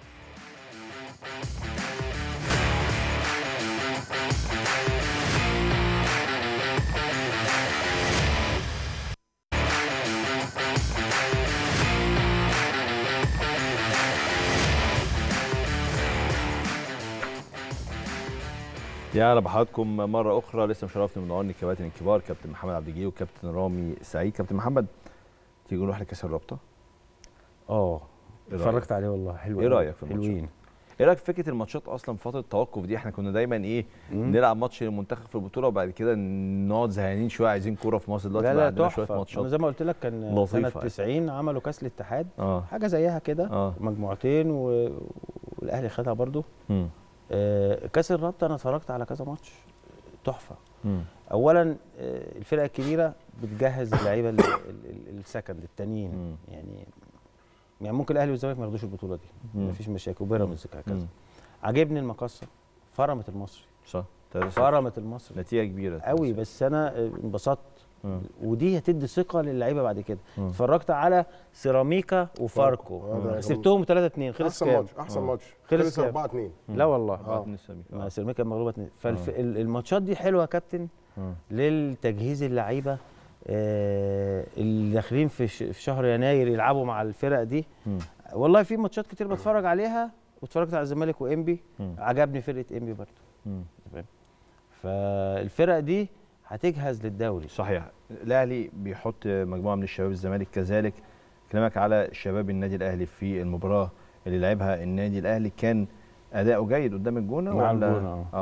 يا اهلا بحضراتكم مره اخرى لسه مشرفني من منورني الكباتن الكبار كابتن محمد عبد الجليل وكابتن رامي سعيد كابتن محمد تيجي نروح لكاس الرابطه اه إيه رأيك؟ اتفرجت عليه والله حلو إيه أوي. رأيك في الماتش؟ حلوين ايه رايك في فكره الماتشات اصلا فتره التوقف دي احنا كنا دايما ايه نلعب ماتش للمنتخب في البطوله وبعد كده نقعد زهقانين شويه عايزين كوره في مصر دلوقتي لا بقى لا عندنا شويه تحفه أنا ماتشات زي ما قلت لك كان لطيفة سنه يعني. 90 عملوا كاس الاتحاد اه حاجه زيها كده اه مجموعتين و... والاهلي خدها برضو مم. آه كاس الرابطه انا اتفرجت على كذا ماتش تحفه مم. اولا آه الفرق الكبيره بتجهز اللعيبه ال- ال- ال- السكند التانيين مم. يعني يعني ممكن الاهلي والزمالك ما ياخدوش البطوله دي مم. مفيش مشاكل وبيراميدز هكذا مم. عجبني المقصه فرمت المصري صح تلاتة صفر. فرمت المصري نتيجه كبيره قوي بس انا آه، انبسطت مم. ودي هتدي ثقه للعيبه بعد كده مم. اتفرجت على سيراميكا وفاركو آه، ده كسبتهم 3 2 خلص احسن كام ماتش احسن ماتش خلص خلص كام؟ 4 2 لا والله اه اه آه. ما سيراميكا مغلوبه 2 فالماتشات دي حلوه يا كابتن آه. للتجهيز اللعيبه آه اللي داخلين في ش- في شهر يناير يلعبوا مع الفرق دي مم. والله في ماتشات كتير بتفرج عليها واتفرجت على الزمالك وانبي مم. عجبني فرقه انبي برضه مم. فالفرق دي هتجهز للدوري صحيح الاهلي بيحط مجموعه من الشباب الزمالك كذلك كلامك على شباب النادي الاهلي في المباراه اللي لعبها النادي الاهلي كان اداؤه جيد قدام الجونه مع ولا الجونة، اه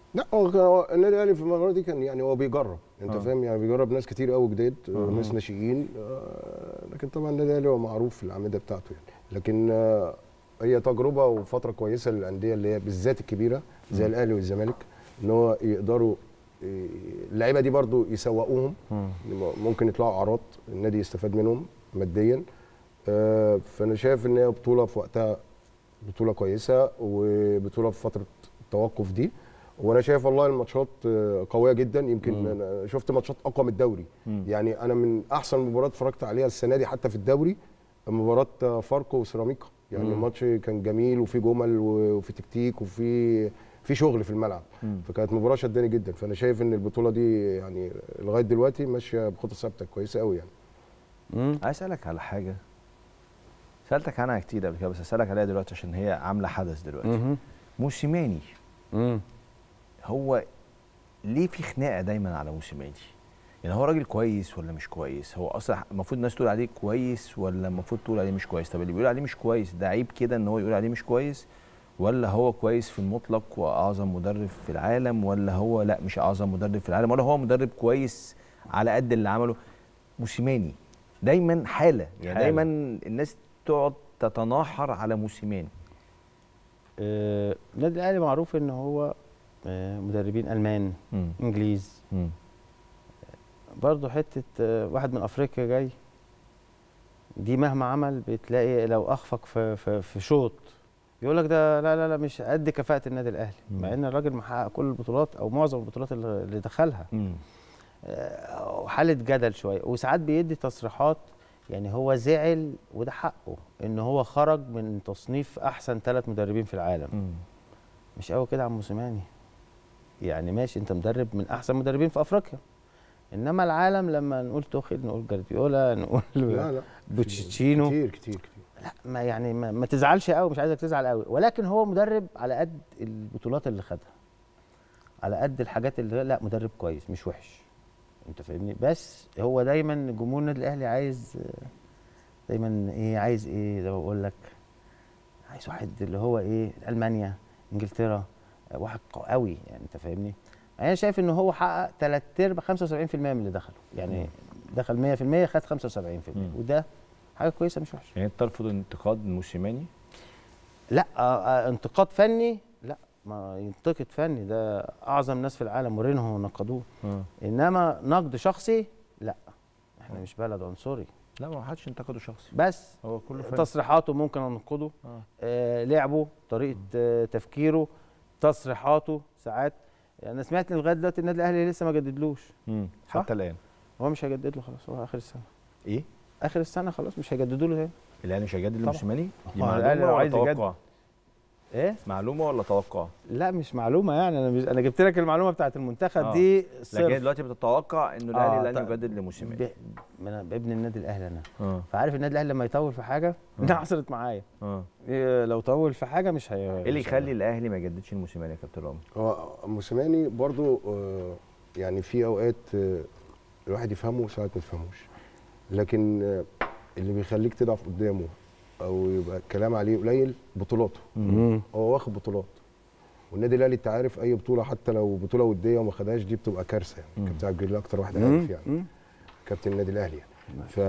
لا هو النادي الاهلي في المره دي كان يعني هو بيجرب انت آه. فاهم يعني بيجرب ناس كتير قوي جداد آه. ناس ناشئين آه، لكن طبعا النادي الاهلي هو معروف في الاعمده بتاعته يعني لكن آه، هي تجربه وفتره كويسه للانديه اللي هي بالذات الكبيره زي مم. الاهلي والزمالك ان هو يقدروا ي- اللعيبه دي برضو يسوقوهم ممكن يطلعوا اعراض النادي يستفاد منهم ماديا آه، فانا شايف ان هي بطوله في وقتها بطوله كويسه وبطوله في فتره التوقف دي وانا شايف والله الماتشات آه، قويه جدا يمكن مم. انا شفت ماتشات اقوى من الدوري مم. يعني انا من احسن مباراه اتفرجت عليها السنه دي حتى في الدوري مباراه آه، فاركو وسيراميكا يعني مم. الماتش كان جميل وفي جمل و- وفي تكتيك وفي في شغل في الملعب مم. فكانت مباراه شداني جدا فانا شايف ان البطوله دي يعني لغايه دلوقتي ماشيه بخطى ثابته كويسه قوي يعني عايز اسالك على حاجه سالتك عنها كتير قبل كده بس اسالك عليها دلوقتي عشان هي عامله حدث دلوقتي مهم. موسيماني مم. هو ليه في خناقه دايما على موسيماني يعني هو راجل كويس ولا مش كويس هو اصلا المفروض الناس تقول عليه كويس ولا المفروض تقول عليه مش كويس طب اللي بيقول عليه مش كويس ده عيب كده ان هو يقول عليه مش كويس ولا هو كويس في المطلق واعظم مدرب في العالم ولا هو لا مش اعظم مدرب في العالم ولا هو مدرب كويس على قد اللي عمله موسيماني دايما حاله يعني حالة. دايما الناس تقعد تتناحر على موسيماني آه، النادي الاهلي معروف ان هو آه، مدربين المان مم. انجليز مم. برضه حته آه، واحد من افريقيا جاي دي مهما عمل بتلاقي لو اخفق في في, في شوط يقول لك ده لا لا لا مش قد كفاءه النادي الاهلي مم. مع ان الراجل محقق كل البطولات او معظم البطولات اللي اللي دخلها مم. آه، وحاله جدل شويه وساعات بيدي تصريحات يعني هو زعل وده حقه ان هو خرج من تصنيف احسن ثلاث مدربين في العالم مم. مش قوي كده يا عم موسيماني يعني ماشي انت مدرب من احسن مدربين في افريقيا انما العالم لما نقول توخيل نقول جارديولا نقول لا لا بوتشيتشينو كتير كتير كتير لا ما يعني ما, ما تزعلش قوي مش عايزك تزعل قوي ولكن هو مدرب على قد البطولات اللي خدها على قد الحاجات اللي لا مدرب كويس مش وحش انت فاهمني بس هو دايما جمهور النادي الاهلي عايز آه، دايما ايه عايز ايه زي ما بقول لك عايز واحد اللي هو ايه المانيا انجلترا آه، واحد قو- قوي يعني انت فاهمني انا شايف ان هو حقق ثلاث ارباع 75% من اللي دخلوا يعني دخل 100% خد 75% مم. وده حاجه كويسه مش وحشه يعني انت ترفض انتقاد موسيماني لا آه، آه، انتقاد فني لا ما ينتقد فني ده اعظم ناس في العالم مورينهو نقدوه آه. انما نقد شخصي لا احنا مش بلد عنصري لا ما حدش انتقده شخصي بس هو كله فن تصريحاته ممكن انقده آه. آه لعبه طريقه آه تفكيره تصريحاته ساعات يعني انا سمعت إن لغايه دلوقتي النادي الاهلي لسه ما جددلوش مم. صح؟ حتى الان هو مش هيجدد له خلاص هو اخر السنه ايه اخر السنه خلاص مش هيجددوا له تاني الاهلي مش هيجدد طبعا. لموسيماني دي هو الأهلي معلومه لو ولا عايز يجدد. توقع ايه معلومه ولا توقع لا مش معلومه يعني انا مش انا جبت لك المعلومه بتاعت المنتخب آه. دي لكن صرف دلوقتي بتتوقع انه الاهلي آه، لن طيب. يجدد لموسيماني ب... ما انا بابن النادي الاهلي انا اه فعارف النادي الاهلي لما يطول في حاجه ده حصلت معايا اه إيه لو طول في حاجه مش هي ايه اللي مش يخلي الاهلي ما يجددش لموسيماني يا كابتن رامي هو موسيماني برضو آه، يعني في اوقات آه، الواحد يفهمه وساعات ما يفهموش لكن آه، اللي بيخليك تضعف قدامه او يبقى الكلام عليه قليل بطولاته مم. هو واخد بطولات والنادي الاهلي انت عارف اي بطوله حتى لو بطوله وديه وما خدهاش دي بتبقى كارثه يعني مم. كابتن عبد الجليل اكتر واحد مم. عارف يعني مم. كابتن النادي الاهلي يعني ف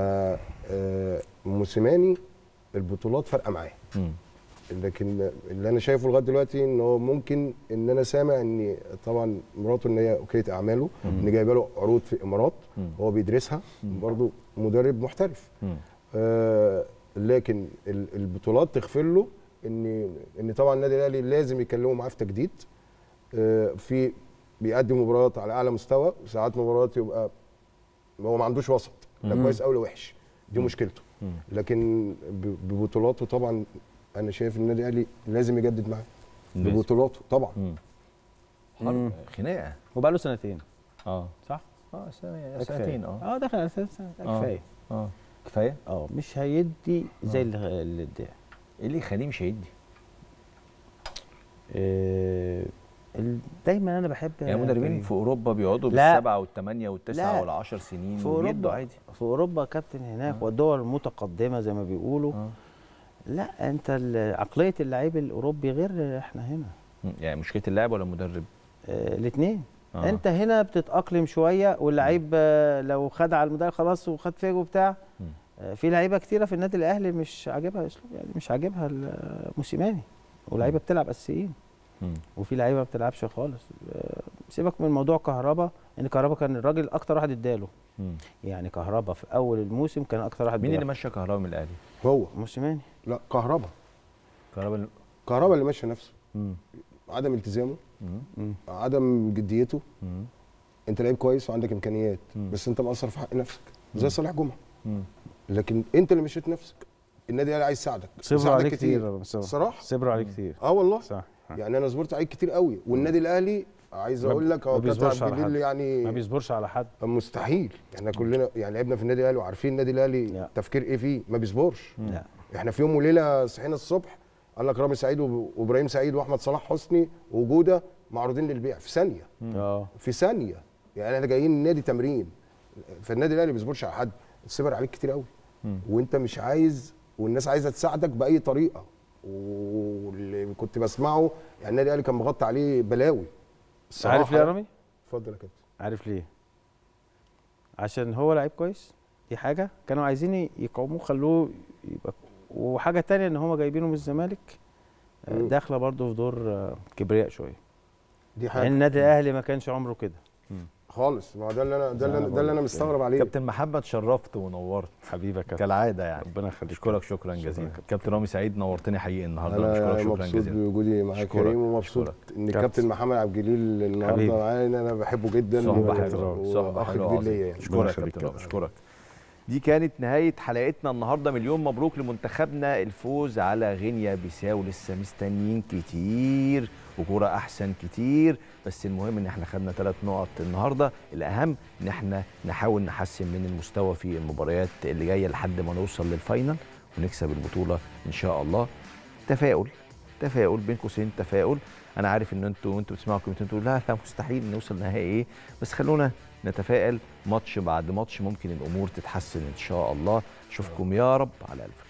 آه، موسيماني البطولات فارقه معاه مم. لكن اللي انا شايفه لغايه دلوقتي ان هو ممكن ان انا سامع ان طبعا مراته ان هي وكيله اعماله ان جايبه له عروض في الامارات مم. هو بيدرسها مم. برضه مدرب محترف مم. آه لكن ال- البطولات تغفر له ان ان طبعا النادي الاهلي لازم يكلموا معاه في تجديد آه في بيقدم مباريات على اعلى مستوى وساعات مباريات يبقى هو ما عندوش وسط لا مم. كويس او لا وحش دي مشكلته مم. لكن ب- ببطولاته طبعا انا شايف ان النادي الاهلي لازم يجدد معاه لازم. ببطولاته طبعا مم. مم. حرب خناقه وبقى له سنتين اه صح؟ اه سنة- ده سنتين كفاية. اه اه دخل على ثلاث سنين ده آه. كفايه اه كفايه اه مش هيدي زي اللي اللي اداه ايه اللي يخليه مش هيدي آه، ال- دايما انا بحب يعني مدربين في اوروبا بيقعدوا لا. بالسبعه والثمانيه والتسعه لا. والعشر سنين في ويدوا اوروبا عادي في اوروبا كابتن هناك آه. والدول المتقدمه زي ما بيقولوا آه. لا انت ال- عقليه اللعيب الاوروبي غير احنا هنا مم. يعني مشكله اللاعب ولا المدرب آه الاثنين آه. انت هنا بتتاقلم شويه واللعيب آه لو خد على المدرب خلاص وخد فيج وبتاع آه في لعيبه كتيره في النادي الاهلي مش عاجبها اسلوب يعني مش عاجبها موسيماني ولاعيبه بتلعب اساسيين وفي لعيبه ما بتلعبش خالص آه سيبك من موضوع كهربا ان كهربا كان الراجل اكتر واحد اداله يعني كهربا في اول الموسم كان اكتر واحد مين اللي مشى كهربا من الاهلي؟ هو موسيماني لا كهربا كهربا كهربا اللي مشى نفسه مم. عدم التزامه مم. عدم جديته مم. انت لعيب كويس وعندك امكانيات مم. بس انت مقصر في حق نفسك زي صالح جمعه لكن انت اللي مشيت نفسك النادي الاهلي عايز يساعدك صبروا عليك كتير صراحه صبروا عليك كتير اه والله صح يعني انا صبرت عليك كتير قوي والنادي الاهلي عايز اقول لك هو كابتن عبد يعني ما بيصبرش على حد مستحيل احنا كلنا يعني لعبنا في النادي الاهلي وعارفين النادي الاهلي لا. تفكير ايه فيه ما بيصبرش لا. احنا في يوم وليله صحينا الصبح قال لك رامي سعيد وابراهيم سعيد واحمد صلاح حسني وجوده معروضين للبيع في ثانيه اه في ثانيه يعني احنا جايين النادي تمرين فالنادي الاهلي ما بيصبرش على حد صبر عليك كتير قوي وانت مش عايز والناس عايزه تساعدك باي طريقه واللي كنت بسمعه يعني النادي الاهلي كان مغطي عليه بلاوي عارف ليه يا رامي؟ اتفضل يا كابتن عارف ليه؟ عشان هو لعيب كويس دي حاجه كانوا عايزين يقوموه خلوه يبقى وحاجه تانية ان هم جايبينه من الزمالك داخله برضه في دور كبرياء شويه دي حاجه لان النادي الاهلي ما كانش عمره كده خالص ما ده اللي انا ده اللي, ده اللي انا مستغرب عليه كابتن محمد شرفت ونورت حبيبك كالعاده يعني ربنا يخليك اشكرك شكرا جزيلا كابتن رامي سعيد نورتني حقيقي النهارده انا اشكرك شكرا مبسوط بوجودي معاك كريم ومبسوط ان الكابتن محمد عبد الجليل النهارده معايا انا بحبه جدا صحبه حلوه صحبه اخ كبير ليا يعني اشكرك كابتن اشكرك دي كانت نهاية حلقتنا النهاردة مليون مبروك لمنتخبنا الفوز على غينيا بيساو لسه مستنيين كتير وكورة أحسن كتير بس المهم إن احنا خدنا ثلاث نقط النهاردة الأهم إن احنا نحاول نحسن من المستوى في المباريات اللي جاية لحد ما نوصل للفاينل ونكسب البطولة إن شاء الله تفاؤل تفاؤل بين قوسين تفاؤل انا عارف ان انتوا وانتوا بتسمعوا الكلمتين تقولوا لا لا مستحيل نوصل نهائي ايه بس خلونا نتفائل ماتش بعد ماتش ممكن الامور تتحسن ان شاء الله اشوفكم يا رب على الف